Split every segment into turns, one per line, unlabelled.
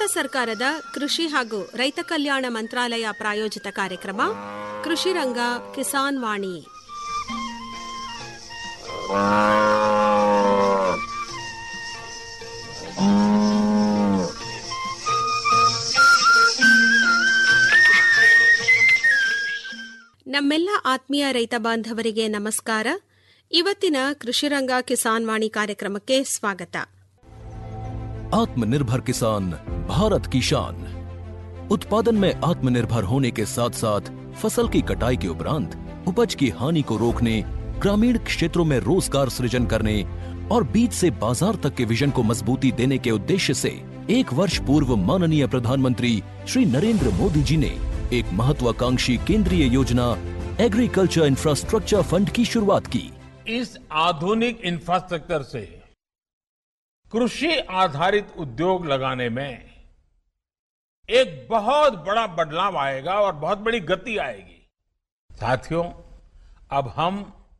ಸರ್ಕಾರದ ಕೃಷಿ ಹಾಗೂ ರೈತ ಕಲ್ಯಾಣ ಮಂತ್ರಾಲಯ ಪ್ರಾಯೋಜಿತ ಕಾರ್ಯಕ್ರಮ ಕೃಷಿ ರಂಗ ಕಿಸಾನ್ ವಾಣಿ ನಮ್ಮೆಲ್ಲ ಆತ್ಮೀಯ ರೈತ ಬಾಂಧವರಿಗೆ ನಮಸ್ಕಾರ ಇವತ್ತಿನ ಕೃಷಿರಂಗ ಕಿಸಾನ್ ವಾಣಿ ಕಾರ್ಯಕ್ರಮಕ್ಕೆ ಸ್ವಾಗತ
आत्मनिर्भर किसान भारत की शान उत्पादन में आत्मनिर्भर होने के साथ साथ फसल की कटाई के उपरांत उपज की हानि को रोकने ग्रामीण क्षेत्रों में रोजगार सृजन करने और बीज से बाजार तक के विजन को मजबूती देने के उद्देश्य से एक वर्ष पूर्व माननीय प्रधानमंत्री श्री नरेंद्र मोदी जी ने एक महत्वाकांक्षी केंद्रीय योजना एग्रीकल्चर इंफ्रास्ट्रक्चर फंड की शुरुआत की
इस आधुनिक इंफ्रास्ट्रक्चर से कृषि आधारित उद्योग लगाने में एक बहुत बड़ा बदलाव आएगा और बहुत बड़ी गति आएगी साथियों अब हम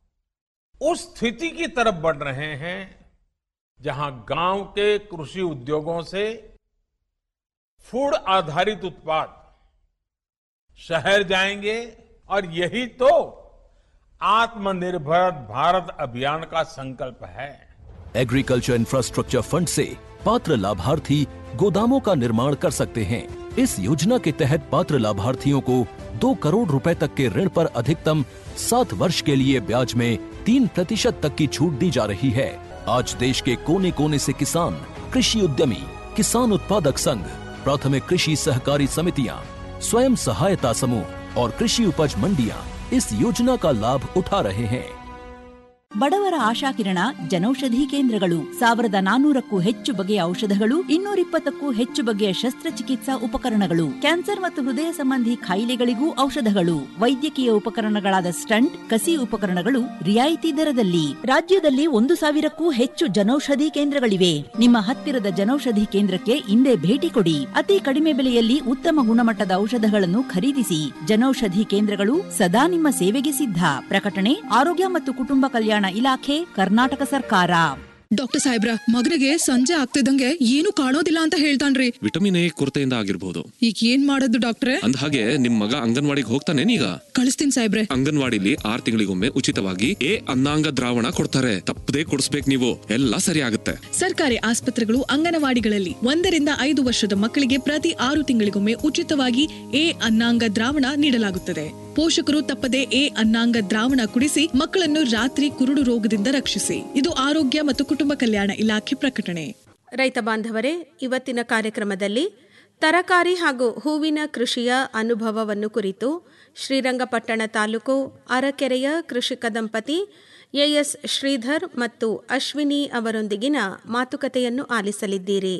उस स्थिति की तरफ बढ़ रहे हैं जहां गांव के कृषि उद्योगों से फूड आधारित उत्पाद शहर जाएंगे और यही तो आत्मनिर्भर भारत अभियान का संकल्प है
एग्रीकल्चर इंफ्रास्ट्रक्चर फंड से पात्र लाभार्थी गोदामों का निर्माण कर सकते हैं इस योजना के तहत पात्र लाभार्थियों को दो करोड़ रुपए तक के ऋण पर अधिकतम सात वर्ष के लिए ब्याज में तीन प्रतिशत तक की छूट दी जा रही है आज देश के कोने कोने से किसान कृषि उद्यमी किसान उत्पादक संघ प्राथमिक कृषि सहकारी समितियां स्वयं सहायता समूह और कृषि उपज मंडियां इस योजना का लाभ उठा रहे हैं
ಬಡವರ ಆಶಾಕಿರಣ ಜನೌಷಧಿ ಕೇಂದ್ರಗಳು ಸಾವಿರದ ನಾನೂರಕ್ಕೂ ಹೆಚ್ಚು ಬಗೆಯ ಔಷಧಗಳು ಇನ್ನೂರಿಪ್ಪತ್ತಕ್ಕೂ ಹೆಚ್ಚು ಬಗೆಯ ಶಸ್ತ್ರಚಿಕಿತ್ಸಾ ಉಪಕರಣಗಳು ಕ್ಯಾನ್ಸರ್ ಮತ್ತು ಹೃದಯ ಸಂಬಂಧಿ ಕಾಯಿಲೆಗಳಿಗೂ ಔಷಧಗಳು ವೈದ್ಯಕೀಯ ಉಪಕರಣಗಳಾದ ಸ್ಟಂಟ್ ಕಸಿ ಉಪಕರಣಗಳು ರಿಯಾಯಿತಿ ದರದಲ್ಲಿ ರಾಜ್ಯದಲ್ಲಿ ಒಂದು ಸಾವಿರಕ್ಕೂ ಹೆಚ್ಚು ಜನೌಷಧಿ ಕೇಂದ್ರಗಳಿವೆ ನಿಮ್ಮ ಹತ್ತಿರದ ಜನೌಷಧಿ ಕೇಂದ್ರಕ್ಕೆ ಇಂದೇ ಭೇಟಿ ಕೊಡಿ ಅತಿ ಕಡಿಮೆ ಬೆಲೆಯಲ್ಲಿ ಉತ್ತಮ ಗುಣಮಟ್ಟದ ಔಷಧಗಳನ್ನು ಖರೀದಿಸಿ ಜನೌಷಧಿ ಕೇಂದ್ರಗಳು ಸದಾ ನಿಮ್ಮ ಸೇವೆಗೆ ಸಿದ್ಧ ಪ್ರಕಟಣೆ ಆರೋಗ್ಯ ಮತ್ತು ಕುಟುಂಬ ಕಲ್ಯಾಣ ಇಲಾಖೆ ಕರ್ನಾಟಕ ಸರ್ಕಾರ
ಡಾಕ್ಟರ್ ಸಾಹೇಬ್ರ ಮಗನಿಗೆ ಸಂಜೆ ಆಗ್ತಿದ್ದಂಗೆ ಏನು ಕಾಣೋದಿಲ್ಲ ಅಂತ ಹೇಳ್ತಾನ್ರಿ
ವಿಟಮಿನ್ ಎ ಕೊರತೆಯಿಂದ ಆಗಿರ್ಬೋದು
ಈಗ ಏನ್ ಮಾಡೋದು ಡಾಕ್ಟ್ರೆ
ಅಂದ ಹಾಗೆ ನಿಮ್ ಮಗ ಅಂಗನವಾಡಿಗೆ ಹೋಗ್ತಾನೇನೀಗ
ಕಳಿಸ್ತೀನಿ ಸಾಹೇಬ್ರೆ
ಅಂಗನವಾಡಿಲಿ ಆರ್ ತಿಂಗಳಿಗೊಮ್ಮೆ ಉಚಿತವಾಗಿ ಎ ಅನ್ನಾಂಗ ದ್ರಾವಣ ಕೊಡ್ತಾರೆ ತಪ್ಪದೇ ಕೊಡಿಸ್ಬೇಕು ನೀವು ಎಲ್ಲ ಸರಿ ಆಗುತ್ತೆ
ಸರ್ಕಾರಿ ಆಸ್ಪತ್ರೆಗಳು ಅಂಗನವಾಡಿಗಳಲ್ಲಿ ಒಂದರಿಂದ ಐದು ವರ್ಷದ ಮಕ್ಕಳಿಗೆ ಪ್ರತಿ ಆರು ತಿಂಗಳಿಗೊಮ್ಮೆ ಉಚಿತವಾಗಿ ಎ ಅನ್ನಾಂಗ ದ್ರಾವಣ ನೀಡಲಾಗುತ್ತದೆ ಪೋಷಕರು ತಪ್ಪದೆ ಎ ಅನ್ನಾಂಗ ದ್ರಾವಣ ಕುಡಿಸಿ ಮಕ್ಕಳನ್ನು ರಾತ್ರಿ ಕುರುಡು ರೋಗದಿಂದ ರಕ್ಷಿಸಿ ಇದು ಆರೋಗ್ಯ ಮತ್ತು ಕುಟುಂಬ ಕಲ್ಯಾಣ ಇಲಾಖೆ ಪ್ರಕಟಣೆ
ರೈತ ಬಾಂಧವರೇ ಇವತ್ತಿನ ಕಾರ್ಯಕ್ರಮದಲ್ಲಿ ತರಕಾರಿ ಹಾಗೂ ಹೂವಿನ ಕೃಷಿಯ ಅನುಭವವನ್ನು ಕುರಿತು ಶ್ರೀರಂಗಪಟ್ಟಣ ತಾಲೂಕು ಅರಕೆರೆಯ ಕೃಷಿಕ ದಂಪತಿ ಎಎಸ್ ಶ್ರೀಧರ್ ಮತ್ತು ಅಶ್ವಿನಿ ಅವರೊಂದಿಗಿನ ಮಾತುಕತೆಯನ್ನು ಆಲಿಸಲಿದ್ದೀರಿ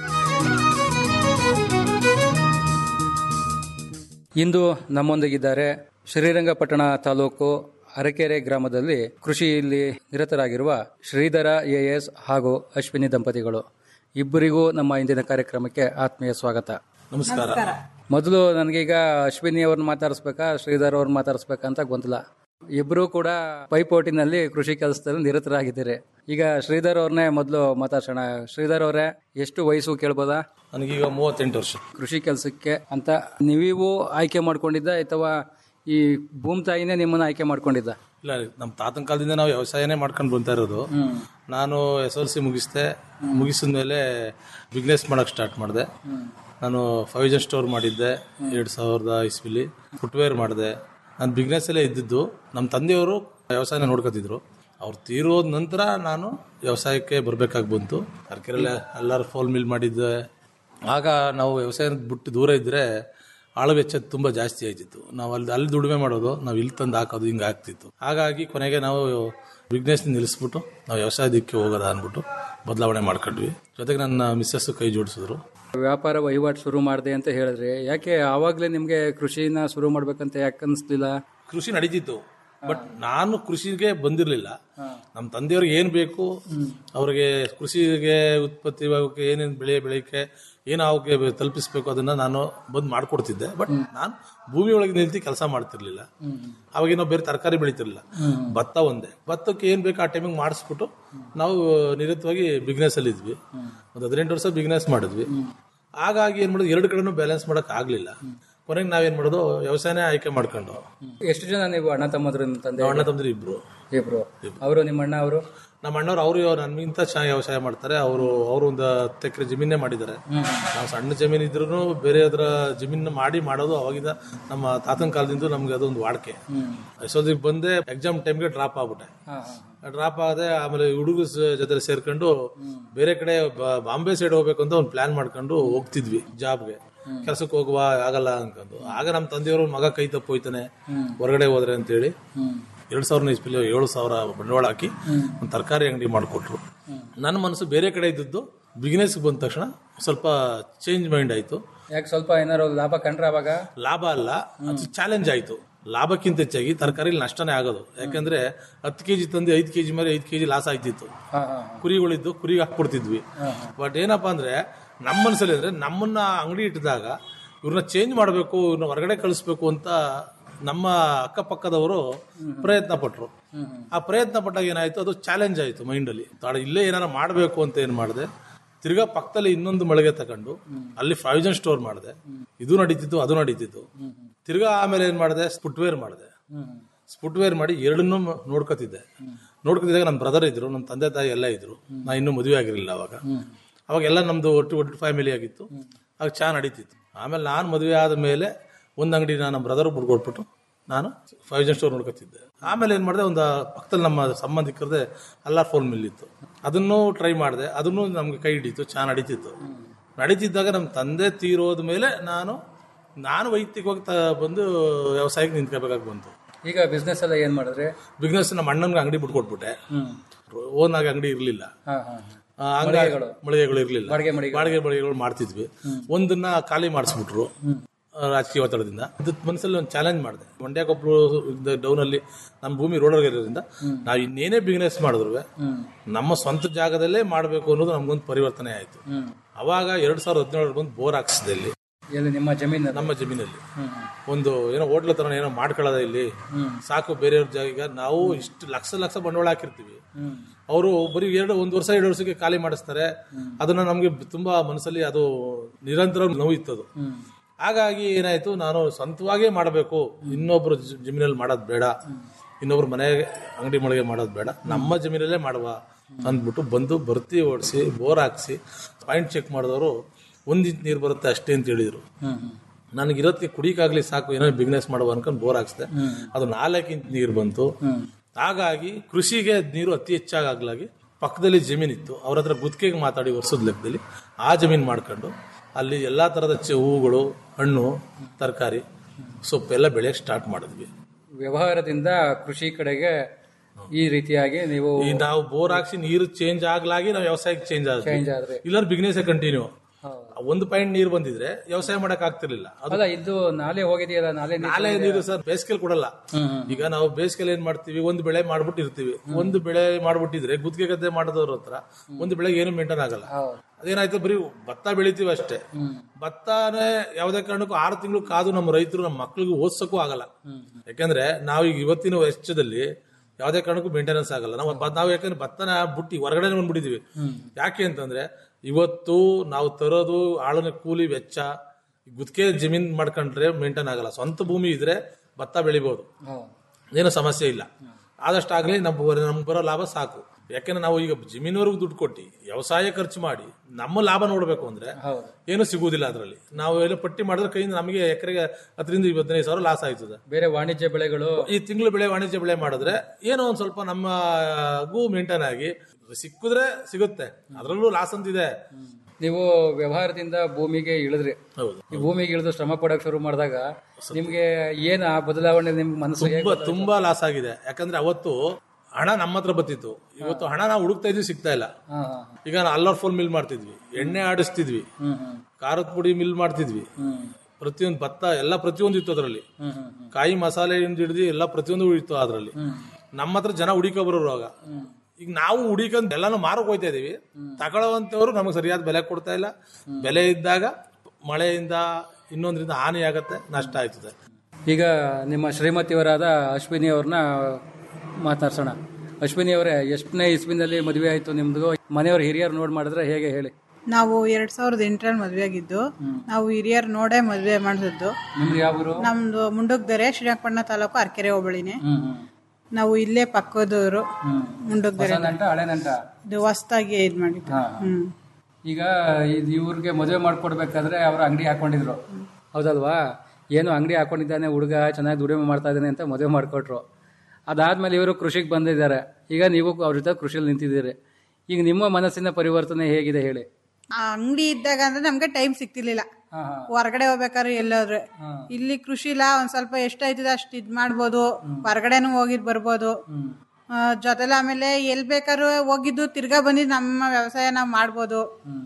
ಇಂದು ನಮ್ಮೊಂದಿಗಿದ್ದಾರೆ ಶ್ರೀರಂಗಪಟ್ಟಣ ತಾಲೂಕು ಅರಕೆರೆ ಗ್ರಾಮದಲ್ಲಿ ಕೃಷಿಯಲ್ಲಿ ನಿರತರಾಗಿರುವ ಶ್ರೀಧರ ಎಎಸ್ ಹಾಗೂ ಅಶ್ವಿನಿ ದಂಪತಿಗಳು ಇಬ್ಬರಿಗೂ ನಮ್ಮ ಇಂದಿನ ಕಾರ್ಯಕ್ರಮಕ್ಕೆ ಆತ್ಮೀಯ ಸ್ವಾಗತ
ನಮಸ್ಕಾರ
ಮೊದಲು ನನಗೀಗ ಅಶ್ವಿನಿ ಅವ್ರನ್ನ ಮಾತಾಡಿಸ್ಬೇಕಾ ಶ್ರೀಧರ್ ಅವ್ರನ್ನ ಮಾತಾಡಿಸ್ಬೇಕಾ ಅಂತ ಗೊಂದಲ ಇಬ್ಬರು ಕೂಡ ಪೈಪೋಟಿನಲ್ಲಿ ಕೃಷಿ ಕೆಲಸದಲ್ಲಿ ನಿರತರಾಗಿದ್ದೀರಿ ಈಗ ಶ್ರೀಧರ್ ಅವ್ರನ್ನೇ ಮೊದಲು ಮಾತಾಡ್ಸೋಣ ಶ್ರೀಧರ್ ಅವರೇ ಎಷ್ಟು ವಯಸ್ಸು ಕೇಳ್ಬೋದಾ
ನನಗೀಗ ಮೂವತ್ತೆಂಟು ವರ್ಷ
ಕೃಷಿ ಕೆಲಸಕ್ಕೆ ಅಂತ ನೀವೂ ಆಯ್ಕೆ ಮಾಡ್ಕೊಂಡಿದ್ದ ಅಥವಾ ಈ ಭೂಮಿ ತಾಯಿನೇ ನಿಮ್ಮನ್ನ ಆಯ್ಕೆ ಮಾಡ್ಕೊಂಡಿದ್ದ
ಇಲ್ಲ ನಮ್ಮ ತಾತನ ಕಾಲದಿಂದ ನಾವು ವ್ಯವಸಾಯನೇ ಮಾಡ್ಕೊಂಡು ಬಂತಾ ಇರೋದು ನಾನು ಎಸ್ ಎಲ್ ಸಿ ಮುಗಿಸ್ದೆ ಮುಗಿಸಿದ ಮೇಲೆ ಬಿಸ್ನೆಸ್ ಮಾಡಕ್ ಸ್ಟಾರ್ಟ್ ಮಾಡಿದೆ ನಾನು ಫೈಜನ್ ಸ್ಟೋರ್ ಮಾಡಿದ್ದೆ ಎರಡು ಸಾವಿರದ ಇಸ್ವಿಲಿ ಫುಟ್ವೇರ್ ಮಾಡಿದೆ ನಾನು ಬಿಸ್ನೆಸ್ ಅಲ್ಲೇ ಇದ್ದಿದ್ದು ನಮ್ಮ ತಂದೆಯವರು ವ್ಯವಸಾಯನ ನೋಡ್ಕೊತಿದ್ರು ಅವ್ರು ತೀರೋದ ನಂತರ ನಾನು ವ್ಯವಸಾಯಕ್ಕೆ ಬರ್ಬೇಕಾಗಿ ಬಂತು ಅರ್ಕೆರೆಲ್ಲ ಎಲ್ಲರೂ ಫೋಲ್ ಮಿಲ್ ಮಾಡಿದ್ದೆ ಆಗ ನಾವು ವ್ಯವಸಾಯ ಬಿಟ್ಟು ದೂರ ಇದ್ದರೆ ಆಳು ವೆಚ್ಚ ತುಂಬ ಜಾಸ್ತಿ ಆಯ್ತಿತ್ತು ನಾವು ಅಲ್ಲಿ ಅಲ್ಲಿ ದುಡಿಮೆ ಮಾಡೋದು ನಾವು ಇಲ್ಲಿ ತಂದು ಹಾಕೋದು ಹಿಂಗೆ ಆಗ್ತಿತ್ತು ಹಾಗಾಗಿ ಕೊನೆಗೆ ನಾವು ಬಿಸ್ನೆಸ್ ನಿಲ್ಲಿಸ್ಬಿಟ್ಟು ನಾವು ವ್ಯವಸಾಯದಕ್ಕೆ ಹೋಗೋದ ಅಂದ್ಬಿಟ್ಟು ಬದಲಾವಣೆ ಮಾಡ್ಕೊಂಡ್ವಿ ಜೊತೆಗೆ ನನ್ನ ಮಿಸ್ಸಸ್ ಕೈ ಜೋಡಿಸಿದ್ರು
ವ್ಯಾಪಾರ ವಹಿವಾಟು ಶುರು ಮಾಡಿದೆ ಅಂತ ಹೇಳಿದ್ರಿ ಯಾಕೆ ಆವಾಗಲೇ ನಿಮಗೆ ಕೃಷಿನ ಶುರು ಮಾಡ್ಬೇಕಂತ ಯಾಕೆ ಅನಿಸ್ಲಿಲ್ಲ
ಕೃಷಿ ನಡೀತಿತ್ತು ಬಟ್ ನಾನು ಕೃಷಿಗೆ ಬಂದಿರಲಿಲ್ಲ ನಮ್ಮ ತಂದೆಯವ್ರಿಗೆ ಏನು ಬೇಕು ಅವ್ರಿಗೆ ಕೃಷಿಗೆ ಉತ್ಪತ್ತಿ ಆಗೋಕೆ ಏನೇನು ಬೆಳೆ ಬೆಳೆಯಕ್ಕೆ ಏನು ಅವಕ್ಕೆ ತಲುಪಿಸ್ಬೇಕು ಅದನ್ನ ನಾನು ಬಂದು ಮಾಡ್ಕೊಡ್ತಿದ್ದೆ ಬಟ್ ನಾನು ಭೂಮಿ ಒಳಗೆ ನಿಲ್ತಿ ಕೆಲಸ ಮಾಡ್ತಿರ್ಲಿಲ್ಲ ಅವಾಗ ನಾವು ಬೇರೆ ತರಕಾರಿ ಬೆಳಿತಿರ್ಲಿಲ್ಲ ಭತ್ತ ಒಂದೇ ಭತ್ತಕ್ಕೆ ಏನು ಬೇಕು ಆ ಟೈಮಿಗೆ ಮಾಡಿಸ್ಬಿಟ್ಟು ನಾವು ನಿರತವಾಗಿ ಬಿಸ್ನೆಸ್ ಅಲ್ಲಿ ಇದ್ವಿ ಒಂದು ಹದಿನೆಂಟು ವರ್ಷ ಬಿಸ್ನೆಸ್ ಮಾಡಿದ್ವಿ ಹಾಗಾಗಿ ಏನ್ ಮಾಡೋದು ಎರಡು ಕಡೆನೂ ಬ್ಯಾಲೆನ್ಸ್ ಮಾಡಕ್ ಆಗ್ಲಿಲ್ಲ ಕೊನೆಗೆ ನಾವೇನ್ ಮಾಡೋದು ವ್ಯವಸಾಯನೇ ಆಯ್ಕೆ ಮಾಡ್ಕೊಂಡು
ಎಷ್ಟು ಜನ ನೀವು ಅಣ್ಣ ತಮ್ಮದ್ರು ನಿಮ್ಮ ತಂದೆ
ನಾವು ಅಣ್ಣ ತಮ್ಮದ್ರು ಇಬ್ರು
ಇಬ್ರು ಅವರು ನಿಮ್ಮ ಅಣ್ಣ ಅವರು
ನಮ್ಮ ಅಣ್ಣವ್ರು ಅವರು ನನ್ಗಿಂತ ಚೆನ್ನಾಗಿ ವ್ಯವಸಾಯ ಮಾಡ್ತಾರೆ ಅವರು ಅವರು ಒಂದು ಹತ್ತು ಎಕರೆ ಜಮೀನೇ ಮಾಡಿದ್ದಾರೆ ನಾವು ಸಣ್ಣ ಜಮೀನು ಇದ್ರೂ ಬೇರೆ ಅದರ ಜಮೀನ ಮಾಡಿ ಮಾಡೋದು ಅವಾಗಿಂದ ನಮ್ಮ ತಾತನ ಕಾಲದಿಂದ ನಮ್ಗೆ ಅದೊಂದು ವಾಡಿಕೆ ಯಶೋದಿಗೆ ಬಂದೆ ಎಕ್ಸಾಮ್ ಟೈಮ್ಗೆ ಡ್ರಾಪ್ ಆಗ್ಬಿಟ್ಟೆ ಡ್ರಾಪ್ ಆಗದೆ ಆಮೇಲೆ ಹುಡುಗ ಜೊತೆ ಸೇರ್ಕೊಂಡು ಬೇರೆ ಕಡೆ ಬ- ಬಾಂಬೆ ಸೈಡ್ ಹೋಗ್ಬೇಕು ಅಂತ ಒಂದು ಪ್ಲಾನ್ ಮಾಡ್ಕೊಂಡು ಹೋಗ್ತಿದ್ವಿ ಜಾಬ್ಗೆ ಕೆಲ್ಸಕ್ಕೆ ಹೋಗುವ ಆಗಲ್ಲ ಅನ್ಕೊಂಡು ಆಗ ನಮ್ಮ ತಂದೆಯವರು ಮಗ ಕೈ ತಪ್ಪು ಹೋಯ್ತಾನೆ ಹೊರಗಡೆ ಹೋದ್ರೆ ಅಂತೇಳಿ ಎರಡ್ ಸಾವಿರದ ಇಸ್ಪಿಲಿ ಏಳು ಸಾವಿರ ಬಂಡವಾಳ ಹಾಕಿ ಒಂದು ತರಕಾರಿ ಅಂಗಡಿ ಮಾಡಿಕೊಟ್ರು ನನ್ನ ಮನಸ್ಸು ಬೇರೆ ಕಡೆ ಇದ್ದದ್ದು ಬಿಸ್ನೆಸ್ ಬಂದ ತಕ್ಷಣ ಸ್ವಲ್ಪ ಚೇಂಜ್ ಮೈಂಡ್ ಆಯ್ತು
ಯಾಕೆ ಸ್ವಲ್ಪ ಏನಾರು ಲಾಭ ಕಂಡ್ರೆ ಅವಾಗ
ಲಾಭ ಅಲ್ಲ ಅದು ಚಾಲೆಂಜ್ ಆಯ್ತು ಲಾಭಕ್ಕಿಂತ ಹೆಚ್ಚಾಗಿ ತರಕಾರಿಲಿ ನಷ್ಟನೇ ಆಗೋದು ಯಾಕಂದ್ರೆ ಹತ್ತು ಕೆಜಿ ತಂದು ಐದು ಕೆಜಿ ಮೇಲೆ ಐದು ಕೆಜಿ ಲಾಸ್ ಆಯ್ತಿತ್ತು
ಹಾ ಹಾ
ಕುರಿಗಳಿದ್ದು ಕುರಿಗೆ ಹಾಕ್ಬಿಡ್ತಿದ್ವಿ ಬಟ್ ಏನಪ್ಪಾ ಅಂದ್ರೆ ನಮ್ಮ ಮನಸ್ಸಲ್ಲಿ ಅಂದ್ರೆ ನಮ್ಮನ್ನ ಅಂಗಡಿ ಇಟ್ಟಿದಾಗ ಇವ್ರನ್ನ ಚೇಂಜ್ ಮಾಡಬೇಕು ಇವ್ರನ್ನ ಹೊರಗಡೆ ಕಳಿಸ್ಬೇಕು ಅಂತ ನಮ್ಮ ಅಕ್ಕಪಕ್ಕದವರು ಪ್ರಯತ್ನ ಪಟ್ರು ಆ ಪ್ರಯತ್ನ ಪಟ್ಟಾಗ ಏನಾಯ್ತು ಅದು ಚಾಲೆಂಜ್ ಆಯ್ತು ಮೈಂಡಲ್ಲಿ ತಾಡ ಇಲ್ಲೇ ಏನಾರ ಮಾಡಬೇಕು ಅಂತ ಏನ್ ಮಾಡಿದೆ ತಿರ್ಗಾ ಪಕ್ಕದಲ್ಲಿ ಇನ್ನೊಂದು ಮಳಿಗೆ ತಗೊಂಡು ಅಲ್ಲಿ ಪ್ರಾವಿಷನ್ ಸ್ಟೋರ್ ಮಾಡಿದೆ ಇದು ನಡೀತಿತ್ತು ಅದು ನಡೀತಿತ್ತು ತಿರ್ಗಾ ಆಮೇಲೆ ಏನ್ ಮಾಡಿದೆ ಫುಟ್ವೇರ್ ಮಾಡಿದೆ ಫುಟ್ವೇರ್ ಮಾಡಿ ಎರಡನ್ನೂ ನೋಡ್ಕೊತಿದ್ದೆ ನೋಡ್ಕೊತಿದ್ದಾಗ ನಮ್ಮ ಬ್ರದರ್ ಇದ್ರು ನಮ್ಮ ತಂದೆ ತಾಯಿ ಎಲ್ಲ ಇದ್ರು ನಾ ಇನ್ನೂ ಮದುವೆ ಆಗಿರಲಿಲ್ಲ ಅವಾಗ ಅವಾಗ ಎಲ್ಲ ನಮ್ದು ಒಟ್ಟು ಒಟ್ಟು ಫ್ಯಾಮಿಲಿ ಆಗಿತ್ತು ಆಗ ಚಾ ನಡೀತಿತ್ತು ಆಮೇಲೆ ನಾನು ಮದುವೆ ಆದ ಮೇಲೆ ಒಂದು ಅಂಗಡಿ ನಮ್ಮ ಬ್ರದರ್ ಬಿಡ್ಕೊಟ್ಬಿಟ್ಟು ನಾನು ಫೈವ್ ಸ್ಟೋರ್ ನೋಡ್ಕೊತಿದ್ದೆ ಆಮೇಲೆ ಏನು ಮಾಡಿದೆ ಒಂದು ಪಕ್ಕದಲ್ಲಿ ನಮ್ಮ ಸಂಬಂಧಿಕರದೇ ಅಲ್ಲಾರ್ ಫೋನ್ ಮಿಲ್ ಇತ್ತು ಅದನ್ನು ಟ್ರೈ ಮಾಡಿದೆ ಅದನ್ನು ನಮ್ಗೆ ಕೈ ಹಿಡಿತು ಚಾ ನಡೀತಿತ್ತು ನಡೀತಿದ್ದಾಗ ನಮ್ಮ ತಂದೆ ತೀರೋದ ಮೇಲೆ ನಾನು ನಾನು ವೈಯಕ್ತಿಕವಾಗಿ ತ ಬಂದು ವ್ಯವಸಾಯಕ್ಕೆ ನಿಂತ್ಕೋಬೇಕಾಗಿ ಬಂತು
ಈಗ ಬಿಸ್ನೆಸ್ ಎಲ್ಲ ಏನ್ ಮಾಡಿದ್ರಿ
ಬಿಸ್ನೆಸ್ ನಮ್ಮ ಅಣ್ಣನ್ಗೆ ಅಂಗಡಿ ಬಿಟ್ಕೊಟ್ಬಿಟ್ಟೆ ಓನ್ ಆಗಿ ಅಂಗಡಿ ಇರಲಿಲ್ಲ
ಹಾ ಹಾ
ಮಳಿಗೆಗಳು ಇರಲಿಲ್ಲ
ಬಾಡಿಗೆ ಮಳಿಗೆ.
ಬಾಡಿಗೆ ಮಳಿಗೆಗಳು ಮಾಡ್ತಿದ್ವಿ ಒಂದನ್ನ ಖಾಲಿ ಮಾಡಿಸ್ಬಿಟ್ರು ಆ, ರಾಜಕೀಯ ಒತ್ತಡದಿಂದ ಅದು ಮನಸ್ಸಲ್ಲಿ ಒಂದು ಚಾಲೆಂಜ್ ಮಾಡಿದೆ ಮಂಡ್ಯಕೊಪ್ಪಲು ಡೌನ್ ಅಲ್ಲಿ ನಮ್ಮ ಭೂಮಿ ರೋಡರ್ ಇರೋದ್ರಿಂದ ನಾವು ಇನ್ನೇನೇ ಬಿಸ್ನೆಸ್ ಮಾಡಿದ್ರು ನಮ್ಮ ಸ್ವಂತ ಜಾಗದಲ್ಲೇ ಮಾಡಬೇಕು ಅನ್ನೋದು ನಮ್ಗೊಂದು ಪರಿವರ್ತನೆ ಆಯ್ತು ಅವಾಗ ಎರಡ್ ಸಾವಿರದ ಹದಿನೇಳರಲ್ಲಿ ಬಂದು ಬೋರ್ ಹಾಕ್ಸಿದೆ ಇಲ್ಲಿ
ಎಲ್ಲಿ ನಿಮ್ಮ ಜಮೀನು
ನಮ್ಮ ಜಮೀನಲ್ಲಿ ಒಂದು ಏನೋ ಹೋಟ್ಲ ತರ ಏನೋ ಮಾಡ್ಕೊಳ್ಳೋದ ಇಲ್ಲಿ ಸಾಕು ಬೇರೆಯವ್ರ ಜಾಗ ನಾವು ಇಷ್ಟು ಲಕ್ಷ ಲಕ್ಷ ಬಂಡವಾಳ ಹಾಕಿರ್ತೀವಿ ಅವರು ಬರೀ ಎರಡು ಒಂದು ವರ್ಷ ಎರಡು ವರ್ಷಕ್ಕೆ ಖಾಲಿ ಮಾಡಿಸ್ತಾರೆ ಅದನ್ನ ನಮ್ಗೆ ತುಂಬಾ ಮನಸ್ಸಲ್ಲಿ ಅದು ನಿರಂತರ ನೋವಿತ್ತದು ಹಾಗಾಗಿ ಏನಾಯ್ತು ನಾನು ಸ್ವಂತವಾಗೇ ಮಾಡಬೇಕು ಇನ್ನೊಬ್ರು ಜ- ಜಮೀನಲ್ಲಿ ಮಾಡೋದು ಬೇಡ ಇನ್ನೊಬ್ರು ಮನೆ ಅಂಗಡಿ ಮಳಿಗೆ ಮಾಡೋದು ಬೇಡ ನಮ್ಮ ಜಮೀನಲ್ಲೇ ಮಾಡುವ ಅಂದ್ಬಿಟ್ಟು ಬಂದು ಭರ್ತಿ ಓಡಿಸಿ ಬೋರ್ ಹಾಕ್ಸಿ ಪಾಯಿಂಟ್ ಚೆಕ್ ಮಾಡಿದವರು ಒಂದ್ ಇಂಚ್ ನೀರು ಬರುತ್ತೆ ಅಷ್ಟೇ ಅಂತ ಹೇಳಿದ್ರು ನನಗೆ ಇರೋದಕ್ಕೆ ಕುಡಿಕಾಗ್ಲಿ ಸಾಕು ಏನೋ ಬಿಸ್ನೆಸ್ ಮಾಡುವ ಅನ್ಕೊಂಡು ಬೋರ್ ಹಾಕ್ಸಿದೆ ಅದು ನಾಲ್ಕು ಇಂಚ್ ನೀರು ಬಂತು ಹಾಗಾಗಿ ಕೃಷಿಗೆ ನೀರು ಅತಿ ಹೆಚ್ಚಾಗಲಾಗಿ ಪಕ್ಕದಲ್ಲಿ ಜಮೀನಿತ್ತು ಅವ್ರ ಹತ್ರ ಗುತ್ತಿಗೆಗೆ ಮಾತಾಡಿ ವರ್ಷದ ಲೆಕ್ಕದಲ್ಲಿ ಆ ಜಮೀನು ಮಾಡ್ಕೊಂಡು ಅಲ್ಲಿ ಎಲ್ಲಾ ತರದ ಚ- ಹೂಗಳು ಹಣ್ಣು ತರಕಾರಿ ಸೊಪ್ಪೆಲ್ಲ ಬೆಳೆಯಕ್ಕೆ ಸ್ಟಾರ್ಟ್ ಮಾಡಿದ್ವಿ
ವ್ಯವಹಾರದಿಂದ ಕೃಷಿ ಕಡೆಗೆ ಈ ರೀತಿಯಾಗಿ ನೀವು
ಈ ನಾವು ಬೋರ್ ಹಾಕ್ಸಿ ನೀರು ಚೇಂಜ್ ಆಗ್ಲಾಗಿ ನಾವು ವ್ಯವಸಾಯಕ್ಕೆ ಚೇಂಜ್
ಚೇಂಜ್
ಆದ್ವಿ
ಆದ್ರೆ
ಇಲ್ಲಾಂದ್ರೆ ಬಿಸ್ನೆಸ್ ಕಂಟಿನ್ಯೂ ಒಂದು ಪಾಯಿಂಟ್ ನೀರು ಬಂದಿದ್ರೆ ವ್ಯವಸಾಯ ಮಾಡಕ್ ಆಗ್ತಿರ್ಲಿಲ್ಲ ಅದು
ಅಲ್ಲ ಇದು ನಾಲೆ ಹೋಗಿದೆಯಲ್ಲ ನಾಲೆ ನೀರು
ನಾಳೆ ನೀರು ಸರ್ ಬೇಸಿಗೆಲ್ ಕೊಡಲ್ಲ ಈಗ ನಾವು ಬೇಸಿಗೆಲ್ ಏನ್ ಮಾಡ್ತೀವಿ ಒಂದು ಬೆಳೆ ಮಾಡ್ಬಿಟ್ಟು ಇರ್ತೀವಿ ಒಂದು ಬೆಳೆ ಮಾಡ್ಬಿಟ್ಟಿದ್ರೆ ಗುತ್ತಿಗೆ ಗದ್ದೆ ಮಾಡಿದವ್ರ ಹತ್ರ ಒಂದು ಬೆಳೆಗೆ ಏನು ಮೇಂಟೈನ್ ಆಗಲ್ಲ ಅದೇನಾಯ್ತು ಬರೀ ಭತ್ತ ಬೆಳಿತೀವಿ ಅಷ್ಟೇ ಭತ್ತನೇ ಯಾವುದೇ ಕಾರಣಕ್ಕೂ ಆರು ತಿಂಗಳು ಕಾದು ನಮ್ಮ ರೈತರು ನಮ್ಮ ಮಕ್ಳಿಗೆ ಓದ್ಸಕ್ಕೂ ಆಗಲ್ಲ ಯಾಕಂದ್ರೆ ನಾವು ಈಗ ಇವತ್ತಿನ ವೆಚ್ಚದಲ್ಲಿ ಯಾವುದೇ ಕಾರಣಕ್ಕೂ ಮೇಂಟೆನೆನ್ಸ್ ಆಗಲ್ಲ ನಾವು ಬ- ನಾವು ಯಾಕಂದ್ರೆ ಭತ್ತನ ಬುಟ್ಟಿ ಹೊರಗಡೆ ಬಂದ್ಬಿಟ್ಟಿದೀವಿ ಯಾಕೆ ಅಂತಂದ್ರೆ ಇವತ್ತು ನಾವು ತರೋದು ಆಳನ ಕೂಲಿ ವೆಚ್ಚ ಗುತ್ತಿಗೆ ಜಮೀನ್ ಮಾಡ್ಕೊಂಡ್ರೆ ಮೇಂಟೈನ್ ಆಗಲ್ಲ ಸ್ವಂತ ಭೂಮಿ ಇದ್ರೆ ಭತ್ತ ಬೆಳಿಬಹುದು ಏನು ಸಮಸ್ಯೆ ಇಲ್ಲ ಆದಷ್ಟಾಗ್ಲಿ ನಮ್ಮ ನಮ್ಗೆ ಬರೋ ಲಾಭ ಸಾಕು ಯಾಕೆಂದ್ರೆ ನಾವು ಈಗ ಜಮೀನವರೆಗೂ ದುಡ್ಡು ಕೊಟ್ಟು ವ್ಯವಸಾಯ ಖರ್ಚು ಮಾಡಿ ನಮ್ಮ ಲಾಭ ನೋಡ್ಬೇಕು ಅಂದ್ರೆ ಏನು ಸಿಗುವುದಿಲ್ಲ ಅದರಲ್ಲಿ ನಾವು ಎಲ್ಲ ಪಟ್ಟಿ ಮಾಡಿದ್ರೆ ಕೈಯಿಂದ ನಮಗೆ ಎಕರೆಗೆ ಹತ್ತರಿಂದ ಇಪ್ಪತ್ತೈದು ಸಾವಿರ ಲಾಸ್ ಆಯ್ತದೆ
ಬೇರೆ ವಾಣಿಜ್ಯ ಬೆಳೆಗಳು
ಈ ತಿಂಗಳು ಬೆಳೆ ವಾಣಿಜ್ಯ ಬೆಳೆ ಮಾಡಿದ್ರೆ ಏನೋ ಒಂದ್ ಸ್ವಲ್ಪ ನಮ್ಮಗೂ ಮೇಂಟೈನ್ ಆಗಿ ಸಿಕ್ಕಿದ್ರೆ ಸಿಗುತ್ತೆ ಅದರಲ್ಲೂ ಲಾಸ್ ಅಂತಿದೆ
ನೀವು ವ್ಯವಹಾರದಿಂದ ಭೂಮಿಗೆ ಇಳಿದ್ರಿ
ಹೌದು
ಈ ಭೂಮಿಗೆ ಇಳಿದು ಶ್ರಮ ಪಡಕ್ ಶುರು ಮಾಡಿದಾಗ ನಿಮ್ಗೆ ಏನ್ ಆ ಬದಲಾವಣೆ ನಿಮ್ಗೆ ಮನಸ್ಸು ಹೇಗ್
ತುಂಬಾ ತುಂಬಾ ಲಾಸ್ ಆಗಿದೆ ಯಾಕಂದ್ರೆ ಅವತ್ತು ಹಣ ನಮ್ಮ ಹತ್ರ ಬತ್ತಿತ್ತು ಇವತ್ತು ಹಣ ನಾವು ಹುಡುಕ್ತಾ ಇದ್ವಿ ಸಿಗ್ತಾ ಇಲ್ಲ
ಹಾ, ಹಾ,
ಈಗ ಅಲ್ಲರ್ ಫೋನ್ ಮಿಲ್ ಮಾಡ್ತಿದ್ವಿ ಎಣ್ಣೆ ಆಡಿಸ್ತಿದ್ವಿ
ಹ್ಮ್, ಹ್ಮ್,
ಖಾರದ ಪುಡಿ ಮಿಲ್ ಮಾಡ್ತಿದ್ವಿ
ಹ್ಮ್,
ಪ್ರತಿಯೊಂದು ಭತ್ತ ಎಲ್ಲ ಪ್ರತಿಯೊಂದು ಇತ್ತು ಅದರಲ್ಲಿ
ಹ್ಮ್, ಹ್ಮ್, ಹ್ಮ್.
ಕಾಯಿ ಮಸಾಲೆ ಹಿಡಿದು ಎಲ್ಲ ಪ್ರತಿಯೊಂದು ಇತ್ತು ಅದರಲ್ಲಿ ನಮ್ಮ ಹತ್ರ ಜನ ಹುಡುಕ ಬರೋರು ಆಗ ಈಗ ನಾವು ಹುಡುಕಂದ್ ಎಲ್ಲಾನು ಮಾರಕ್ ಹೋಯ್ತಾ ಇದೀವಿ ತಗೊಳ್ಳೋವಂತವ್ರು ನಮಗೆ ಸರಿಯಾದ ಬೆಲೆ ಕೊಡ್ತಾ ಇಲ್ಲ ಬೆಲೆ ಇದ್ದಾಗ ಮಳೆಯಿಂದ ಇನ್ನೊಂದ್ರಿಂದ ಹಾನಿ ಆಗತ್ತೆ ನಷ್ಟ ಆಯ್ತದೆ
ಈಗ ನಿಮ್ಮ ಶ್ರೀಮತಿಯವರಾದ ಅಶ್ವಿನಿ ಅವ್ರನ್ನ ಮಾತಾಡ್ಸೋಣ ಅಶ್ವಿನಿ ಅವರೇ ಎಷ್ಟನೇ ಇಸ್ವಿನಲ್ಲಿ ಮದುವೆ ಆಯ್ತು ನಿಮ್ದು ಮನೆಯವ್ರ ಹಿರಿಯರು ನೋಡ್ ಮಾಡಿದ್ರೆ ಹೇಗೆ ಹೇಳಿ
ನಾವು ಎರಡ್ ಸಾವಿರದ ಎಂಟರಲ್ಲಿ ಮದುವೆ ಆಗಿದ್ದು ನಾವು ಹಿರಿಯರ್ ನೋಡೇ ಮದುವೆ ಮಾಡಿದ್ದು
ನಿಮ್ದು ಯಾವ ಊರು
ನಮ್ದು ಮುಂಡಕ್ದರೆ ಶ್ರೀರಂಗಪಟ್ಟಣ ತಾಲೂಕು ಅರಕೆರೆ ಹೋಬಳಿನೇ
ಹ್ಮ್ ಹ್ಮ್
ನಾವು ಇಲ್ಲೇ ಪಕ್ಕದವರು ಮುಂಡಕ್ದರೆ
ಹೊಸ ನಂಟ ಹಳೆ ನಂಟ
ಇದು ಹೊಸ್ದಾಗಿ ಇದ್ ಮಾಡಿದ್ದು
ಹಾ.
ಹ್ಮ್
ಈಗ ಇದು ಇವ್ರಿಗೆ ಮದುವೆ ಮಾಡ್ಕೊಡ್ಬೇಕಾದ್ರೆ ಅವ್ರ ಅಂಗಡಿ ಹಾಕೊಂಡಿದ್ರು ಹೌದಲ್ವಾ ಏನು ಅಂಗಡಿ ಹಾಕೊಂಡಿದ್ದಾನೆ ಹುಡುಗ ಚೆನ್ನಾಗಿ ದುಡಿಮೆ ಮಾಡ್ತಾ ಇದ್ದಾನೆ ಅಂತ ಮದುವೆ ಮಾಡಿಕೊಟ್ರು ಅದಾದ್ಮೇಲೆ ಇವರು ಕೃಷಿಗೆ ಬಂದಿದ್ದಾರೆ ಈಗ ನೀವು ಅವ್ರ ಜೊತೆ ಕೃಷಿಯಲ್ಲಿ ನಿಂತಿದ್ದೀರಿ ಈಗ ನಿಮ್ಮ ಮನಸ್ಸಿನ ಪರಿವರ್ತನೆ ಹೇಗಿದೆ ಹೇಳಿ
ಆ ಅಂಗಡಿ ಇದ್ದಾಗ ಅಂದ್ರೆ ನಮ್ಗೆ ಟೈಮ್ ಸಿಕ್ತಿರ್ಲಿಲ್ಲ
ಹಾ, ಹಾ.
ಹೊರಗಡೆ ಹೋಗ್ಬೇಕಾದ್ರೆ ಎಲ್ಲಾದ್ರೆ ಇಲ್ಲಿ ಕೃಷಿಲ ಒಂದ್ ಸ್ವಲ್ಪ ಎಷ್ಟಾಯ್ತದ ಅಷ್ಟು ಇದ್ ಮಾಡ್ಬೋದು ಹೊರಗಡೆನೂ ಹೋಗಿದ್ ಬರ್ಬೋದು ಆ, ಜೊತೆಲಿ ಆಮೇಲೆ ಎಲ್ ಬೇಕಾದ್ರೂ ಹೋಗಿದ್ದು ತಿರ್ಗಾ ಬಂದಿದ್ದು ನಮ್ಮ ವ್ಯವಸಾಯ ನಾವು ಮಾಡ್ಬೋದು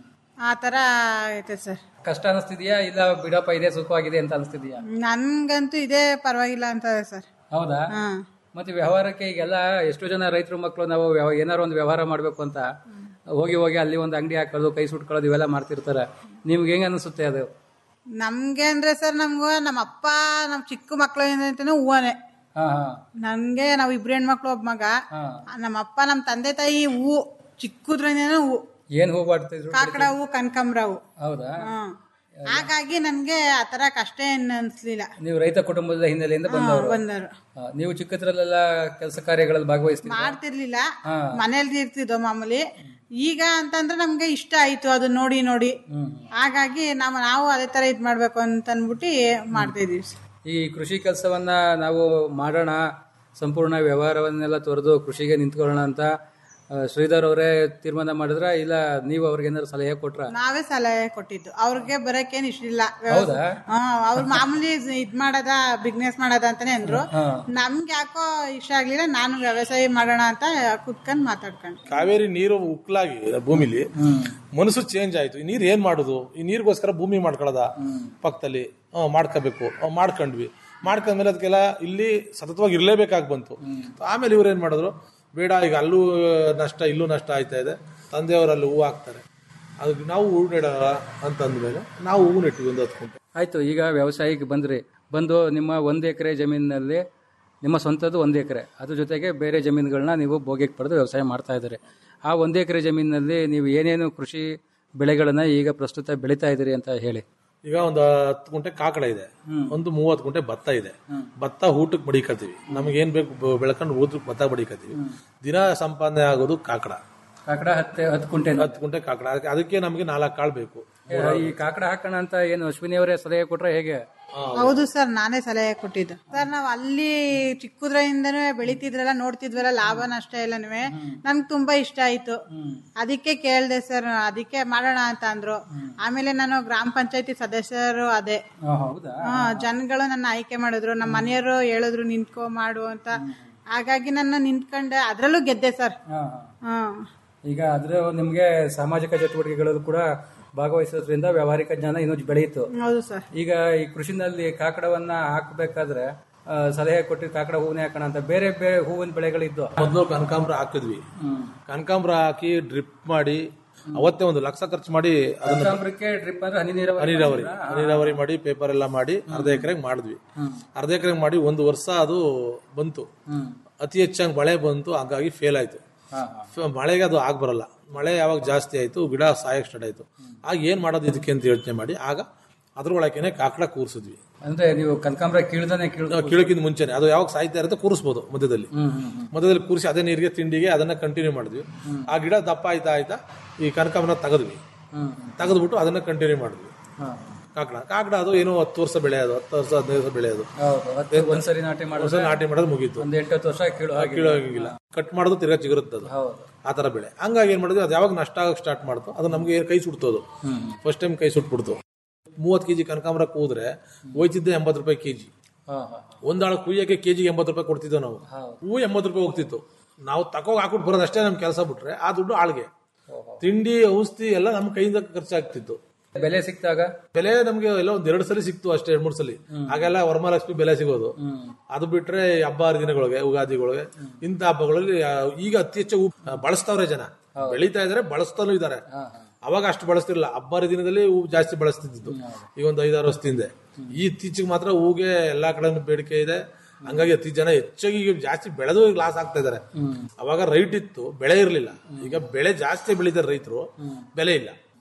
ಆ ತರ ಐತೆ ಸರ್
ಕಷ್ಟ ಅನಿಸ್ತಿದ್ಯಾ ಇಲ್ಲ ಬಿಡಪ್ಪ ಇದೆ ಸುಖವಾಗಿದೆ ಅಂತ ಅನಿಸ್ತಿದ್ಯಾ
ನನ್ಗಂತೂ ಇದೇ ಪರವಾಗಿಲ್ಲ ಅಂತ ಸರ್
ಹೌದಾ
ಹಾ
ಮತ್ತೆ ವ್ಯವಹಾರಕ್ಕೆ ಈಗೆಲ್ಲ ಎಷ್ಟೋ ಜನ ರೈತರು ಮಕ್ಕಳು ನಾವು ವ್ಯವ- ಏನಾರು ಒಂದು ವ್ಯವಹಾರ ಮಾಡಬೇಕು ಅಂತ ಹೋಗಿ ಹೋಗಿ ಅಲ್ಲಿ ಒಂದು ಅಂಗಡಿ ಹಾಕೋದು ಕೈ ಸುಟ್ಕೊಳ್ಳೋದು ಇವೆಲ್ಲ ಮಾಡ್ತಿರ್ತಾರೆ ನಿಮ್ಗೆ ಹೆಂಗ ಅನಿಸುತ್ತೆ ಅದು
ನಮ್ಗೆ ಅಂದ್ರೆ ಸರ್ ನಮ್ಗೂ ನಮ್ಮ ಅಪ್ಪ ನಮ್ ಚಿಕ್ಕ ಮಕ್ಳು ಏನಂತಾನೆ ಹೂವನೆ
ಹಾ ಹಾ
ನನ್ಗೆ ನಾವ್ ಇಬ್ರು ಹೆಣ್ಮಕ್ಳು ಒಬ್ಬ ಮಗ
ಹಾ.
ನಮ್ಮ ಅಪ್ಪ ನಮ್ಮ ತಂದೆ ತಾಯಿ ಹೂ ಚಿಕ್ಕದ್ರಿಂದನೂ ಹೂ
ಏನ್ ಹೂ ಮಾಡ್ತಿದ್ರು
ಕಾಕಡ ಹೂ ಕನಕಾಂಬ್ರ ಹೂ
ಹೌದಾ
ಹ್ಮ್. ಹಾಗಾಗಿ ನನ್ಗೆ ಆತರ ಕಷ್ಟ ಏನ್ ಅನ್ಸ್ಲಿಲ್ಲ
ನೀವು ರೈತ ಕುಟುಂಬದ ಹಿನ್ನೆಲೆಯಿಂದ ಬಂದವರು
ಬಂದರು
ಹಾ, ನೀವು ಚಿಕ್ಕದ್ರಲ್ಲೆಲ್ಲ ಕೆಲಸ ಕಾರ್ಯಗಳಲ್ಲಿ ಭಾಗವಹಿಸ್ತೀವಿ
ಮಾಡ್ತಿರ್ಲಿಲ್ಲ
ಹಾ.
ಮನೇಲಿ ಇರ್ತಿದ್ವು ಮಾಮೂಲಿ ಈಗ ಅಂತಂದ್ರೆ ನಮ್ಗೆ ಇಷ್ಟ ಆಯ್ತು ಅದು ನೋಡಿ ನೋಡಿ ಹಾಗಾಗಿ ನಾವು ನಾವು ಅದೇ ತರ ಇದ್ ಮಾಡ್ಬೇಕು ಅಂತ ಅನ್ಬಿಟ್ಟು ಮಾಡ್ತಾ ಇದೀವಿ ಸರ್.
ಈ ಕೃಷಿ ಕೆಲಸವನ್ನ ನಾವು ಮಾಡೋಣ ಸಂಪೂರ್ಣ ವ್ಯವಹಾರವನ್ನೆಲ್ಲ ತೊರೆದು ಕೃಷಿಗೆ ನಿಂತ್ಕೊಳ್ಳೋಣ ಅಂತ ಆ, ಶ್ರೀಧರ್ ಅವರೇ ತೀರ್ಮಾನ ಮಾಡಿದ್ರ ಇಲ್ಲ ನೀವು ಅವ್ರಿಗೆ ಏನಾದ್ರು ಸಲಹೆ ಕೊಟ್ರ
ನಾವೇ ಸಲಹೆ ಕೊಟ್ಟಿದ್ದು ಅವ್ರಿಗೆ ಬರಕೇನ್ ಇಷ್ಟ ಇಲ್ಲ
ಹೌದಾ?
ಅವ್ರು ಮಾಮೂಲಿ ಇದ್ ಮಾಡದ ಬಿಸ್ನೆಸ್ ಮಾಡದ ಅಂತಾನೆ ಅಂದ್ರು
ಹಾ.
ನಮ್ಗೆ ಯಾಕೋ ಇಷ್ಟ ಆಗ್ಲಿಲ್ಲ ನಾನು ವ್ಯವಸಾಯ ಮಾಡೋಣ ಅಂತ ಕುತ್ಕೊಂಡ್ ಮಾತಾಡ್ಕೊಂಡು
ಕಾವೇರಿ ನೀರು ಉಕ್ಲಾಗಿ ಭೂಮಿಲಿ ಮನಸ್ಸು ಚೇಂಜ್ ಆಯ್ತು ಈ ನೀರ್ ಏನ್ ಮಾಡುದು ಈ ನೀರಿಗೋಸ್ಕರ ಭೂಮಿ ಮಾಡ್ಕೊಳ್ಳೋದ ಪಕ್ಕದಲ್ಲಿ ಹ್ಮ್, ಮಾಡ್ಕೋಬೇಕು ಹ್ಮ್, ಮಾಡ್ಕೊಂಡ್ವಿ ಮಾಡ್ಕೊಂಡ್ಮೇಲೆ ಅದಕ್ಕೆಲ್ಲ ಇಲ್ಲಿ ಸತತವಾಗಿ ಇರ್ಲೇಬೇಕಾಗಿ ಬಂತು ಆಮೇಲೆ ಇವ್ರು ಏನ್ ಮಾಡಿದ್ರು ಬೇಡ ಈಗ ಅಲ್ಲೂ ನಷ್ಟ ಇಲ್ಲೂ ನಷ್ಟ ಆಯ್ತಾ ಇದೆ ತಂದೆಯವರು ಅಲ್ಲಿ ಹೂ ಹಾಕ್ತಾರೆ ಅದಕ್ಕೆ ನಾವು ಹೂ ನೆಡೋಣ ಅಂತ ಅಂದ್ಮೇಲೆ ನಾವು ಹೂ ನೆಟ್ಟಿವಿ ಒಂದು ಹತ್ತು ಕುಂಟೆ
ಆಯ್ತು ಈಗ ವ್ಯವಸಾಯಕ್ಕೆ ಬಂದ್ರಿ ಬಂದು ನಿಮ್ಮ ಒಂದು ಎಕರೆ ಜಮೀನಿನಲ್ಲಿ ನಿಮ್ಮ ಸ್ವಂತದ್ದು ಒಂದು ಎಕರೆ ಅದ್ರ ಜೊತೆಗೆ ಬೇರೆ ಜಮೀನುಗಳನ್ನ ನೀವು ಭೋಗ್ಯಕ್ಕೆ ಪಡೆದು ವ್ಯವಸಾಯ ಮಾಡ್ತಾ ಇದ್ದೀರಿ ಆ ಒಂದು ಎಕರೆ ಜಮೀನಿನಲ್ಲಿ ನೀವು ಏನೇನು ಕೃಷಿ ಬೆಳೆಗಳನ್ನ ಈಗ ಪ್ರಸ್ತುತ ಬೆಳೀತಾ ಇದ್ದೀರಿ ಅಂತ ಹೇಳಿ
ಈಗ ಒಂದು ಹತ್ತು ಗುಂಟೆ ಕಾಕಡ ಇದೆ ಒಂದು ಮೂವತ್ತು ಗುಂಟೆ ಭತ್ತ ಇದೆ ಭತ್ತ ಊಟಕ್ಕೆ ಬಡಿಕತ್ತೀವಿ ನಮ್ಗೆ ಏನ್ ಬೇಕು ಬ- ಬೆಳ್ಕೊಂಡು ಊಟಕ್ಕೆ ಭತ್ತ ಬಡಿಕತ್ತೀವಿ ದಿನ ಸಂಪಾದನೆ ಆಗೋದು ಕಾಕಡ
ಕಾಕಡ ಹತ್ತೆ ಹತ್ತು ಕುಂಟೆ
ಹತ್ತು ಗುಂಟೆ ಕಾಕಡ ಅದಕ್ಕೆ- ಅದಕ್ಕೆ ನಮಗೆ ನಾಲ್ಕು ಕಾಳು ಬೇಕು
ಈ ಕಾಕಡ ಹಾಕೋಣ ಅಂತ ಏನು ಅಶ್ವಿನಿ ಅವರೇ ಸಲಹೆ ಕೊಟ್ರೆ ಹೇಗೆ
ಹೌದು ಸರ್ ನಾನೇ ಸಲಹೆ ಕೊಟ್ಟಿದ್ದು ಸರ್ ನಾವ್ ಅಲ್ಲಿ ಚಿಕ್ಕದ್ರಿಂದನೂ ಬೆಳಿತಿದ್ರಲ್ಲ ನೋಡ್ತಿದ್ವಲ್ಲ ಲಾಭ ನಷ್ಟ ಎಲ್ಲನೂ ನನ್ಗೆ ತುಂಬಾ ಇಷ್ಟ ಆಯ್ತು ಅದಕ್ಕೆ ಕೇಳ್ದೆ ಸರ್ ಅದಕ್ಕೆ ಮಾಡೋಣ ಅಂತ ಅಂದ್ರು ಆಮೇಲೆ ನಾನು ಗ್ರಾಮ ಪಂಚಾಯತಿ ಸದಸ್ಯರು ಅದೇ
ಹೌದಾ
ಹಾ ಜನಗಳು ನನ್ನ ಆಯ್ಕೆ ಮಾಡಿದ್ರು ನಮ್ಮ ಮನೆಯವರು ಹೇಳಿದ್ರು ನಿಂತ್ಕೋ ಮಾಡು ಅಂತ ಹಾಗಾಗಿ ನನ್ನ ನಿಂತ್ಕೊಂಡೆ ಅದ್ರಲ್ಲೂ ಗೆದ್ದೆ ಸರ್ ಹ್ಮ್
ಈಗ ಅದ್ರ ನಿಮ್ಗೆ ಸಾಮಾಜಿಕ ಚಟುವಟಿಕೆಗಳಲ್ಲೂ ಕೂಡ ಭಾಗವಹಿಸೋದ್ರಿಂದ ವ್ಯಾವಹಾರಿಕ ಜ್ಞಾನ ಇನ್ನೂ ಬೆಳೆಯಿತು
ಹೌದು ಸರ್
ಈಗ ಈ ಕೃಷಿನಲ್ಲಿ ಕಾಕಡವನ್ನ ಹಾಕಬೇಕಾದ್ರೆ ಆ, ಸಲಹೆ ಕೊಟ್ಟು ಕಾಕಡ ಹೂವನ್ನೇ ಹಾಕೋಣ ಅಂತ ಬೇರೆ ಬೇರೆ ಹೂವಿನ ಬೆಳೆಗಳಿದ್ದು
ಮೊದಲು ಕನಕಾಂಬ್ರ ಹಾಕಿದ್ವಿ ಕನಕಾಂಬ್ರ ಹಾಕಿ ಡ್ರಿಪ್ ಮಾಡಿ ಅವತ್ತೇ ಒಂದು ಲಕ್ಷ ಖರ್ಚು ಮಾಡಿ ಅದನ್ನ
ಕನಕಾಂಬರಕ್ಕೆ ಡ್ರಿಪ್ ಅಂದ್ರೆ ಹನಿ ನೀರಾವರಿ
ಹನಿ ನೀರಾವರಿ ಹನಿ ನೀರಾವರಿ ಮಾಡಿ ಪೇಪರ್ ಎಲ್ಲ ಮಾಡಿ ಅರ್ಧ ಎಕರೆಗೆ ಮಾಡಿದ್ವಿ ಅರ್ಧ ಎಕರೆಗೆ ಮಾಡಿ ಒಂದು ವರ್ಷ ಅದು ಬಂತು ಅತಿ ಹೆಚ್ಚಾಗಿ ಮಳೆ ಬಂತು ಹಾಗಾಗಿ ಫೇಲ್ ಆಯ್ತು ಫ- ಮಳೆಗೆ ಅದು ಆಗ್ ಬರಲ್ಲ ಮಳೆ ಯಾವಾಗ ಜಾಸ್ತಿ ಆಯ್ತು ಗಿಡ ಸಾಯಕ್ ಸ್ಟಾರ್ಟ್ ಆಯ್ತು ಆಗ ಏನ್ ಮಾಡೋದು ಇದಕ್ಕೆ ಅಂತ ಯೋಚನೆ ಮಾಡಿ ಆಗ ಅದ್ರೊಳಗೇನೆ ಕಾಕಡ ಕೂರಿಸಿದ್ವಿ
ಅಂದ್ರೆ ನೀವು ಕನಕಾಂಬರ ಕೀಳ್ದಾನೆ ಕೀಳ್
ಕೀಳಕ್ಕಿಂತ ಮುಂಚೆನೆ ಅದು ಯಾವಾಗ ಸಾಯ್ತಾ ಇರುತ್ತೆ ಕೂರಿಸ್ಬೋದು ಮಧ್ಯದಲ್ಲಿ ಮಧ್ಯದಲ್ಲಿ ಕೂರಿಸಿ ಅದೇ ನೀರಿಗೆ ತಿಂಡಿಗೆ ಅದನ್ನ ಕಂಟಿನ್ಯೂ ಮಾಡಿದ್ವಿ ಆ ಗಿಡ ದಪ್ಪ ಆಯ್ತಾ ಆಯ್ತಾ ಈ ಕನಕಾಂಬರ ತೆಗೆದ್ವಿ ತೆಗೆದ್ಬಿಟ್ಟು ಅದನ್ನ ಕಂಟಿನ್ಯೂ ಮಾಡಿದ್ವಿ ಕಾಕಡ ಕಾಕಡ ಅದು ಏನೋ ಹತ್ತು ವರ್ಷ ಬೆಳೆಯೋದು ಹತ್ತು ವರ್ಷ ಹದಿನೈದು ವರ್ಷ ಬೆಳೆಯೋದು
ಹೌದು ಮತ್ತೆ ಒಂದ್ಸರಿ ನಾಟಿ
ವರ್ಷ
ಮಾಡಿದ್ರೆ
ನಾಟಿ ಮಾಡೋದು ಮುಗೀತು
ಒಂದ್ ಎಂಟತ್ತು ವರ್ಷ ಕೀಳು ಹಾಗೆ
ಕೀಳೋ ಹೋಗಿಲ್ಲ ಕಟ್ ಮಾಡೋದು ತಿರ್ಗಾ ಚಿಗುರುತ್ತೆ ಅದು
ಹೌದು
ಆ ತರ ಬೆಳೆ ಹಂಗಾಗಿ ಏನ್ ಮಾಡಿದ್ವಿ ಅದು ಯಾವಾಗ ನಷ್ಟ ಆಗಕ್ಕೆ ಸ್ಟಾರ್ಟ್ ಮಾಡ್ತು ಅದು ನಮ್ಗೆ ಏನ್ ಕೈ ಸುಡ್ತೋದು ಫಸ್ಟ್ ಟೈಮ್ ಕೈ ಸುಟ್ಬಿಡ್ತು ಮೂವತ್ತು ಕೆಜಿ ಕನಕಾಂಬರ ಕೂದ್ರೆ ಹೋಯ್ತಿದ್ದೆ ಎಂಬತ್ತು ರೂಪಾಯಿ ಕೆಜಿ
ಹಾ ಹಾ
ಒಂದಾಳ ಕುಯ್ಯಕ್ಕೆ ಕೆಜಿಗೆ ಎಂಬತ್ತು ರೂಪಾಯಿ ಕೊಡ್ತಿದ್ದೆವು ನಾವು ಹೂವು ಎಂಬತ್ತು ರೂಪಾಯಿ ಹೋಗ್ತಿತ್ತು ನಾವು ತಕೋಗ್ ಹಾಕ್ಬಿಟ್ಟು ಬರೋದಷ್ಟೇ ನಮ್ ಕೆಲಸ ಬಿಟ್ರೆ ಆ ದುಡ್ಡು ಆಳ್ಗೆ ತಿಂಡಿ ಔಷಧಿ ಎಲ್ಲ ನಮ್ಮ ಕೈಯಿಂದ ಖರ್ಚಾಗ್ತಿತ್ತು
ಬೆಲೆ ಸಿಕ್ತಾಗ
ಬೆಲೆ ನಮ್ಗೆ ಎಲ್ಲ ಒಂದ್ ಎರಡು ಸಲ ಸಿಕ್ತು ಅಷ್ಟೇ ಎರಡ್ ಮೂರ್ ಸಲ ಆಗೆಲ್ಲ ವರಮಹಾಲಕ್ಷ್ಮಿ ಬೆಲೆ ಸಿಗೋದು ಅದು ಬಿಟ್ರೆ ಈ ಹಬ್ಬ ಹರಿದಿನಗಳಿಗೆ ಉಗಾದಿಗಳಿಗೆ ಇಂಥ ಹಬ್ಬಗಳಲ್ಲಿ ಆ, ಈಗ ಅತಿ ಹೆಚ್ಚು ಹೂ ಬಳಸ್ತಾವ್ರೆ ಜನ ಬೆಳೀತಾ ಇದಾರೆ ಬಳಸ್ತಾನೂ ಇದಾರೆ ಅವಾಗ ಅಷ್ಟು ಬಳಸ್ತಿರ್ಲಿಲ್ಲ ಹಬ್ಬ ಹರಿದಿನದಲ್ಲಿ ಹೂ ಜಾಸ್ತಿ ಬಳಸ್ತಿದ್ದು ಈಗ ಒಂದು ಐದಾರು ವರ್ಷದಿಂದ ಈ ಇತ್ತೀಚೆಗೆ ಮಾತ್ರ ಹೂಗೆ ಎಲ್ಲಾ ಕಡೆ ಬೇಡಿಕೆ ಇದೆ ಹಂಗಾಗಿ ಅತಿ ಜನ ಹೆಚ್ಚಾಗಿ ಈಗ ಜಾಸ್ತಿ ಬೆಳೆದು ಲಾಸ್ ಆಗ್ತಾ ಇದಾರೆ ಅವಾಗ ರೈಟ್ ಇತ್ತು ಬೆಳೆ ಇರ್ಲಿಲ್ಲ ಈಗ ಬೆಳೆ ಜಾಸ್ತಿ ಬೆಳೀತಾರೆ ರೈತರು ಬೆಲೆ ಇಲ್ಲ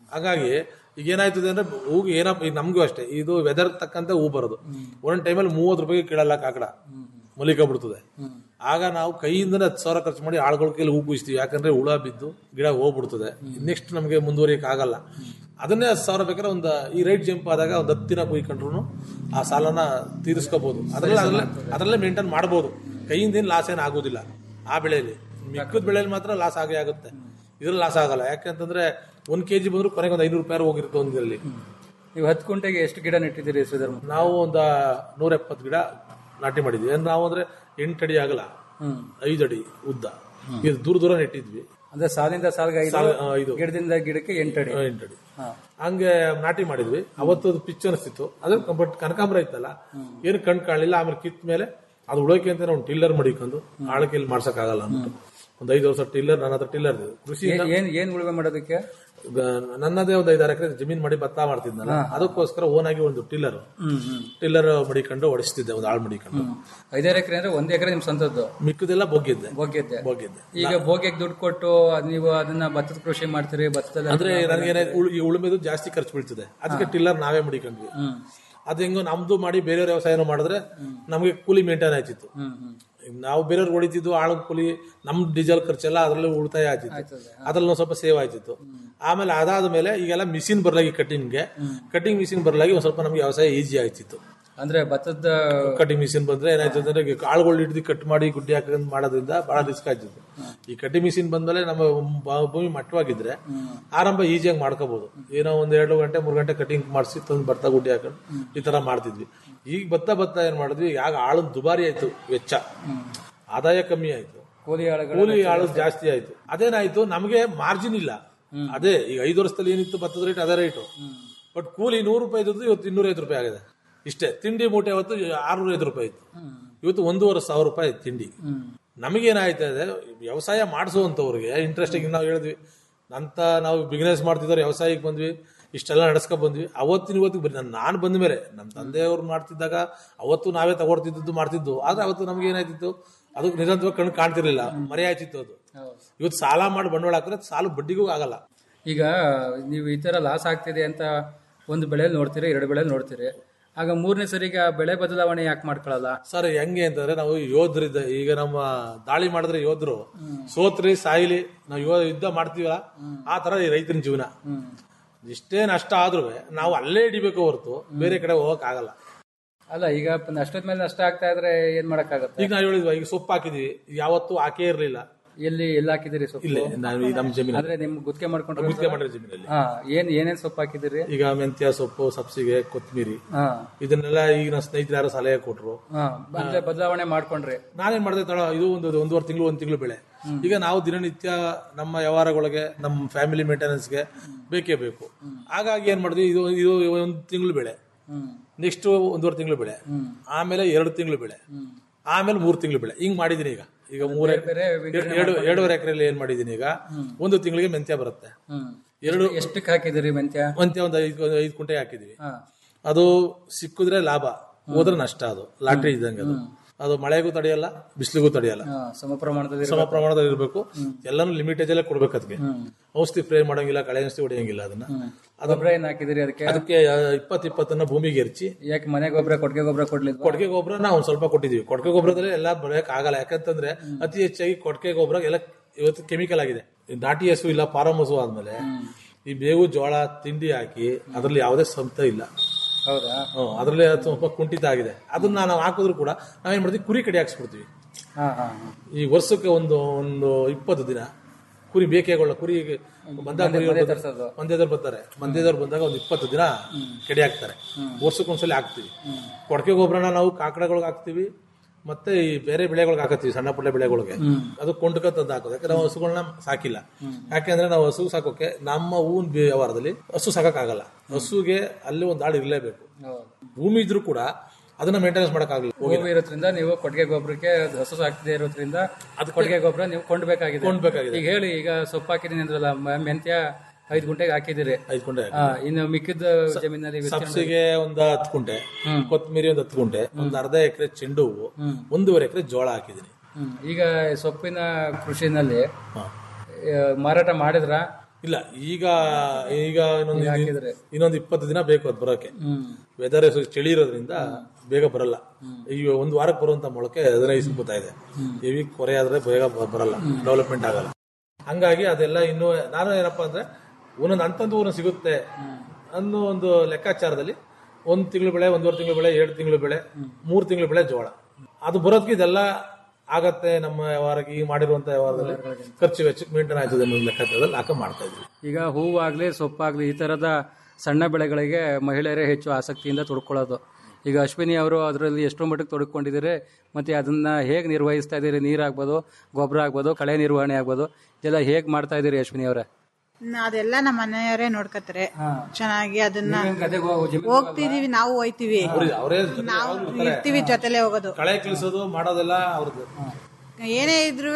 ಹಾಗಾಗಿ ಈಗ ಏನಾಯ್ತದೆ ಅಂದ್ರೆ ಹೂಗೆ ಏನಪ್ಪ ಈಗ ನಮಗೂ ಅಷ್ಟೇ ಇದು ವೆದರ್ ತಕ್ಕಂತೆ ಹೂ ಬರೋದು ಒಂದೊಂದು ಟೈಮಲ್ಲಿ ಮೂವತ್ತು ರೂಪಾಯಿಗೆ ಕೀಳಲ್ಲ ಕಾಕಡ ಮಲಿಕ ಬಿಡ್ತದೆ ಆಗ ನಾವು ಕೈಯಿಂದನೇ ಹತ್ತು ಸಾವಿರ ಖರ್ಚು ಮಾಡಿ ಆಳುಗಳ ಕೈಲಿ ಹೂ ಕುಯಿಸ್ತೀವಿ ಯಾಕಂದ್ರೆ ಹುಳ ಬಿದ್ದು ಗಿಡ ಹೋಗ್ಬಿಡ್ತದೆ ನೆಕ್ಸ್ಟ್ ನಮಗೆ ಮುಂದುವರಿಯಕ್ಕೆ ಆಗಲ್ಲ ಅದನ್ನೇ ಹತ್ತು ಸಾವಿರ ಬೇಕಾದ್ರೆ ಒಂದು ಈ ರೈಟ್ ಜಂಪ್ ಆದಾಗ ಒಂದು ಹತ್ತು ದಿನ ಕುಯ್ಕೊಂಡ್ರು ಆ ಸಾಲನ ತೀರಿಸ್ಕೋಬಹುದು ಅದರಲ್ಲೇ ಅದರಲ್ಲೇ ಅದರಲ್ಲೇ ಮೇಂಟೈನ್ ಮಾಡ್ಬೋದು ಕೈಯಿಂದ ಏನು ಲಾಸ್ ಏನು ಆಗೋದಿಲ್ಲ ಆ ಬೆಳೆಯಲ್ಲಿ ಮಿಕ್ಕದ ಬೆಳೆಯಲ್ಲಿ ಮಾತ್ರ ಲಾಸ್ ಆಗೇ ಆಗುತ್ತೆ ಇದ್ರಲ್ಲಿ ಲಾಸ್ ಆಗಲ್ಲ ಯಾಕಂತಂದ್ರೆ ಒಂದ್ ಕೆಜಿ ಬಂದ್ರು ಕೊನೆಗೆ ಒಂದು ಐನೂರು ರೂಪಾಯಿ ಹೋಗಿರುತ್ತೆ ಒಂದ್ರಲ್ಲಿ
ನೀವು ಹತ್ತು ಕುಂಟೆಗೆ ಎಷ್ಟು ಗಿಡ ನೆಟ್ಟಿದ್ದೀರಿ ಶ್ರೀಧರ್
ನಾವು ಒಂದು ನೂರ ಎಪ್ಪತ್ತು ಗಿಡ ನಾಟಿ ಮಾಡಿದ್ವಿ ಏನ್ ನಾವು ಅಂದ್ರೆ ಎಂಟು ಅಡಿ ಆಗಲ್ಲ ಐದು ಅಡಿ ಉದ್ದ ಇದು ದೂರ ದೂರ ನೆಟ್ಟಿದ್ವಿ
ಅಂದ್ರೆ ಸಾಲಿಂದ ಸಾಲ್ಗೆ ಐದು
ಸಾಲ- ಆ, ಐದು.
ಗಿಡದಿಂದ ಗಿಡಕ್ಕೆ ಎಂಟು ಅಡಿ
ಆ, ಎಂಟು ಅಡಿ ಹಂಗೆ ನಾಟಿ ಮಾಡಿದ್ವಿ ಅವತ್ತು ಅದು ಪಿಚ್ ಅನಿಸ್ತಿತ್ತು ಅದ್ರ ಬಟ್ ಕನಕಾಂಬರ ಇತ್ತಲ್ಲ ಏನು ಕಣ್ ಕಾಣಲಿಲ್ಲ ಆಮೇಲೆ ಕಿತ್ ಮೇಲೆ ಅದು ಉಳೋಕೆ ಅಂತ ಒಂದು ಟಿಲ್ಲರ್ ಮಡಿಕೊಂಡು ಆಳಕೆಯಲ್ಲಿ ಮಾಡ್ಸಕ್ ಆಗಲ್ಲ ಅಂದ್ಬಿಟ್ಟು ಒಂದು ಐದು ವರ್ಷ ಟಿಲ್ಲರ್ ನನ್ನ ಹತ್ರ ಟಿಲ್ಲರ್ ಕೃಷಿ
ಏನ್- ಏನ್ ಏನ್ ಉಳುಮೆ ಮಾಡೋದಕ್ಕೆ
ನನ್ನದೇ ಒಂದು ಐದಾರು ಎಕರೆ ಜಮೀನ್ ಮಾಡಿ ಭತ್ತ ಮಾಡ್ತಿದ್ನಲ್ಲ ಅದಕ್ಕೋಸ್ಕರ ಓನ್ ಆಗಿ ಒಂದು ಟಿಲ್ಲರ್ ಟಿಲ್ಲರ್ ಮಡಿಕೊಂಡು ಹೊಡಿಸ್ತಿದ್ದೆ ಒಂದು ಆಳ್ ಮಡಿಕೊಂಡು
ಐದಾರು ಎಕರೆ ಅಂದ್ರೆ ಒಂದ್ ಎಕರೆ ನಿಮ್ ಸ್ವಂತದ್ದು
ಮಿಕ್ಕದೆಲ್ಲ ಬೊಗ್ಗಿದ್ದೆ
ಬೋಗ್ಯದ್ದೆ
ಬೊಗ್ಗಿದ್ದೆ
ಈಗ ಬೋಗ್ಯಕ್ಕೆ ದುಡ್ಡು ಕೊಟ್ಟು ಅದ್ ನೀವು ಅದನ್ನ ಭತ್ತದ ಕೃಷಿ ಮಾಡ್ತೀರಿ ಭತ್ತದಲ್ಲಿ
ಅಂದ್ರೆ ನನಗೇನಾಯ್ತು ಉಳ್- ಈ ಉಳುಮೆದು ಜಾಸ್ತಿ ಖರ್ಚು ಬೀಳ್ತದೆ ಅದಕ್ಕೆ ಟಿಲ್ಲರ್ ನಾವೇ ಮಡಿಕೊಂಡ್ವಿ ಅದು ಹೆಂಗೋ ನಮ್ದು ಮಾಡಿ ಬೇರೆಯವ್ರ ವ್ಯವಸಾಯನ ಮಾಡಿದ್ರೆ ನಮಗೆ ಕೂಲಿ ಮೇಂಟೈನ್ ಆಯ್ತಿತ್ತು ಈಗ ನಾವು ಬೇರೆಯವ್ರಿಗೆ ಹೊಡಿತಿದ್ದು ಆಳು ಕೂಲಿ ನಮ್ ಡೀಸೆಲ್ ಖರ್ಚೆಲ್ಲ ಅದರಲ್ಲಿ ಉಳಿತಾಯ ಆಯ್ತಿತ್ತು ಅದ್ರಲ್ಲಿ ಒಂದ್ ಸ್ವಲ್ಪ ಸೇವ್ ಆಯ್ತಿತ್ತು ಆಮೇಲೆ ಅದಾದ ಮೇಲೆ ಈಗೆಲ್ಲ ಮಿಷಿನ್ ಬರ್ಲಾಗಿ ಕಟಿಂಗ್ಗೆ ಕಟಿಂಗ್ ಮಿಷಿನ್ ಬರ್ಲಾಗಿ ಒಂದ್ ಸ್ವಲ್ಪ ನಮ್ಗೆ ವ್ಯವಸಾಯ ಈಸಿ ಆಯ್ತಿತ್ತು
ಅಂದ್ರೆ ಭತ್ತದ
ಕಟಿಂಗ್ ಮಿಷಿನ್ ಬಂದ್ರೆ ಏನಾಯ್ತು ಅಂದ್ರೆ ಈಗ ಕಾಳುಗಳು ಹಿಡಿದು ಕಟ್ ಮಾಡಿ ಗುಡ್ಡಿ ಹಾಕೊಂಡು ಮಾಡೋದ್ರಿಂದ ಬಹಳ ರಿಸ್ಕ್ ಆಯ್ತಿತ್ತು ಈ ಕಟಿಂಗ್ ಮಿಷಿನ್ ಬಂದ್ಮೇಲೆ ನಮ್ಮ ಬ- ಭೂಮಿ ಮಟ್ಟವಾಗಿದ್ರೆ ಆರಂಭ ಈಸಿಯಾಗಿ ಮಾಡ್ಕೋಬಹುದು ಏನೋ ಒಂದ್ ಎರಡು ಗಂಟೆ ಮೂರು ಗಂಟೆ ಕಟಿಂಗ್ ಮಾಡಿಸಿ ತಂದು ಭತ್ತ ಗುಡ್ಡಿ ಹಾಕೊಂಡು ಈ ತರ ಮಾಡ್ತಿದ್ವಿ ಈಗ ಭತ್ತ ಭತ್ತ ಏನ್ ಮಾಡಿದ್ವಿ ಆಗ ಆಳು ದುಬಾರಿ ಆಯ್ತು ವೆಚ್ಚ ಆದಾಯ ಕಮ್ಮಿ ಆಯ್ತು
ಕೂಲಿ ಆಳುಗಳು
ಕೂಲಿ ಆಳು ಜಾಸ್ತಿ ಆಯ್ತು ಅದೇನಾಯ್ತು ನಮಗೆ ಮಾರ್ಜಿನ್ ಇಲ್ಲ ಅದೇ ಈಗ ಐದು ವರ್ಷದಲ್ಲಿ ಏನಿತ್ತು ಭತ್ತದ ರೇಟ್ ಅದೇ ರೇಟು ಬಟ್ ಕೂಲಿ ನೂರು ರೂಪಾಯಿ ಇದ್ದು ಇವತ್ತು ಇನ್ನೂರ ಐದು ರೂಪಾಯಿ ಆಗಿದೆ ಇಷ್ಟೇ ತಿಂಡಿ ಮೂಟೆ ಅವತ್ತು ಆರ್ನೂರ ಐದು ರೂಪಾಯಿ ಇತ್ತು ಇವತ್ತು ಒಂದೂವರೆ ಸಾವಿರ ರೂಪಾಯಿ ತಿಂಡಿ ನಮಗೇನಾಯ್ತದೆ ವ್ಯವಸಾಯ ಮಾಡಿಸುವಂತವ್ರಿಗೆ ಇಂಟ್ರೆಸ್ಟಿಂಗ್ ನಾವು ಹೇಳಿದ್ವಿ ಅಂತ ನಾವು ಬಿಸ್ನೆಸ್ ಮಾಡ್ತಿದ್ದವ್ರು ವ್ಯವಸಾಯಕ್ಕೆ ಬಂದ್ವಿ ಇಷ್ಟೆಲ್ಲ ನಡ್ಸ್ಕೊಂಡ್ ಬಂದ್ವಿ ಅವತ್ತಿನ ಇವತ್ತಿಗೆ ಬರೀ ನಾನು ನಾನು ಬಂದ ಮೇಲೆ ನಮ್ಮ ತಂದೆಯವ್ರು ಮಾಡ್ತಿದ್ದಾಗ ಅವತ್ತು ನಾವೇ ತಗೊಳ್ತಿದ್ದು ಮಾಡ್ತಿದ್ದು ಆದ್ರೆ ಅವತ್ತು ನಮ್ಗೆ ಏನಾಯ್ತಿತ್ತು ಅದು ನಿರಂತರವಾಗಿ ಕಣ್ಣು ಕಾಣ್ತಿರ್ಲಿಲ್ಲ ಮರೆ ಆಯ್ತಿತ್ತು ಅದು ಇವತ್ತು ಸಾಲ ಮಾಡಿ ಬಂಡವಾಳ ಹಾಕಿದ್ರೆ ಸಾಲ ಬಡ್ಡಿಗೂ ಆಗಲ್ಲ
ಈಗ ನೀವು ಈ ತರ ಲಾಸ್ ಆಗ್ತಿದೆ ಅಂತ ಒಂದು ಬೆಳೆಯಲ್ಲಿ ನೋಡ್ತೀರಿ ಎರಡು ಬೆಳೆಯಲ್ಲಿ ನೋಡ್ತೀರಿ ಆಗ ಮೂರನೇ ಸರಿಗೆ ಆ ಬೆಳೆ ಬದಲಾವಣೆ ಯಾಕೆ ಮಾಡ್ಕೊಳ್ಳಲ್ಲ
ಸರ್ ಹೆಂಗೆ ಅಂತಂದ್ರೆ ನಾವು ಯೋಧರಿದ್ದ ಈಗ ನಮ್ಮ ದಾಳಿ ಮಾಡಿದ್ರೆ ಯೋಧರು ಸೋತ್ರಿ ಸಾಯಿಲಿ ನಾವು ಯೋ ಯುದ್ಧ ಮಾಡ್ತೀವಲ್ಲ ಆ ತರ ಈ ರೈತನ ಜೀವನ ಇಷ್ಟೇ ನಷ್ಟ ಆದ್ರೂ ನಾವು ಅಲ್ಲೇ ಹಿಡಿಬೇಕು ಹೊರತು ಬೇರೆ ಕಡೆ ಹೋಗಕ್ ಆಗಲ್ಲ
ಅಲ್ಲ ಈಗ ನಷ್ಟದ ಮೇಲೆ ನಷ್ಟ ಆಗ್ತಾ ಇದ್ರೆ ಏನ್ ಮಾಡಕ್ಕಾಗತ್ತೆ
ಈಗ ನಾವು ಹೇಳಿದ್ವಿ ಈಗ ಸೊಪ್ಪು ಹಾಕಿದ್ವಿ ಯಾವತ್ತೂ ಹಾಕೇ ಇರ್ಲಿಲ್ಲ
ಎಲ್ಲಿ ಎಲ್ಲಿ ಹಾಕಿದಿರಿ ಸೊಪ್ಪು
ಇಲ್ಲೇ ನಾವು ಈ ನಮ್ಮ ಜಮೀನು
ಅಂದ್ರೆ ನಿಮ್ ಗುತ್ತಿಗೆ ಮಾಡ್ಕೊಂಡ್ರೆ
ಗುತ್ತಿಗೆ ಮಾಡಿರೋ ಜಮೀನಲ್ಲಿ
ಹಾ ಏನ್ ಏನೇನ್ ಸೊಪ್ಪು ಹಾಕಿದಿರಿ
ಈಗ ಮೆಂತ್ಯ ಸೊಪ್ಪು ಸಬ್ಸಿಗೆ ಕೊತ್ತಂಬರಿ
ಹಾ
ಇದನ್ನೆಲ್ಲ ಈಗ ನನ್ನ ಸ್ನೇಹಿತರು ಯಾರೋ ಸಲಹೆ ಕೊಟ್ರು
ಹಾ ಅಂದ್ರೆ ಬದಲಾವಣೆ ಮಾಡ್ಕೊಂಡ್ರಿ
ನಾನೇನ್ ಮಾಡಿದೆ ತಡ ಇದು ಒಂದು ಒಂದೂವರೆ ತಿಂಗಳು ಒಂದು ತಿಂಗಳು ಬೆಳೆ ಈಗ ನಾವು ದಿನನಿತ್ಯ ನಮ್ಮ ವ್ಯವಹಾರಗಳಿಗೆ ನಮ್ಮ ಫ್ಯಾಮಿಲಿ ಮೇಂಟೆನೆನ್ಸ್ಗೆ ಬೇಕೇ ಬೇಕು ಹಾಗಾಗಿ ಏನ್ ಮಾಡಿದ್ವಿ ಇದು ಇದು ಒಂದು ತಿಂಗಳು ಬೆಳೆ ನೆಕ್ಸ್ಟ್ ಒಂದೂವರೆ ತಿಂಗಳು ಬೆಳೆ ಆಮೇಲೆ ಎರಡು ತಿಂಗಳು ಬೆಳೆ ಆಮೇಲೆ ಮೂರು ತಿಂಗಳು ಬೆಳೆ ಹಿಂಗ್ ಮಾಡಿದೀನಿ ಈಗ ಈಗ ಮೂರ ಎರಡು ಎರಡೂವರೆ ಎಕರೆಯಲ್ಲಿ ಏನ್ ಮಾಡಿದೀನಿ ಈಗ ಒಂದು ತಿಂಗಳಿಗೆ ಮೆಂತ್ಯ ಬರುತ್ತೆ
ಹ್ಮ್
ಎರಡು
ಎಷ್ಟಕ್ಕೆ ಹಾಕಿದಿರಿ ಮೆಂತ್ಯ
ಮೆಂತ್ಯ ಒಂದು ಐದು ಐದು ಕುಂಟೆ ಹಾಕಿದೀವಿ
ಹಾ
ಅದು ಸಿಕ್ಕಿದ್ರೆ ಲಾಭ ಹೋದ್ರೆ ನಷ್ಟ ಅದು ಲಾಟ್ರಿ ಇದ್ದಂಗೆ ಅದು ಅದು ಮಳೆಗೂ ತಡೆಯಲ್ಲ ಬಿಸಿಲಿಗೂ ತಡೆಯಲ್ಲ
ಹಾ, ಸಮ ಪ್ರಮಾಣದಲ್ಲಿ
ಸಮ ಪ್ರಮಾಣದಲ್ಲಿ ಇರಬೇಕು ಎಲ್ಲಾನು ಲಿಮಿಟೇಜ್ ಅಲ್ಲೇ ಕೊಡ್ಬೇಕು ಅದಕ್ಕೆ ಔಷಧಿ ಸ್ಪ್ರೇ ಮಾಡಂಗಿಲ್ಲ ಕಳೆ ಔಷಧಿ ಹೊಡೆಯಂಗಿಲ್ಲ ಅದನ್ನ
ಗೊಬ್ಬರ ಏನ್ ಹಾಕಿದಿರಿ ಅದಕ್ಕೆ
ಅದಕ್ಕೆ ಇಪ್ಪತ್ ಇಪ್ಪತ್ತನ್ನ ಭೂಮಿಗೆ ಎರಚಿ
ಯಾಕೆ ಮನೆ ಗೊಬ್ಬರ ಕೊಟ್ಟಿಗೆ ಗೊಬ್ಬರ ಕೊಡ್ಲಿಲ್ವಾ
ಕೊಟ್ಟಿಗೆ ಗೊಬ್ಬರ ನಾವು ಒಂದ್ ಸ್ವಲ್ಪ ಕೊಟ್ಟಿದೀವಿ ಕೊಟ್ಟಿಗೆ ಗೊಬ್ಬರದಲ್ಲಿ ಎಲ್ಲ ಬೆಳೆಯಕ್ ಆಗಲ್ಲ ಯಾಕಂತಂದ್ರೆ ಅತಿ ಹೆಚ್ಚಾಗಿ ಕೊಟ್ಟಿಗೆ ಗೊಬ್ಬರ ಎಲ್ಲ ಇವತ್ತು ಕೆಮಿಕಲ್ ಆಗಿದೆ ಈ ನಾಟಿ ಹಸು ಇಲ್ಲ ಫಾರಂ ಹಸು ಆದ್ಮೇಲೆ ಈ ಬೇವು ಜೋಳ ತಿಂಡಿ ಹಾಕಿ ಅದ್ರಲ್ಲಿ ಯಾವುದೇ ಸಂತ ಇಲ್ಲ
ಹೌದಾ
ಹ್ಮ್, ಅದ್ರಲ್ಲಿ ಅದು ಸ್ವಲ್ಪ ಕುಂಠಿತ ಆಗಿದೆ ಅದನ್ನ ನಾವು ಹಾಕಿದ್ರು ಕೂಡ ನಾವೇನ್ ಮಾಡ್ತೀವಿ ಕುರಿ ಕಡಿ ಹಾಕ್ಸ್ಬಿಡ್ತೀವಿ
ಹಾ ಹಾ ಹಾ.
ಈ ವರ್ಷಕ್ಕೆ ಒಂದು ಒಂದು ಇಪ್ಪತ್ತು ದಿನ ಕುರಿ ಬೇಕೆಗೊಳ್ಳ ಕುರಿ ಬಂದಾಗ ಕುರಿ
ಮನೆ ತರ್ಸೋದು.
ಮಂದ್ಯದವ್ರು ಬರ್ತಾರೆ ಮಂದ್ಯದವ್ರು ಬಂದಾಗ ಒಂದು ಇಪ್ಪತ್ತು ದಿನ ಕೆಡಿ ಹಾಕ್ತಾರೆ ವರ್ಷಕ್ಕೊಂದ್ಸಲಿ ಹಾಕ್ತಿವಿ ಕೊಡಕೆ ಗೊಬ್ಬರನ ನಾವು ಕಾಕಡಗಳಿಗೆ ಹಾಕ್ತಿವಿ ಮತ್ತೆ ಈ ಬೇರೆ ಬೆಳೆಗಳಿಗೆ ಹಾಕತ್ತೀವಿ ಸಣ್ಣ ಪುಟ್ಟ ಬೆಳೆಗಳಿಗೆ ಅದು ಕೊಂಡ್ಕ ತಂದು ಹಾಕೋದು ಯಾಕಂದ್ರೆ ನಾವು ಹಸುಗಳನ್ನ ಸಾಕಿಲ್ಲ ಯಾಕೆಂದ್ರೆ ನಾವು ಹಸು ಸಾಕೋಕೆ ನಮ್ಮ ಹೂವಿನ ವ್ಯವಹಾರದಲ್ಲಿ ಹಸು ಸಾಕಕ್ಕಾಗಲ್ಲ ಹಸುಗೆ ಅಲ್ಲಿ ಒಂದು ಆಳು ಇರಲೇಬೇಕು
ಹೌದು.
ಭೂಮಿ ಇದ್ರೂ ಕೂಡ ಅದನ್ನ ಮೇಂಟೆನೆನ್ಸ್ ಮಾಡಕ್ಕಾಗಲ್ಲ
ಭೂಮಿ ಇರೋದ್ರಿಂದ ನೀವು ಕೊಟ್ಟಿಗೆ ಗೊಬ್ಬರಕ್ಕೆ ಹಸು ಹಾಕದೇ ಇರೋದ್ರಿಂದ ಅದು ಕೊಟ್ಟಿಗೆ ಗೊಬ್ಬರ ನೀವು ಕೊಂಡ್ಬೇಕಾಗಿದೆ
ಕೊಂಡ್ಬೇಕಾಗಿದೆ.
ಈಗ ಹೇಳಿ ಈಗ ಸೊಪ್ಪು ಹಾಕಿದೀನಿ ಅಂದ್ರಲ್ಲ ಮ- ಮೆಂತ್ಯ ಐದು ಗುಂಟೆಗೆ ಹಾಕಿದಿರಿ
ಐದು ಕೊಂಡೆ
ಹಾ, ಇನ್ನು ಮಿಕ್ಕಿದ ಜಮೀನಲ್ಲಿ ವಿಸ್ತೀರ್ಣ-
ಸಬ್ಸಿಗೆ ಒಂದ್ ಹತ್ತು ಕುಂಟೆ ಕೊತ್ತಂಬರಿ ಒಂದ್ ಹತ್ತು ಕುಂಟೆ ಒಂದ್ ಅರ್ಧ ಎಕರೆ ಚೆಂಡು ಹೂವು ಒಂದೂವರೆ ಎಕರೆ ಜೋಳ ಹಾಕಿದೀನಿ
ಹ್ಮ್. ಈಗ ಸೊಪ್ಪಿನ ಕೃಷಿನಲ್ಲಿ ಆ, ಮಾರಾಟ ಮಾಡಿದ್ರ
ಇಲ್ಲ ಈಗ ಈಗ ಇನ್ನೊಂದು ಇನ್ನೊಂದು ಇಪ್ಪತ್ತು ದಿನ ಬೇಕು ಅದು ಬರೋಕೆ ವೆದರ್ ಚಳಿ ಇರೋದ್ರಿಂದ ಬೇಗ ಬರಲ್ಲ ಈಗ ಒಂದು ವಾರಕ್ಕೆ ಬರುವಂತ ಮೊಳಕೆ ಹದಿನೈದು ಸಿಗ್ಬೋತಾ ಇದೆ ಹೆವಿ ಕೊರೆ ಆದ್ರೆ ಬೇಗ ಬ- ಬರಲ್ಲ ಡೆವಲಪ್ಮೆಂಟ್ ಆಗಲ್ಲ ಹಂಗಾಗಿ ಅದೆಲ್ಲ ಇನ್ನು ನಾನು ಏನಪ್ಪಾ ಅಂದ್ರೆ ಒಂದೊಂದು ಅಂತಂದು ಒಂದೊಂದು ಸಿಗುತ್ತೆ ಅನ್ನೋ ಒಂದು ಲೆಕ್ಕಾಚಾರದಲ್ಲಿ ಒಂದ್ ತಿಂಗಳು ಬೆಳೆ ಒಂದೂವರೆ ತಿಂಗಳು ಬೆಳೆ ಎರಡು ತಿಂಗಳು ಬೆಳೆ ಮೂರು ತಿಂಗಳು ಬೆಳೆ ಜೋಳ ಅದು ಬರೋದಕ್ಕೆ ಇದೆಲ್ಲ ಆಗತ್ತೆ ನಮ್ಮ ವ್ಯವಹಾರಕ್ಕೆ ಈಗ ಮಾಡಿರುವಂತ ವ್ಯವಹಾರದಲ್ಲಿ ಖರ್ಚು ವೆಚ್ಚಕ್ಕೆ ಮೇಂಟೈನ್ ಆಯ್ತದೆ ಅನ್ನೋ ಲೆಕ್ಕಾಚಾರದಲ್ಲಿ ಹಾಕ ಮಾಡ್ತಾ ಇದ್ವಿ
ಈಗ ಹೂವಾಗ್ಲಿ ಸೊಪ್ಪಾಗ್ಲಿ ಈ ತರದ ಸಣ್ಣ ಬೆಳೆಗಳಿಗೆ ಮಹಿಳೆಯರೇ ಹೆಚ್ಚು ಆಸಕ್ತಿಯಿಂದ ತೊಡ್ಕೊಳ್ಳೋದು ಈಗ ಅಶ್ವಿನಿ ಅವರು ಅದರಲ್ಲಿ ಎಷ್ಟೋ ಮಟ್ಟಿಗೆ ತೊಡ್ಕೊಂಡಿದ್ದಾರೆ ಮತ್ತೆ ಅದನ್ನ ಹೇಗೆ ನಿರ್ವಹಿಸ್ತಾ ಇದ್ದೀರಿ ನೀರಾಗ್ಬೋದು ಗೊಬ್ಬರ ಆಗ್ಬೋದು ಕಳೆ ನಿರ್ವಹಣೆ ಆಗ್ಬೋದು ಇದೆಲ್ಲ ಹೇಗೆ ಮಾಡ್ತಾ ಇದ್ದೀರಿ ಅಶ್ವಿನಿ ಅವರೇ
ನ- ಅದೆಲ್ಲ ನಮ್ಮ ಮನೆಯವರೇ ನೋಡ್ಕತಾರೆ ಚೆನ್ನಾಗಿ ಅದನ್ನ
ನೀವೇನ್ ಗದ್ದೆಗೆ ಹೋಗೋ ಜಮೀನ್
ಹೋಗ್ತಿದೀವಿ ನಾವು ಹೋಯ್ತಿವಿ
ಅವರೇ
ನಾವು ಇರ್ತೀವಿ ಜೊತೆಲೆ ಹೋಗೋದು
ಕಳೆ ಕಿಳಿಸೋದು ಮಾಡೋದೆಲ್ಲ ಅವ್ರದ್ದು
ಏನೇ ಇದ್ರು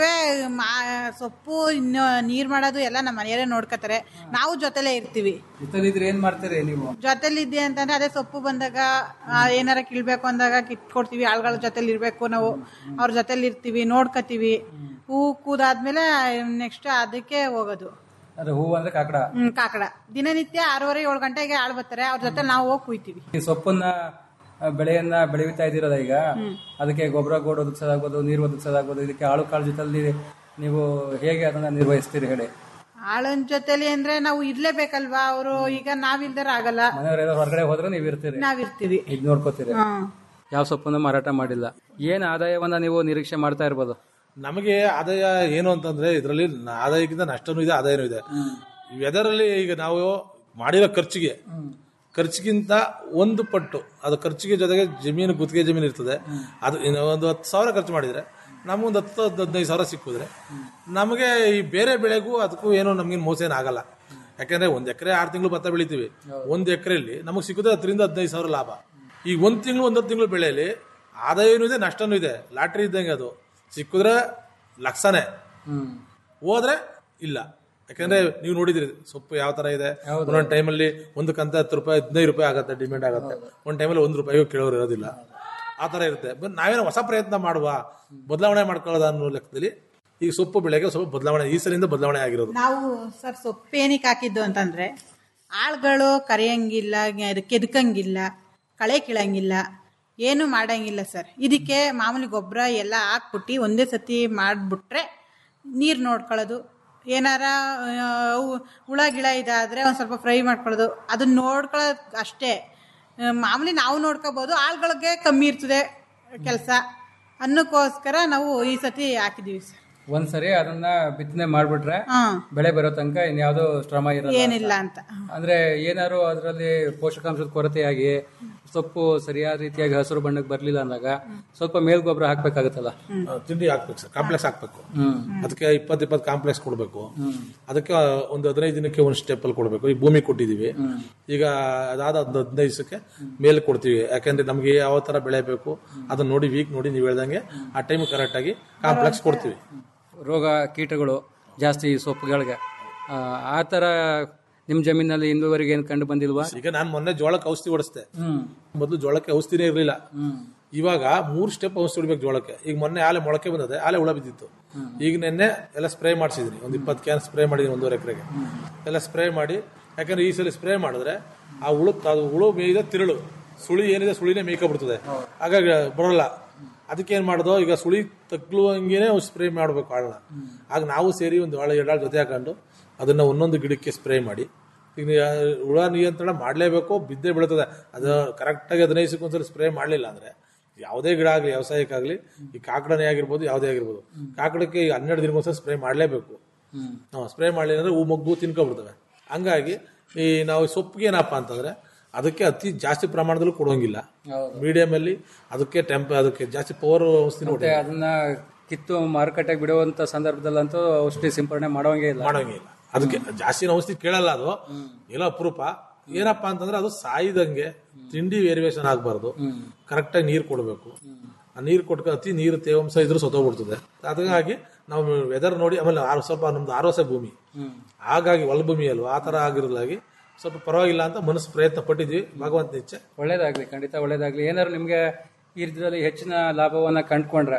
ಸೊಪ್ಪು ಇನ್ನು ನೀರ್ ಮಾಡೋದು ಎಲ್ಲ ನಮ್ಮ ಮನೆಯವರೇ ನೋಡ್ಕತಾರೆ ನಾವು ಜೊತೆಲೆ ಇರ್ತೀವಿ
ಇದ್ರೆ ಏನ್ ಮಾಡ್ತೀರಿ ನೀವು
ಜೊತೆಲಿದ್ದೆ ಅಂತಂದ್ರೆ ಅದೇ ಸೊಪ್ಪು ಬಂದಾಗ ಆ, ಏನಾರ ಕೀಳ್ಬೇಕು ಅಂದಾಗ ಕಿಟ್ಕೊಡ್ತೀವಿ ಆಳ್ಗಳ ಜೊತೆಲಿ ಇರ್ಬೇಕು ನಾವು ಅವ್ರ ಜೊತೆಲಿ ಇರ್ತೀವಿ ನೋಡ್ಕತೀವಿ ಹೂ ಕೂದಾದ್ಮೇಲೆ ನೆಕ್ಸ್ಟ್ ಅದಕ್ಕೆ ಹೋಗೋದು
ಅದೇ ಹೂವು ಅಂದ್ರೆ ಕಾಕಡ
ಹ್ಮ್ ಕಾಕಡ ದಿನನಿತ್ಯ ಆರೂವರೆ ಏಳು ಗಂಟೆಗೆ ಆಳ್ ಬರ್ತಾರೆ ಅವ್ರ ಜೊತೆ ನಾವು ಹೋಗಿ ಕುಯ್ತೀವಿ
ಈ ಸೊಪ್ಪನ್ನ ಆ, ಬೆಳೆಯನ್ನ ಬೆಳೆಯುತ್ತಾ ಇದ್ದೀರಲ್ಲ ಈಗ ಅದಕ್ಕೆ ಗೊಬ್ಬರ ಗೋಡು ಒದಗಿಸೋದಾಗ್ಬೋದು ನೀರು ಒದಗಿಸೋದಾಗ್ಬೋದು ಇದಕ್ಕೆ ಆಳು ಕಾಳು ಜೊತೆಲಿ ನೀವು ಹೇಗೆ ಅದನ್ನ ನಿರ್ವಹಿಸ್ತೀರಿ ಹೇಳಿ
ಆಳನ್ ಜೊತೆಲಿ ಅಂದ್ರೆ ನಾವು ಇರ್ಲೇಬೇಕಲ್ವಾ ಅವರು ಈಗ ನಾವಿಲ್ದರ ಆಗಲ್ಲ
ಮನೆಯವರೆಲ್ಲ ಹೊರಗಡೆ ಹೋದ್ರೆ ನೀವು ಇರ್ತೀರಿ
ನಾವಿರ್ತೀವಿ
ಇದು ನೋಡ್ಕೋತೀರಿ
ಹ್ಮ್
ಯಾವ ಸೊಪ್ಪನ್ನ ಮಾರಾಟ ಮಾಡಿಲ್ಲ ಏನ್ ಆದಾಯವನ್ನ ನೀವು ನಿರೀಕ್ಷೆ ಮಾಡ್ತಾ ಇರ್ಬೋದು
ನಮಗೆ ಆದಾಯ ಏನು ಅಂತಂದ್ರೆ ಇದರಲ್ಲಿ ಆದಾಯಕ್ಕಿಂತ ನಷ್ಟನೂ ಇದೆ ಆದಾಯನೂ ಇದೆ ವೆದರಲ್ಲಿ ಈಗ ನಾವು ಮಾಡಿರೋ ಖರ್ಚಿಗೆ ಖರ್ಚಿಗಿಂತ ಒಂದು ಪಟ್ಟು ಅದು ಖರ್ಚಿಗೆ ಜೊತೆಗೆ ಜಮೀನು ಗುತ್ತಿಗೆ ಜಮೀನು ಇರ್ತದೆ ಅದು ಇನ್ನು ಒಂದು ಹತ್ತು ಸಾವಿರ ಖರ್ಚು ಮಾಡಿದ್ರೆ ನಮಗೊಂದು ಹತ್ತು ಹತ್ತು ಹದಿನೈದು ಸಾವಿರ ಸಿಕ್ಕಿದ್ರೆ ನಮಗೆ ಈ ಬೇರೆ ಬೆಳೆಗೂ ಅದಕ್ಕೂ ಏನೋ ನಮಗೇನು ಮೋಸ ಏನು ಆಗಲ್ಲ ಯಾಕಂದ್ರೆ ಒಂದ್ ಎಕರೆ ಆರು ತಿಂಗಳು ಭತ್ತ ಬೆಳಿತೀವಿ ಒಂದ್ ಎಕರೆಯಲ್ಲಿ ನಮಗೆ ಸಿಗುತ್ತೆ ಹತ್ತರಿಂದ ಹದಿನೈದು ಸಾವಿರ ಲಾಭ ಈಗ ಒಂದ್ ತಿಂಗಳು ಒಂದೊಂದು ತಿಂಗಳು ಬೆಳೆಯಲ್ಲಿ ಆದಾಯನೂ ಇದೆ ನಷ್ಟನೂ ಇದೆ ಲಾಟ್ರಿ ಇದ್ದಂಗೆ ಅದು ಸಿಕ್ಕಿದ್ರೆ ಲಕ್ಷನೇ ಹೋದ್ರೆ ಇಲ್ಲ ಯಾಕಂದ್ರೆ ನೀವು ನೋಡಿದಿರಿ ಸೊಪ್ಪು ಯಾವ ತರ ಇದೆ ಒಂದೊಂದು ಟೈಮಲ್ಲಿ ಒಂದಕ್ಕಂತ ಹತ್ತು ರೂಪಾಯಿ ಹದಿನೈದು ರೂಪಾಯಿ ಆಗತ್ತೆ ಡಿಮ್ಯಾಂಡ್ ಆಗುತ್ತೆ ಒಂದ್ ಟೈಮಲ್ಲಿ ಒಂದು ರೂಪಾಯಿಗೂ ಕೇಳೋರು ಇರೋದಿಲ್ಲ ಆ ತರ ಇರುತ್ತೆ ಬಟ್ ನಾವೇನೋ ಹೊಸ ಪ್ರಯತ್ನ ಮಾಡುವ ಬದಲಾವಣೆ ಮಾಡ್ಕೊಳ್ಳೋದ ಅನ್ನೋ ಲೆಕ್ಕದಲ್ಲಿ ಈಗ ಸೊಪ್ಪು ಬೆಳೆಗೆ ಸ್ವಲ್ಪ ಬದಲಾವಣೆ ಈ ಸಲಿಂದ ಬದಲಾವಣೆ ಆಗಿರೋದು
ನಾವು ಸರ್ ಸೊಪ್ಪು ಏನಕ್ಕೆ ಹಾಕಿದ್ದು ಅಂತಂದ್ರೆ ಆಳ್ಗಳು ಕರೆಯಂಗಿಲ್ಲ ಕೆದಕಂಗಿಲ್ಲ ಕಳೆ ಕೀಳಂಗಿಲ್ಲ ಏನು ಮಾಡಂಗಿಲ್ಲ ಸರ್ ಇದಕ್ಕೆ ಮಾಮೂಲಿ ಗೊಬ್ಬರ ಎಲ್ಲ ಹಾಕ್ಬಿಟ್ಟು ಒಂದೇ ಸತಿ ಮಾಡಿಬಿಟ್ರೆ ನೀರು ನೋಡ್ಕೊಳ್ಳೋದು ಏನಾರ ಆ, ಅವು ಹುಳ ಗಿಳ ಇದಾದ್ರೆ ಒಂದು ಸ್ವಲ್ಪ ಫ್ರೈ ಮಾಡ್ಕೊಳ್ಳೋದು ಅದನ್ನ ನೋಡ್ಕೊಳ್ಳೋದು ಅಷ್ಟೇ ಆ, ಮಾಮೂಲಿ ನಾವು ನೋಡ್ಕೋಬೋದು ಆಳ್ಗಳಿಗೆ ಕಮ್ಮಿ ಇರ್ತದೆ ಕೆಲಸ ಅನ್ನಕ್ಕೋಸ್ಕರ ನಾವು ಈ ಸತಿ ಹಾಕಿದೀವಿ ಸರ್
ಒಂದ್ಸರಿ ಅದನ್ನ ಬಿತ್ತನೆ ಮಾಡ್ಬಿಟ್ರೆ
ಹಾ
ಬೆಳೆ ಬರೋ ತನಕ ಇನ್ಯಾವುದೋ ಶ್ರಮ ಇರಲ್ಲ
ಏನಿಲ್ಲ ಅಂತ
ಅಂದ್ರೆ ಏನಾದ್ರು ಅದರಲ್ಲಿ ಪೋಷಕಾಂಶದ ಕೊರತೆಯಾಗಿ ಸೊಪ್ಪು ಸರಿಯಾದ ರೀತಿಯಾಗಿ ಹಸಿರು ಬಣ್ಣಕ್ಕೆ ಬರ್ಲಿಲ್ಲ ಅಂದಾಗ ಸ್ವಲ್ಪ ಮೇಲ್ ಗೊಬ್ಬರ ಹಾಕ್ಬೇಕಾಗತ್ತಲ್ಲ
ಆ, ತಿಂಡಿ ಹಾಕ್ಬೇಕು ಸರ್ ಕಾಂಪ್ಲೆಕ್ಸ್ ಹಾಕ್ಬೇಕು
ಹ್ಮ್
ಅದಕ್ಕೆ ಇಪ್ಪತ್ತು ಇಪ್ಪತ್ತು ಕಾಂಪ್ಲೆಕ್ಸ್ ಕೊಡಬೇಕು ಅದಕ್ಕೆ ಒಂದು ಹದಿನೈದು ದಿನಕ್ಕೆ ಒಂದು ಸ್ಟೆಪ್ ಅಲ್ಲಿ ಕೊಡಬೇಕು ಈಗ ಭೂಮಿ ಕೊಟ್ಟಿದೀವಿ ಈಗ ಅದಾದ ಒಂದು ಹದಿನೈದು ದಿವಸಕ್ಕೆ ಮೇಲೆ ಕೊಡ್ತೀವಿ ಯಾಕಂದ್ರೆ ನಮಗೆ ಯಾವ ತರ ಬೆಳೆ ಬೇಕು ಅದನ್ನ ನೋಡಿ ವೀಕ್ ನೋಡಿ ನೀವು ಹೇಳ್ದಂಗೆ ಆ ಟೈಮ್ ಕರೆಕ್ಟ್ ಆಗಿ ಕಾಂಪ್ಲೆಕ್ಸ್ ಕೊಡ್ತೀವಿ
ರೋಗ ಕೀಟಗಳು ಜಾಸ್ತಿ ಈ ಸೊಪ್ಪುಗಳಿಗೆ ಆ, ಆ ತರ ನಿಮ್ ಜಮೀನಲ್ಲಿ ಇನ್ನುವರೆಗೆ ಏನ್ ಕಂಡು ಬಂದಿಲ್ವಾ
ಈಗ ನಾನು ಮೊನ್ನೆ ಜೋಳಕ್ಕೆ ಔಷಧಿ ಹೊಡಿಸ್ದೆ
ಹ್ಮ್
ಮೊದಲು ಜೋಳಕ್ಕೆ ಔಷಧಿನೇ ಇರಲಿಲ್ಲ
ಹ್ಮ್
ಇವಾಗ ಮೂರು ಸ್ಟೆಪ್ ಔಷಧಿ ಹೊಡಿಬೇಕು ಜೋಳಕ್ಕೆ ಈಗ ಮೊನ್ನೆ ಆಲೆ ಮೊಳಕೆ ಬಂದದೆ ಆಲೆ ಹುಳ ಬಿದ್ದಿತ್ತು ಈಗ ನಿನ್ನೆ ಎಲ್ಲ ಸ್ಪ್ರೇ ಮಾಡಿಸಿದ್ರಿ ಒಂದು ಇಪ್ಪತ್ತು ಕ್ಯಾನ್ ಸ್ಪ್ರೇ ಮಾಡಿದೀನಿ ಒಂದೂವರೆ ಎಕರೆಗೆ ಎಲ್ಲ ಸ್ಪ್ರೇ ಮಾಡಿ ಯಾಕಂದ್ರೆ ಈ ಸಲ ಸ್ಪ್ರೇ ಮಾಡಿದ್ರೆ ಆ ಹುಳು ಅದು ಹುಳು ಮೇಯ್ದ ತಿರುಳು ಸುಳಿ ಏನಿದೆ ಸುಳಿನೇ ಮೇಯ್ಕೊಬಿಡ್ತದೆ ಹಾಗಾಗಿ ಬರಲ್ಲ ಅದಕ್ಕೆ ಏನ್ ಮಾಡೋದು ಈಗ ಸುಳಿ ತಗ್ಲುವಂಗೆನೆ ಸ್ಪ್ರೇ ಮಾಡಬೇಕು ಆಳನ್ನ ಆಗ ನಾವು ಸೇರಿ ಒಂದು ಆಳು ಎರಡಾಳು ಜೊತೆ ಹಾಕೊಂಡು ಅದನ್ನ ಒಂದೊಂದು ಗಿಡಕ್ಕೆ ಸ್ಪ್ರೇ ಮಾಡಿ ಈಗ ನೀವು ಹುಳ ನಿಯಂತ್ರಣ ಮಾಡಲೇಬೇಕು ಬಿದ್ದೇ ಬೀಳ್ತದೆ ಅದು ಕರೆಕ್ಟಾಗಿ ಹದಿನೈದು ದಿವಸಕ್ಕೆ ಒಂದ್ಸಲ ಸ್ಪ್ರೇ ಮಾಡಲಿಲ್ಲ ಅಂದ್ರೆ ಯಾವುದೇ ಗಿಡ ಆಗಲಿ ವ್ಯವಸಾಯಕ್ಕಾಗಲಿ ಈ ಕಾಕಡನೇ ಆಗಿರ್ಬೋದು ಯಾವುದೇ ಆಗಿರ್ಬೋದು ಕಾಕಡಕ್ಕೆ ಈಗ ಹನ್ನೆರಡು ದಿನಕ್ಕೊಂದ್ಸಲ ಸ್ಪ್ರೇ ಮಾಡಲೇಬೇಕು ನಾವು ಸ್ಪ್ರೇ ಮಾಡಲಿಲ್ಲ ಅಂದ್ರೆ ಹೂ ಮಗ್ಗು ತಿನ್ಕೊಬಿಡ್ತವೆ ಹಂಗಾಗಿ ಈ ನಾವು ಸೊಪ್ಪಿಗೆ ಏನಪ್ಪ ಅಂತಂದ್ರೆ ಅದಕ್ಕೆ ಅತಿ ಜಾಸ್ತಿ ಪ್ರಮಾಣದಲ್ಲೂ ಕೊಡೋಂಗಿಲ್ಲ ಮೀಡಿಯಂ ಅಲ್ಲಿ ಅದಕ್ಕೆ ಟೆಂಪ್ ಅದಕ್ಕೆ ಜಾಸ್ತಿ ಪವರ್ ಔಷಧಿನ
ಮತ್ತೆ ಅದನ್ನ ಕಿತ್ತು ಮಾರುಕಟ್ಟೆಗೆ ಬಿಡುವಂತ ಸಂದರ್ಭದಲ್ಲಂತೂ ಔಷಧಿ ಸಿಂಪರಣೆ ಮಾಡೋಂಗೇ ಇಲ್ಲ
ಮಾಡೋಂಗಿಲ್ಲ ಅದಕ್ಕೆ ಜಾಸ್ತಿ ಔಷಧಿ ಕೇಳಲ್ಲ ಅದು ಏನೋ ಅಪರೂಪ ಏನಪ್ಪಾ ಅಂತಂದ್ರೆ ಅದು ಸಾಯ್ದಂಗೆ ತಿಂಡಿ ವೇರಿಯೇಷನ್ ಆಗಬಾರ್ದು ಕರೆಕ್ಟಾಗಿ ನೀರು ಕೊಡಬೇಕು ಆ ನೀರು ಕೊಟ್ಕ ಅತಿ ನೀರು ತೇವಾಂಶ ಇದ್ರೂ ಸತ್ತೋಗ್ಬಿಡ್ತದೆ ಅದಕ್ಕಾಗಿ ನಾವು ವೆದರ್ ನೋಡಿ ಆಮೇಲೆ ಆರು ಸ್ವಲ್ಪ ನಮ್ದು ಆರೋಸೆ ಭೂಮಿ ಹಾಗಾಗಿ ಹೊಲ ಭೂಮಿ ಅಲ್ವಾ ಆ ತರ ಆಗಿರೋದಾಗಿ ಸ್ವಲ್ಪ ಪರವಾಗಿಲ್ಲ ಅಂತ ಮನಸ್ಸು ಪ್ರಯತ್ನ ಪಟ್ಟಿದ್ವಿ ಭಗವಂತನ ಇಚ್ಛೆ
ಒಳ್ಳೇದಾಗ್ಲಿ ಖಂಡಿತ ಒಳ್ಳೇದಾಗ್ಲಿ ಏನಾದ್ರು ನಿಮ್ಗೆ ಈ ಇದರಲ್ಲಿ ಹೆಚ್ಚಿನ ಲಾಭವನ್ನ ಕಂಡ್ಕೊಂಡ್ರೆ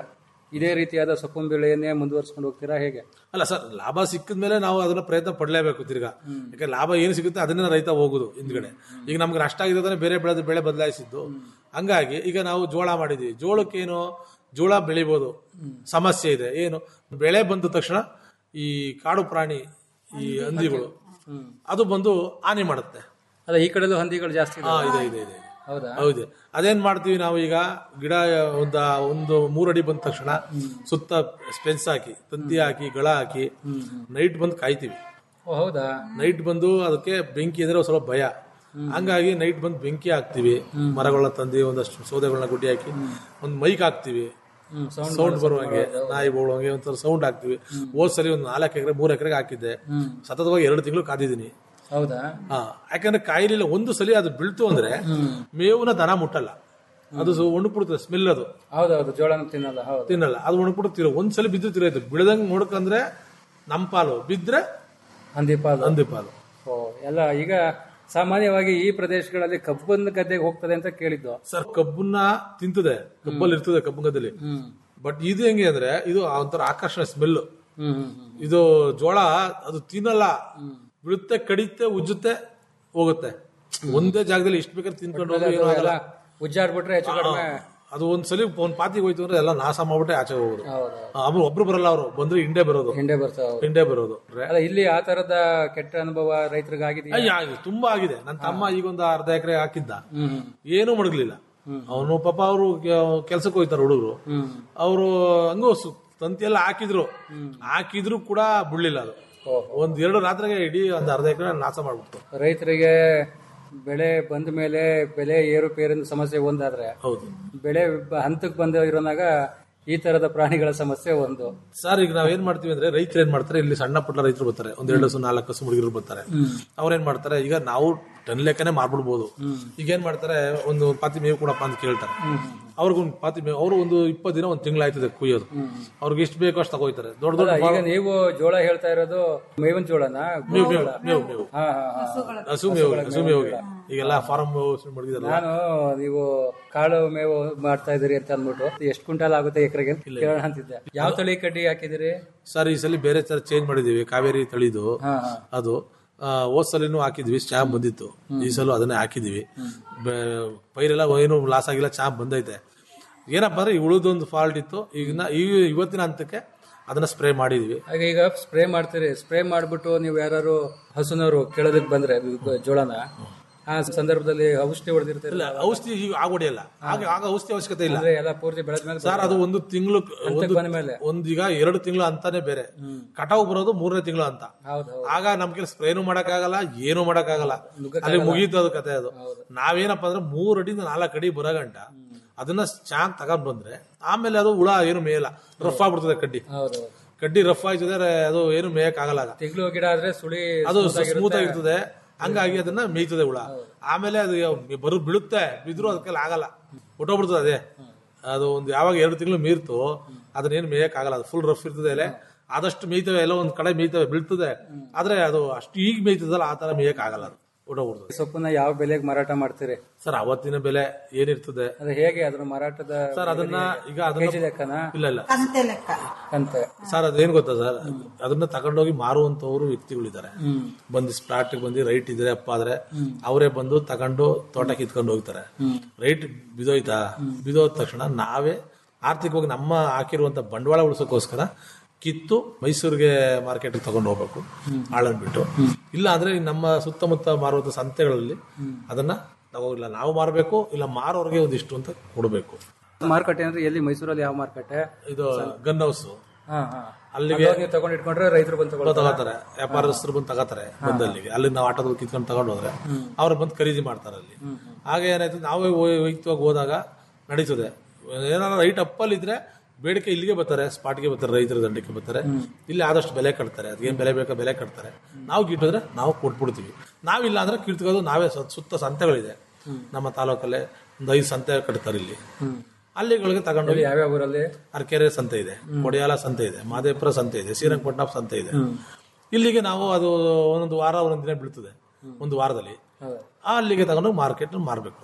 ಇದೇ ರೀತಿಯಾದ ಸೊಪ್ಪು ಬೆಳೆಯನ್ನೇ ಮುಂದುವರ್ಸ್ಕೊಂಡು ಹೋಗ್ತೀರಾ ಹೇಗೆ
ಅಲ್ಲ ಸರ್ ಲಾಭ ಸಿಕ್ಕಿದ ಮೇಲೆ ನಾವು ಅದನ್ನ ಪ್ರಯತ್ನ ಪಡಲೇಬೇಕು ತಿರ್ಗಾ ಯಾಕಂದ್ರೆ ಲಾಭ ಏನು ಸಿಗುತ್ತೆ ಅದನ್ನೇ ರೈತ ಹೋಗುದು ಹಿಂದ್ಗಡೆ ಈಗ ನಮ್ಗೆ ನಷ್ಟ ಆಗಿರೋದನ್ನ ಬೇರೆ ಬೆಳೆ ಬೆಳೆ ಬದಲಾಯಿಸಿದ್ದು ಹಂಗಾಗಿ ಈಗ ನಾವು ಜೋಳ ಮಾಡಿದ್ವಿ ಜೋಳಕ್ಕೇನು ಜೋಳ ಬೆಳಿಬೋದು ಸಮಸ್ಯೆ ಇದೆ ಏನು ಬೆಳೆ ಬಂದ ತಕ್ಷಣ ಈ ಕಾಡು ಪ್ರಾಣಿ ಈ ಹಂದಿಗಳು ಅದು ಬಂದು ಹಾನಿ ಮಾಡುತ್ತೆ
ಅದ ಈ ಕಡೆಲೂ ಹಂದಿಗಳು ಜಾಸ್ತಿ
ಹಾ
ಇದಾವೆ.
ಇದೆ ಇದೆ ಇದೆ
ಹೌದಾ
ಹೌದು ಅದೇನ್ ಮಾಡ್ತೀವಿ ನಾವು ಈಗ ಗಿಡ ಒಂದ ಒಂದು ಮೂರಡಿ ಬಂದ ತಕ್ಷಣ ಸುತ್ತ ಸ್ಪೆನ್ಸ್ ಹಾಕಿ ತಂತಿ ಹಾಕಿ ಗಳ ಹಾಕಿ ನೈಟ್ ಬಂದು ಕಾಯ್ತೀವಿ
ಓ ಹೌದಾ
ನೈಟ್ ಬಂದು ಅದಕ್ಕೆ ಬೆಂಕಿ ಇದ್ರೆ ಒಂದ್ ಸ್ವಲ್ಪ ಭಯ ಹಂಗಾಗಿ ನೈಟ್ ಬಂದು ಬೆಂಕಿ ಹಾಕ್ತಿವಿ ಮರಗಳನ್ನ ತಂದು ಒಂದಷ್ಟು ಸೌದೆಗಳನ್ನ ಗುಡ್ಡಿ ಹಾಕಿ ಒಂದ್ ಮೈಕ್ ಹಾಕ್ತಿವಿ ಸೌಂಡ್ ಬರುವಂಗೆ ನಾಯಿ ಬೋಳುವಂಗೆ ಒಂಥರ ಸೌಂಡ್ ಹಾಕ್ತಿವಿ ಹೋದ್ ಸರಿ ಒಂದು ನಾಲ್ಕು ಎಕರೆ ಮೂರ್ ಎಕರೆಗೆ ಹಾಕಿದ್ದೆ ಸತತವಾಗಿ ಎರಡು ತಿಂಗಳು ಕಾದಿದ್ದೀನಿ
ಹೌದಾ
ಹಾ ಯಾಕಂದ್ರೆ ಕಾಯಿಲಿಲ್ಲ ಒಂದು ಸಲ ಅದು ಬೀಳ್ತು ಅಂದ್ರೆ ಮೇವುನ ದನ ಮುಟ್ಟಲ್ಲ ಅದು ಒಣಗ್ಬಿಡುತ್ತೆ ಸ್ಮೆಲ್ ಅದು
ಹೌದೌದು ಜೋಳನ ತಿನ್ನಲ್ಲ ಹೌದು
ತಿನ್ನಲ್ಲ ಅದು ಒಣಗ್ಬಿಡುತ್ತಿರೋ ಒಂದ್ಸಲ ಬಿದ್ದು ತಿರೋಯ್ತು ಬಿಡದಂಗ್ ನೋಡ್ಕಂದ್ರೆ ನಮ್ ಪಾಲು ಬಿದ್ರೆ
ಹಂದಿ ಪಾಲು
ಹಂದಿ ಪಾಲು
ಓ ಎಲ್ಲ ಈಗ ಸಾಮಾನ್ಯವಾಗಿ ಈ ಪ್ರದೇಶಗಳಲ್ಲಿ ಕಬ್ಬನ್ ಗದ್ದೆಗೆ ಹೋಗ್ತದೆ ಅಂತ ಕೇಳಿದ್ದು
ಸರ್ ಕಬ್ಬನ್ನ ತಿಂತದೆ ಕಬ್ಬಲ್ಲಿ ಇರ್ತದೆ ಕಬ್ಬು ಗದ್ದಲ್ಲಿ ಬಟ್ ಇದು ಹೆಂಗೆ ಅಂದ್ರೆ ಇದು ಒಂಥರ ಆಕರ್ಷಣೆ ಸ್ಮೆಲ್
ಹ್ಮ್ ಹ್ಮ್ ಹ್ಮ್.
ಇದು ಜೋಳ ಅದು ತಿನ್ನಲ್ಲ ಬಿಡುತ್ತೆ ಕಡಿಯುತ್ತೆ ಉಜ್ಜುತ್ತೆ ಹೋಗುತ್ತೆ ಒಂದೇ ಜಾಗದಲ್ಲಿ ಇಷ್ಟ ಬೇಕಾದ್ರೆ ತಿನ್ಕೊಂಡು ಹೋಗಿ ಏನೂ ಆಗಲ್ಲ
ಎಲ್ಲ ಉಜ್ಜಾಡ್ಬಿಟ್ರೆ ಹೆಚ್ಚು ಕಡಿಮೆ
ಅದು ಒಂದ್ಸಲಿ ಒಂದ್ ಪಾತಿಗೆ ಹೋಯ್ತು ಅಂದ್ರೆ ಎಲ್ಲ ನಾಶ ಮಾಡ್ಬಿಟ್ಟೆ ಆಚೆ ಹೋಗೋದು
ಹೌದು
ಆಮೇಲೆ ಒಬ್ರು ಬರಲ್ಲ ಅವರು ಬಂದ್ರೆ ಹಿಂಡೆ ಬರೋದು
ಹಿಂಡೆ ಬರ್ತಾವ
ಹಿಂಡೆ ಬರೋದು
ಅಲ್ಲ ಇಲ್ಲಿ ಆ ತರದ ಕೆಟ್ಟ ಅನುಭವ ರೈತರಿಗೆ ಆಗಿದೆಯಾ
ಅಯ್ಯ, ಇದು ತುಂಬಾ ಆಗಿದೆ ನನ್ನ ತಮ್ಮ ಈಗ ಒಂದು ಅರ್ಧ ಎಕರೆ ಹಾಕಿದ್ದ
ಹ್ಮ್
ಏನೂ ಮಡಗ್ಲಿಲ್ಲ ಅವನು ಪಾಪ ಅವರು ಕೆಲ್ಸಕ್ಕೆ ಹೋಯ್ತಾರ ಹುಡುಗರು
ಹ್ಮ್
ಅವರು ಹಂಗು ಸು- ತಂತಿ ಎಲ್ಲ ಹಾಕಿದ್ರು ಹಾಕಿದ್ರು ಕೂಡ ಬಿಡ್ಲಿಲ್ಲ ಅದು ಒಂದ್ ಎರಡು ರಾತ್ರಿಗೆ ಇಡೀ ಒಂದ್ ಅರ್ಧ ಎಕರೆ ನಾಶ ಮಾಡ್ಬಿಡ್ತು
ರೈತರಿಗೆ ಬೆಳೆ ಬಂದ ಮೇಲೆ ಬೆಲೆ ಏರುಪೇರಿನ ಸಮಸ್ಯೆ ಒಂದಾದ್ರೆ
ಹೌದು
ಬೆಳೆ ಬ- ಹಂತಕ್ಕೆ ಬಂದ ಇರೋನಾಗ ಈ ತರದ ಪ್ರಾಣಿಗಳ ಸಮಸ್ಯೆ ಒಂದು
ಸರ್ ಈಗ ನಾವ್ ಏನ್ ಮಾಡ್ತೀವಿ ಅಂದ್ರೆ ರೈತರು ಏನ್ ಮಾಡ್ತಾರೆ ಇಲ್ಲಿ ಸಣ್ಣ ಪುಟ್ಟ ರೈತರು ಬರ್ತಾರೆ ಒಂದ್ ಎರಡು ಹಸು ನಾಲ್ಕು ಹಸು ಹುಡುಗರು ಬರ್ತಾರೆ ಅವ್ರೇನ್ ಮಾಡ್ತಾರೆ ಈಗ ನಾವು ಟನ್ ಲೆಕ್ಕನೆ ಮಾಡ್ಬಿಡ್ಬೋದು ಈಗ ಏನ್ ಮಾಡ್ತಾರೆ ಒಂದು ಪಾತಿ ಮೇವು ಕೊಡಪ್ಪ ಅಂತ ಕೇಳ್ತಾರೆ ಅವ್ರಿಗೊಂದು ಪಾತಿ ಮೇವು ಅವರು ಒಂದು ಇಪ್ಪತ್ತು ದಿನ ಒಂದು ತಿಂಗಳಾಯ್ತದೆ ಕುಯ್ಯೋದು ಅವ್ರಿಗೆ ಎಷ್ಟು ಬೇಕೋ ಅಷ್ಟು ತಗೋಯ್ತಾರೆ ದೊಡ್ಡ ದೊಡ್ಡ
ಈಗ ನೀವು ಜೋಳ ಹೇಳ್ತಾ ಇರೋದು ಮೇವಿನ ಜೋಳನ
ಮೇವು ಮೇವು ಮೇವು ಮೇವು
ಹಾ ಹಾ ಹಾ
ಹಸು ಮೇವು ಹಸು ಮೇವಿಗೆ ಈಗೆಲ್ಲ ಫಾರಂ ಮಡಗಿದಾರಲ್ಲ
ನಾನು ನೀವು ಕಾಳು ಮೇವು ಮಾಡ್ತಾ ಇದೀರಿ ಅಂತ ಅಂದ್ಬಿಟ್ಟು ಎಷ್ಟು ಕ್ವಿಂಟಾಲ್ ಆಗುತ್ತೆ ಎಕರೆಗೆ ಕೇಳೋಣ ಅಂತಿದ್ದೆ ಯಾವ ತಳಿ ಕಡ್ಡಿ ಹಾಕಿದಿರಿ
ಸರ್ ಈ ಸಲ ಬೇರೆ ತರ ಚೇಂಜ್ ಮಾಡಿದೀವಿ ಕಾವೇರಿ ತಳಿದು
ಹಾ ಹಾ
ಅದು ಆ, ಹೋದ್ ಸಲಿನೂ ಹಾಕಿದ್ವಿ ಚಾಂಪ್ ಬಂದಿತ್ತು ಈ ಸಲ ಅದನ್ನೇ ಹಾಕಿದ್ವಿ ಬೆ- ಪೈರೆಲ್ಲ ಏನು ಲಾಸ್ ಆಗಿಲ್ಲ ಚಾಂಪ್ ಬಂದೈತೆ ಏನಪ್ಪ ಅಂದ್ರೆ ಈ ಉಳಿದೊಂದು ಫಾಲ್ಟ್ ಇತ್ತು ಈಗ ಈ ಇವತ್ತಿನ ಹಂತಕ್ಕೆ ಅದನ್ನ ಸ್ಪ್ರೇ ಮಾಡಿದ್ವಿ
ಹಾಗೆ ಈಗ ಸ್ಪ್ರೇ ಮಾಡ್ತೀರಿ ಸ್ಪ್ರೇ ಮಾಡ್ಬಿಟ್ಟು ನೀವು ಯಾರು ಹಸುನವರು ಕೇಳೋದಕ್ಕೆ ಬಂದ್ರೆ ಇದು ಜೋಳನ ಆ ಸಂದರ್ಭದಲ್ಲಿ ಔಷಧಿ ಹೊಡೆದಿರ್ತೀರಲ್ಲ
ಔಷಧಿ ಈಗ ಆಗೋಡಿಯಲ್ಲ ಆಗ ಆಗ ಔಷಧಿ ಅವಶ್ಯಕತೆ ಇಲ್ಲ
ಅಂದ್ರೆ ಎಲ್ಲ ಪೂರ್ತಿ ಬೆಳೆದ್ಮೇಲೆ
ಸರ್ ಅದು ಒಂದು ತಿಂಗಳು ಒಂದು
ಬಂದ ಮೇಲೆ
ಒಂದೀಗ ಎರಡು ತಿಂಗಳು ಅಂತಾನೆ ಬೇರೆ ಕಟಾವು ಬರೋದು ಮೂರನೇ ತಿಂಗಳು ಅಂತ
ಹೌದು
ಆಗ ನಮ್ಗೆ ಸ್ಪ್ರೇನು ಮಾಡಕ್ಕಾಗಲ್ಲ ಏನು ಮಾಡಕ್ಕಾಗಲ್ಲ ಅಲ್ಲಿ ಮುಗೀತು ಅದು ಕತೆ ಅದು ನಾವೇನಪ್ಪ ಅಂದ್ರೆ ಮೂರ್ ಅಡಿಯಿಂದ ನಾಲ್ಕು ಅಡಿ ಬರೋ ಗಂಟ ಅದನ್ನ ಚಾಂಗ್ ತಗೊಂಡ್ ಬಂದ್ರೆ ಆಮೇಲೆ ಅದು ಹುಳ ಏನು ಮೇಯಲ್ಲ ರಫ್ ಆಗ್ಬಿಡ್ತದೆ ಕಡ್ಡಿ
ಹೌದು
ಕಡ್ಡಿ ರಫ್ ಆಯ್ತದೆ ಅದು ಏನು ಮೇಯಕ್ ಆಗಲ್ಲ ಆಗ.
ತಿಂಗಳು ಗಿಡ ಆದ್ರೆ ಸುಳಿ
ಅದು
smooth ಆಗಿರುತ್ತೆ.
ಸ್ಮೂತ್ ಆಗಿರ್ತದೆ ಹಂಗಾಗಿ ಅದನ್ನ ಮೇಯ್ತದೆ ಹುಳ ಆಮೇಲೆ ಅದು ಬರು ಬೀಳುತ್ತೆ ಬಿದ್ರು ಅದಕ್ಕೆಲ್ಲ ಆಗಲ್ಲ ಹೊಟ್ಟೋಗ್ಬಿಡ್ತದೆ ಅದೇ ಅದು ಒಂದು ಯಾವಾಗ ಎರಡು ತಿಂಗಳು ಮೀರ್ತು ಅದನ್ನೇನು ಮೇಯಕ್ ಆಗಲ್ಲ ಅದು ಫುಲ್ ರಫ್ ಇರ್ತದೆ ಎಲೆ ಆದಷ್ಟು ಮೇಯ್ತವೆ ಎಲ್ಲ ಒಂದ್ ಕಡೆ ಮೇಯ್ತವೆ ಬೀಳ್ತದೆ ಆದ್ರೆ ಅದು ಅಷ್ಟು ಈಗ ಮೇಯ್ತದಲ್ಲ ಆ ತರ ಮೇಯಕ್ ಆಗಲ್ಲ ಅದು ಹೊಟ್ಟೋಗ್ಬಿಡ್ತದೆ
ಸೊಪ್ಪನ್ನ ಯಾವ ಬೆಲೆಗೆ ಮಾರಾಟ ಮಾಡ್ತೀರಿ
ಸರ್ ಅವತ್ತಿನ ಬೆಲೆ ಏನಿರ್ತದೆ
ಅದು ಹೇಗೆ ಅದ್ರ ಮಾರಾಟದ
ಸರ್ ಅದನ್ನ ಈಗ
ಕೆಜಿ
ಅದನ್ನ
ಲೆಕ್ಕನ
ಇಲ್ಲ ಇಲ್ಲ
ಕಂತೆ ಲೆಕ್ಕ
ಅಂತೆ
ಸರ್ ಅದೇನ್ ಗೊತ್ತಾ ಸರ್ ಅದನ್ನ ತಗೊಂಡೋಗಿ ಮಾರುವಂತವ್ರು ವ್ಯಕ್ತಿಗಳಿದ್ದಾರೆ ಬಂದು ಸ್ಪಾಟ್ ಬಂದು ರೈಟ್ ಇದ್ರೆ ಅಪ್ಪ ಆದ್ರೆ ಅವರೇ ಬಂದು ತಗೊಂಡು ತೋಟ ಕಿತ್ಕೊಂಡು ಹೋಗ್ತಾರೆ ರೈಟ್ ಬಿದೋಯ್ತಾ ಬಿದೋದ ತಕ್ಷಣ ನಾವೇ ಆರ್ಥಿಕವಾಗಿ ನಮ್ಮ ಹಾಕಿರುವಂತ ಬಂಡವಾಳ ಉಳಿಸೋಕೋಸ್ಕರ ಕಿತ್ತು ಮೈಸೂರಿಗೆ ಮಾರ್ಕೆಟ್ ತಗೊಂಡು ಹೋಗ್ಬೇಕು ಆಳನ್ ಬಿಟ್ಟು ಇಲ್ಲ ಅಂದ್ರೆ ನಮ್ಮ ಸುತ್ತಮುತ್ತ ಮಾರುವಂತ ಸಂತೆಗಳಲ್ಲಿ ಅದನ್ನ ತಗೋಗಿಲ್ಲ ನಾವು ಮಾರಬೇಕು ಇಲ್ಲ ಮಾರೋರಿಗೆ ಒಂದಿಷ್ಟು ಅಂತ ಕೊಡಬೇಕು
ಮಾರುಕಟ್ಟೆ ಅಂದ್ರೆ ಎಲ್ಲಿ ಮೈಸೂರಲ್ಲಿ ಯಾವ ಮಾರುಕಟ್ಟೆ
ಇದು ಗನ್ ಹೌಸ್
ಹಾ ಹಾ
ಅಲ್ಲಿಗೆ
ಅಲ್ಲೋಗಿ ನೀವು ತಗೊಂಡ್ ಇಟ್ಕೊಂಡ್ರೆ ರೈತರು ಬಂದು ತಗೊಳ್ತಾರೆ
ತಗೋತಾರೆ ವ್ಯಾಪಾರಸ್ಥರು ಬಂದು ತಗೋತಾರೆ ಬಂದಲ್ಲಿಗೆ ಅಲ್ಲಿ ನಾವು ಆಟೋದಲ್ಲಿ ಕಿತ್ಕೊಂಡು ತಗೊಂಡು ಹೋದ್ರೆ ಅವ್ರು ಬಂದು ಖರೀದಿ ಮಾಡ್ತಾರೆ ಅಲ್ಲಿ ಆಗ ಏನಾಯ್ತು ನಾವೇ ಹೋಯ್- ವೈಯಕ್ತಿಕವಾಗಿ ಹೋದಾಗ ನಡೀತದೆ ಏನಾರ ರೈಟ್ ಅಪ್ಪಲ್ಲಿ ಇದ್ರೆ ಬೇಡಿಕೆ ಇಲ್ಲಿಗೆ ಬರ್ತಾರೆ ಸ್ಪಾಟ್ಗೆ ಬರ್ತಾರೆ ರೈತರ ದಂಡಕ್ಕೆ ಬರ್ತಾರೆ ಇಲ್ಲಿ ಆದಷ್ಟು ಬೆಲೆ ಕಟ್ತಾರೆ ಅದಕ್ಕೇನು ಬೆಲೆ ಬೇಕೋ ಬೆಲೆ ಕಟ್ತಾರೆ ನಾವು ಕಿಟ್ಟಿದ್ರೆ ನಾವು ಕೊಟ್ಬಿಡ್ತೀವಿ ನಾವಿಲ್ಲ ಅಂದ್ರೆ ಕಿತ್ಕೋದು ನಾವೇ ಸುತ್ತ- ಸುತ್ತ ಸಂತೆಗಳಿದೆ ನಮ್ಮ ತಾಲೂಕಲ್ಲೇ ಒಂದು ಐದು ಸಂತೆ ಕಟ್ತಾರೆ ಇಲ್ಲಿ ಅಲ್ಲಿಗಳಿಗೆ ತಗೊಂಡೋಗಿ
ಯಾವ್ಯಾವ ಊರಲ್ಲಿ
ಅರಕೆರೆ ಸಂತೆ ಇದೆ ಕೊಡಿಯಾಲ ಸಂತೆ ಇದೆ ಮಾದೇಪುರ ಸಂತೆ ಇದೆ ಶ್ರೀರಂಗಪಟ್ಟಣ ಸಂತೆ ಇದೆ ಇಲ್ಲಿಗೆ ನಾವು ಅದು ಒಂದೊಂದು ವಾರ ಒಂದೊಂದು ದಿನ ಬೀಳ್ತದೆ ಒಂದು ವಾರದಲ್ಲಿ ಆ ಅಲ್ಲಿಗೆ ತಗೊಂಡು ಮಾರ್ಕೆಟ್ ಮಾರ್ಬೇಕು ನಾವು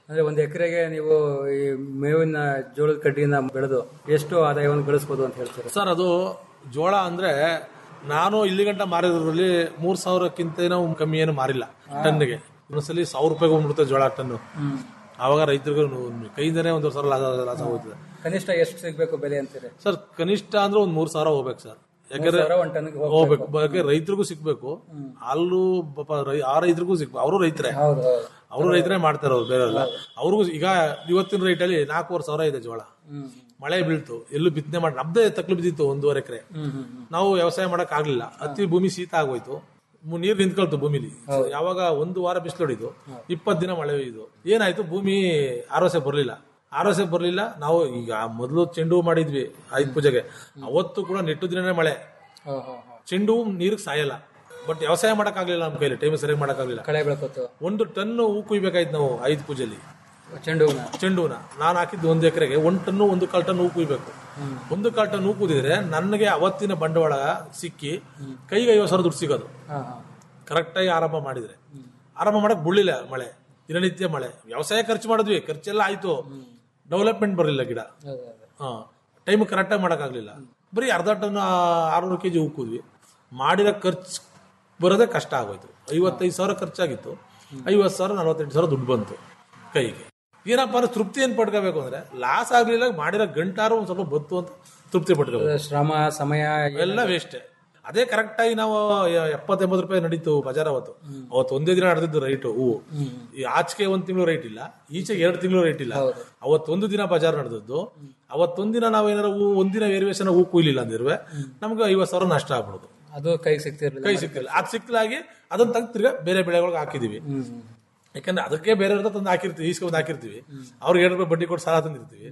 ಅಂದ್ರೆ ಒಂದ್ ಎಕರೆಗೆ ನೀವು ಈ ಮೇವಿನ ಜೋಳದ ಕಡ್ಡಿನ ಬೆಳೆದು ಎಷ್ಟು ಆದಾಯವನ್ನು ಗಳಿಸಬಹುದು ಅಂತ ಹೇಳ್ತೀರಾ
ಸರ್ ಅದು ಜೋಳ ಅಂದ್ರೆ ನಾನು ಇಲ್ಲಿ ಗಂಟ ಮಾರಿದ್ರಲ್ಲಿ ಮೂರ್ ಸಾವಿರಕ್ಕಿಂತ ಏನೋ ಕಮ್ಮಿ ಏನು ಮಾರಿಲ್ಲ ಟನ್ನಿಗೆ ಒಂದ್ಸಲಿ ಸಾವಿರ ರೂಪಾಯಿಗೆ ಹೋಗ್ಬಿಡುತ್ತೆ ಜೋಳ ಟನ್ನು ಆವಾಗ ರೈತರಿಗೂ ನು- ಕೈಯಿಂದನೇ ಒಂದು ಸಾವಿರ ಲಾಸ ಲಾಸ ಹೋಗ್ತದೆ
ಕನಿಷ್ಠ ಎಷ್ಟು ಸಿಗ್ಬೇಕು ಬೆಲೆ ಅಂತೀರಿ
ಸರ್ ಕನಿಷ್ಠ ಅಂದ್ರೆ ಒಂದ್ ಮೂರ್ ಸಾವಿರ ಹೋಗ್ಬೇಕು ಸರ್ ಯಾಕಂದ್ರೆ
ಮೂರ್ ಸಾವಿರ ಒಂದ್ ಟನ್ನಿಗೆ
ಹೋಗ್ಬೇಕು ಯಾಕೆ ರೈತರಿಗೂ ಸಿಗ್ಬೇಕು ಅಲ್ಲೂ ಪಾಪ ರೈ- ಆ ರೈತರಿಗೂ ಸಿಗ್ಬೇಕು ಅವರು ರೈತರೇ
ಹೌದು ಹೌದು
ಅವರು ರೈತರೇ ಮಾಡ್ತಾರೆ ಅವ್ರು ಬೇರೆ ಅವ್ರಿಗೂ ಈಗ ಇವತ್ತಿನ ರೇಟಲ್ಲಿ ನಾಲ್ಕೂವರೆ ಸಾವಿರ ಇದೆ ಜೋಳ ಮಳೆ ಬೀಳ್ತು ಎಲ್ಲೂ ಬಿತ್ತನೆ ಮಾಡಿ ನಮ್ದೇ ತಕ್ಲು ಬಿದ್ದಿತ್ತು ಒಂದೂವರೆ ಎಕರೆ ನಾವು ವ್ಯವಸಾಯ ಮಾಡಕ್ ಆಗ್ಲಿಲ್ಲ ಅತಿ ಭೂಮಿ ಶೀತ ಆಗೋಯ್ತು ಮು- ನೀರ್ ನಿಂತ್ಕೊಳ್ತು ಭೂಮಿಲಿ ಯಾವಾಗ ಒಂದು ವಾರ ಬಿಸಿಲು ಹೊಡಿತು ಇಪ್ಪತ್ ದಿನ ಮಳೆ ಇದು ಏನಾಯ್ತು ಭೂಮಿ ಆರೋಸೆ ಬರ್ಲಿಲ್ಲ ಆರೋಸೆ ಬರ್ಲಿಲ್ಲ ನಾವು ಈಗ ಮೊದಲು ಚೆಂಡು ಹೂ ಮಾಡಿದ್ವಿ ಆಯುಧ ಪೂಜೆಗೆ ಅವತ್ತು ಕೂಡ ನೆಟ್ಟು ದಿನನೇ ಮಳೆ
ಹಾ, ಹಾ, ಹಾ.
ಚೆಂಡು ಹೂ ನೀರಿಗೆ ಸಾಯಲ್ಲ ಬಟ್ ವ್ಯವಸಾಯ ಮಾಡಕ್ ಆಗ್ಲಿಲ್ಲ ನಮ್ಮ ಕೈಲಿ ಟೈಮ್ ಸರಿಯಾಗಿ ಮಾಡಕ್ ಆಗ್ಲಿಲ್ಲ
ಕಳೆ ಬೆಳ್ಕೊತು
ಒಂದು ಟನ್ ಹೂ ಕುಯ್ಬೇಕಾಯ್ತು ನಾವು ಐದು ಪೂಜೆಲಿ
ಚೆಂಡು ಹೂನ
ಚೆಂಡು ಹೂನ ನಾನು ಹಾಕಿದ್ದು ಒಂದು ಎಕರೆಗೆ ಒಂದು ಟನ್ನು ಒಂದು ಕಾಲ್ ಟನ್ ಹೂ ಕುಯ್ಬೇಕು ಒಂದು ಕಾಲ್ ಟನ್ ಹೂ ಕುದಿದ್ರೆ ನನಗೆ ಅವತ್ತಿನ ಬಂಡವಾಳ ಸಿಕ್ಕಿ ಕೈಗೆ ಐವತ್ತು ಸಾವಿರ ದುಡ್ಡು ಸಿಗೋದು
ಹಾ ಹಾ
ಕರೆಕ್ಟಾಗಿ ಆರಂಭ ಮಾಡಿದ್ರೆ ಆರಂಭ ಮಾಡಕ್ ಬಿಡ್ಲಿಲ್ಲ ಮಳೆ ದಿನನಿತ್ಯ ಮಳೆ ವ್ಯವಸಾಯ ಖರ್ಚು ಮಾಡಿದ್ವಿ ಖರ್ಚೆಲ್ಲ ಆಯ್ತು ಡೆವಲಪ್ಮೆಂಟ್ ಬರಲಿಲ್ಲ ಗಿಡ
ಹೌದು, ಹೌದು.
ಹಾ ಟೈಮ್ ಕರೆಕ್ಟಾಗಿ ಮಾಡೋಕ್ಕಾಗಲಿಲ್ಲ ಬರೀ ಅರ್ಧ ಟನ್ ಆರುನೂರು ಕೆ ಜಿ ಉಕ್ಕುದ್ವಿ ಮಾಡಿರೋ ಖರ್ಚು ಬರೋದೇ ಕಷ್ಟ ಆಗೋಯ್ತು ಐವತ್ತೈದು ಸಾವಿರ ಖರ್ಚಾಗಿತ್ತು ಐವತ್ತು ಸಾವಿರ ನಲವತ್ತೆಂಟು ಸಾವಿರ ದುಡ್ಡು ಬಂತು ಕೈಗೆ ಏನಪ್ಪ ಅಂದ್ರೆ ತೃಪ್ತಿ ಏನು ಪಡ್ಕೋಬೇಕು ಅಂದ್ರೆ ಲಾಸ್ ಆಗಲಿಲ್ಲ ಮಾಡಿರೋ ಗಂಟಾರು ಒಂದು ಸ್ವಲ್ಪ ಬತ್ತು ಅಂತ ತೃಪ್ತಿ ಪಡ್ಕೋಬೇಕು
ಶ್ರಮ ಸಮಯ
ಎಲ್ಲ ವೇಸ್ಟೇ ಅದೇ ಕರೆಕ್ಟಾಗಿ ನಾವು ಎಪ್ಪತ್ತು ಎಂಬತ್ತು ರೂಪಾಯಿ ನಡೀತು ಬಜಾರ್ ಅವತ್ತು ಅವತ್ತು ಒಂದೇ ದಿನ ನಡೆದಿದ್ದು ರೈಟ್ ಹೂವು ಈ ಆಚೆಗೆ ಒಂದ್ ತಿಂಗಳು ರೈಟ್ ಇಲ್ಲ ಈಚೆಗೆ ಎರಡು ತಿಂಗಳು ರೈಟ್ ಇಲ್ಲ ಅವತ್ತೊಂದು ದಿನ ಬಜಾರ್ ನಡೆದದ್ದು ಅವತ್ತೊಂದಿನ ನಾವು ಏನಾರ ಹೂ ಒಂದಿನ ವೇರಿಯೇಷನ್ ಹೂ ಕುಯ್ಲಿಲ್ಲ ಅಂದಿರುವೆ ನಮ್ಗೆ ಐವತ್ತು ಸಾವಿರ ನಷ್ಟ ಆಗ್ಬಿಡುದು
ಅದು ಕೈಗೆ ಸಿಗ್ತಿರ್ಲಿಲ್ಲ
ಕೈ ಸಿಕ್ಕಿಲ್ಲ ಅದು ಸಿಕ್ಕಲಾಗಿ ಅದನ್ನ ತೆಗ್ದು ತಿರ್ಗಾ ಬೇರೆ ಬೆಳೆಗಳಿಗೆ ಹಾಕಿದೀವಿ ಯಾಕಂದ್ರೆ ಅದಕ್ಕೆ ಬೇರೆ ತಂದು ಹಾಕಿರ್ತೀವಿ ಈಸ್ಕೊಂಡ್ ಹಾಕಿರ್ತೀವಿ ಅವ್ರಿಗೆ ಎರಡು ರೂಪಾಯಿ ಬಡ್ಡಿ ಕೊಟ್ಟು ಸಾಲ ತಂದಿರ್ತೀವಿ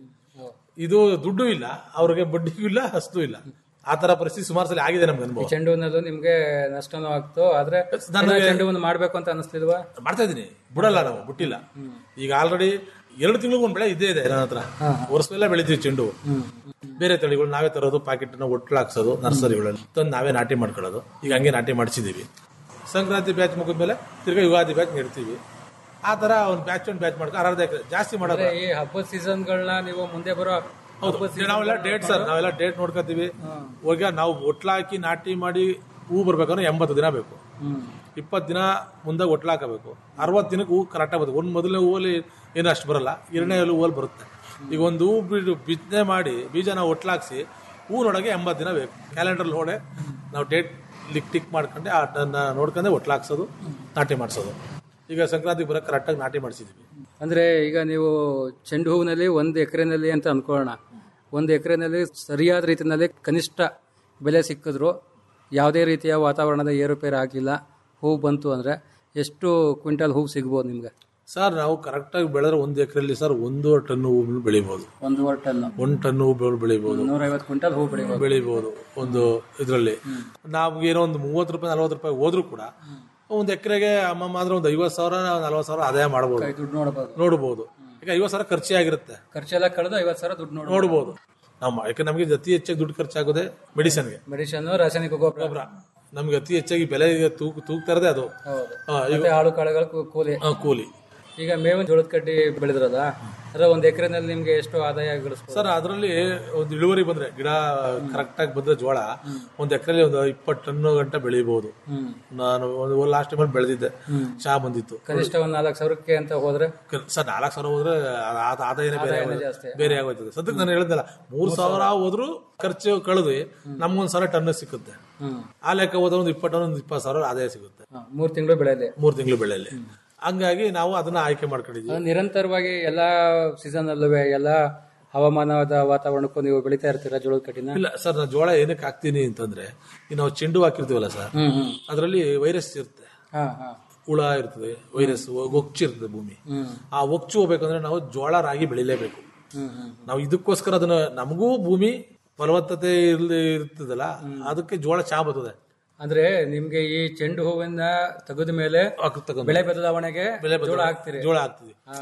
ಇದು ದುಡ್ಡು ಇಲ್ಲ ಅವ್ರಿಗೆ ಬಡ್ಡಿಗೂ ಇಲ್ಲ ಹಸ್ತು ಇಲ್ಲ ಆ ತರ ಪರಿಸ್ಥಿತಿ ಸುಮಾರು ಸಲ ಆಗಿದೆ ನಮ್ಗೆ ಅನುಭವ
ಚೆಂಡು ಹೂನಲ್ಲೂ ನಿಮ್ಗೆ ನಷ್ಟನೂ ಆಗ್ತು ಆದ್ರೆ
ನನಗೆ-
ಇನ್ನೂ ಚೆಂಡು ಹೂವನ್ನು ಮಾಡ್ಬೇಕು ಅಂತ ಅನಿಸ್ತಿಲ್ವಾ
ಮಾಡ್ತಾ ಇದೀನಿ ಬಿಡಲ್ಲ ನಾವು ಬಿಟ್ಟಿಲ್ಲ ಈಗ ಆಲ್ರೆಡಿ ಎರಡು ತಿಂಗಳಿಗೆ ಒಂದ್ ಬೆಳೆ ಇದ್ದೇ ಇದೆ ನನ್ನ ಹತ್ರ ವರ್ಷವೆಲ್ಲ ಬೆಳಿತೀವಿ ಚೆಂಡು ಹೂ. ಬೇರೆ ತಳಿಗಳು ನಾವೇ ತರೋದು ಪಾಕೆಟ್ ನ ಒಟ್ಲು ಹಾಕ್ಸೋದು ನರ್ಸರಿಗಳಲ್ಲಿ ತಂದು ನಾವೇ ನಾಟಿ ಮಾಡ್ಕೊಳ್ಳೋದು ಈಗ ಹಂಗೆ ನಾಟಿ ಮಾಡಿಸಿದೀವಿ ಸಂಕ್ರಾಂತಿ ಬ್ಯಾಚ್ ಮುಗಿದ್ಮೇಲೆ ತಿರ್ಗಾ ಯುಗಾದಿ ಬ್ಯಾಚ್ ನೆಡ್ತೀವಿ ಆ ತರ ಒಂದು ಬ್ಯಾಚ್ ಒಂದು ಬ್ಯಾಚ್ ಮಾಡ್ಕೊಂಡು ಅರ್ಧ ಎಕರೆ ಜಾಸ್ತಿ ಮಾಡೋದು
ಈ ಹಬ್ಬದ ಸೀಸನ್ಗಳನ್ನ ನೀವು ಮುಂದೆ ಬರೋ
ಹೌದು ನಾವೆಲ್ಲ ಡೇಟ್ ಸರ್ ನಾವೆಲ್ಲ ಡೇಟ್ ನೋಡ್ಕೊತೀವಿ ಈಗ ನಾವು ಒಟ್ಲ ಹಾಕಿ ನಾಟಿ ಮಾಡಿ ಹೂ ಬರ್ಬೇಕಂದ್ರೆ ಎಂಬತ್ತು ದಿನ ಬೇಕು ಇಪ್ಪತ್ತು ದಿನ ಮುಂದೆ ಒಟ್ಲ ಹಾಕಬೇಕು ಅರವತ್ತು ದಿನಕ್ಕೆ ಹೂ ಕರೆಕ್ಟಾಗಿ ಬರುತ್ತೆ ಒಂದು ಮೊದಲನೇ ಹೂವಲ್ಲಿ ಏನು ಅಷ್ಟು ಬರಲ್ಲ ಎರಡನೇ ಹೂವಲ್ಲಿ ಬರುತ್ತೆ ಈಗ ಒಂದು ಹೂ ಬಿಡು ಬಿತ್ತನೆ ಮಾಡಿ ಬೀಜ ನಾವು ಒಟ್ಲಾಕ್ಸಿ ಹೂ ನೋಡೋಕೆ ಎಂಬತ್ತು ದಿನ ಬೇಕು ಕ್ಯಾಲೆಂಡರ್ ನೋಡೆ ನಾವು ಡೇಟ್ ಲಿಕ್ ಟಿಕ್ ಮಾಡ್ಕೊಂಡೆ ಆ ಟನ್ನ ನೋಡ್ಕೊಂಡೆ ಒಟ್ಲಾಕ್ಸೋದು ನಾಟಿ ಮಾಡಿಸೋದು ಈಗ ಸಂಕ್ರಾಂತಿಗೆ ಬರೋಕೆ ಕರೆಕ್ಟಾಗಿ ನಾಟಿ ಮಾಡಿಸಿದ್ವಿ
ಅಂದ್ರೆ ಈಗ ನೀವು ಚೆಂಡು ಹೂವಿನಲ್ಲಿ ಒಂದು ಎಕರೆನಲ್ಲಿ ಅಂತ ಅನ್ಕೊಳ್ಳೋಣ ಒಂದು ಎಕರೆನಲ್ಲಿ ಸರಿಯಾದ ರೀತಿಯಲ್ಲಿ ಕನಿಷ್ಠ ಬೆಲೆ ಸಿಕ್ಕಿದ್ರು ಯಾವುದೇ ರೀತಿಯ ವಾತಾವರಣದ ಏರುಪೇರು ಆಗಿಲ್ಲ ಹೂ ಬಂತು ಅಂದ್ರೆ ಎಷ್ಟು ಕ್ವಿಂಟಲ್ ಹೂ ಸಿಗ್ಬೋದು ನಿಮ್ಗೆ
ಸರ್ ನಾವು ಕರೆಕ್ಟಾಗಿ ಬೆಳೆದ್ರೆ ಒಂದು ಎಕರೆಯಲ್ಲಿ ಸರ್ ಒಂದೂವರೆ ಟನ್ ಹೂ ಬೆಳಿಬೋದು
ಒಂದೂವರೆ ಟನ್
ಒಂದು ಟನ್ ಹೂ ಬೆಳೆ- ಬೆಳಿಬೋದು
ನೂರೈವತ್ತು ಕ್ವಿಂಟಲ್ ಹೂ ಬೆಳಿಬೋದು
ಬೆಳಿಬೋದು ಒಂದು ಇದರಲ್ಲಿ ನಮ್ಗೇನೋ ಒಂದು ಮೂವತ್ತು ರೂಪಾಯಿ ನಲ್ವತ್ತು ರೂಪಾಯಿ ಹೋದ್ರೂ ಕೂಡ ಒಂದು ಎಕರೆಗೆ ಅಮ್ಮಮ್ಮ ಅಂದ್ರೆ ಒಂದು ಐವತ್ತು ಸಾವಿರ ನಲ್ವತ್ತು ಸಾವಿರ ಆದಾಯ ಮಾಡ್ಬೋದು
ದುಡ್ಡು ನೋಡಬಹುದು
ನೋಡ್ಬೋದು ಈಗ ಐವತ್ತು ಸಾವಿರ ಖರ್ಚೇ ಆಗಿರುತ್ತೆ
ಖರ್ಚೆಲ್ಲ ಕಳೆದು ಐವತ್ತು ಸಾವಿರ ದುಡ್ಡು ನೋಡ್ಬೋದು
ನೋಡ್ಬೋದು ನಾವು ಯಾಕೆ ನಮಗೆ ಅತಿ ಹೆಚ್ಚಾಗಿ ದುಡ್ಡು ಖರ್ಚಾಗೋದೇ ಮೆಡಿಸನ್ಗೆ
ಮೆಡಿಸನ್ ರಾಸಾಯನಿಕ ಗೊಬ್ಬರ
ಗೊಬ್ಬರ ನಮ್ಗೆ ಅತಿ ಹೆಚ್ಚಾಗಿ ಬೆಲೆ ತೂಕ ತೂಗ್ತಾ ಇರೋದೇ ಅದು
ಹೌದು
ಆ, ಈಗ
ಮತ್ತೆ ಆಳು ಕಾಳುಗಳು ಕೂ- ಕೂಲಿ
ಆ, ಕೂಲಿ
ಈಗ ಮೇವಿನ ಜೋಳದ ಕಡ್ಡಿ ಬೆಳೆದ್ರಲ್ಲ ಅದ್ರ ಒಂದ್ ಎಕರೆನಲ್ಲಿ ನಿಮ್ಗೆ ಎಷ್ಟು ಆದಾಯ ಗಳಿಸ್ಬೋದು
ಸರ್ ಅದರಲ್ಲಿ ಒಂದು ಇಳುವರಿ ಬಂದ್ರೆ ಗಿಡ ಕರೆಕ್ಟ್ ಆಗಿ ಬಂದ್ರೆ ಜೋಳ ಒಂದು ಎಕರೆಲಿ ಒಂದು ಇಪ್ಪತ್ತು ಟನ್ ಗಂಟ ಬೆಳಿಬಹುದು ನಾನು ಒಂದು ಲಾಸ್ಟ್ ಟೈಮಲ್ಲಿ ಬೆಳೆದಿದ್ದೆ ಚಾ ಬಂದಿತ್ತು
ಕನಿಷ್ಠ ಒಂದ್ ನಾಲ್ಕು ಸಾವಿರಕ್ಕೆ ಅಂತ ಹೋದ್ರೆ
ಕ- ಸರ್ ನಾಲ್ಕು ಸಾವಿರ ಹೋದ್ರೆ ಆ- ಆದಾಯನೇ ಬೇರೆ ಆಗೋಯ್ತು.
ಜಾಸ್ತಿ.
ಬೇರೆ ಆಗೋಯ್ತದೆ ಸದ್ಯಕ್ಕೆ ನಾನು ಹೇಳಿದ್ನಲ್ಲ ಮೂರ್ ಸಾವಿರ ಹೋದ್ರು ಖರ್ಚು ಕಳೆದು ನಮ್ಗೊಂದ್ ಸಾವಿರ ಟನ್ ಸಿಕ್ಕುತ್ತೆ ಆ ಲೆಕ್ಕ ಹೋದ್ರೆ ಒಂದು ಇಪ್ಪತ್ತು ಟನ್ ಒಂದು ಇಪ್ಪತ್ತು ಸಾವಿರ ಆದಾಯ ಸಿಗುತ್ತೆ
ಹ, ಮೂರ್ ತಿಂಗಳು ಬೆಳೆಯಲ್ಲಿ
ಮೂರ್ ತಿಂಗಳು ಬೆಳೆಯಲ್ಲಿ ಹಂಗಾಗಿ ನಾವು ಅದನ್ನ ಆಯ್ಕೆ ಮಾಡ್ಕೊಂಡಿದ್ವಿ
ಅದು ನಿರಂತರವಾಗಿ ಎಲ್ಲಾ ಸೀಸನ್ ಅಲ್ಲೂ ಎಲ್ಲಾ ಹವಾಮಾನದ ವಾತಾವರಣಕ್ಕೂ ನೀವು ಬೆಳಿತಾ ಇರ್ತೀರಾ ಜೋಳದ ಕಡ್ಡಿನ
ಇಲ್ಲ ಸರ್ ನಾನು ಜೋಳ ಏನಕ್ಕೆ ಹಾಕ್ತೀನಿ ಅಂತಂದ್ರೆ ಈ ನಾವು ಚೆಂಡು ಹಾಕಿರ್ತೀವಲ್ಲ ಸರ್
ಹ್ಮ್ ಹ್ಮ್
ಅದರಲ್ಲಿ ವೈರಸ್ ಇರುತ್ತೆ
ಹಾ ಹಾ
ಹುಳ ಇರ್ತದೆ ವೈರಸ್ ಒಚ್ಚು ಇರ್ತದೆ ಭೂಮಿ
ಹ್ಮ್
ಆ ಒಚ್ಚು ಹೋಗ್ಬೇಕಂದ್ರೆ ನಾವು ಜೋಳ ರಾಗಿ ಬೆಳಿಲೇಬೇಕು
ಹ್ಮ್ ಹ್ಮ್
ನಾವು ಇದಕ್ಕೋಸ್ಕರ ಅದನ್ನ ನಮಗೂ ಭೂಮಿ ಫಲವತ್ತತೆ ಇರ್ಲಿ ಇರ್ತದಲ್ಲ ಅದಕ್ಕೆ ಜೋಳ ಚಾ ಬರ್ತದೆ
ಅಂದ್ರೆ ನಿಮ್ಗೆ ಈ ಚೆಂಡು ಹೂವಿನ ತೆಗೆದ ಮೇಲೆ
ಹಾಕ್ ತಗೊಂಡು
ಬೆಳೆ ಬದಲಾವಣೆಗೆ
ಬೆಳೆ
ಜೋಳ
ಬದಲಾವಣೆ-
ಹಾಕ್ತೀರಿ
ಜೋಳ ಹಾಕ್ತಿವಿ
ಹಾ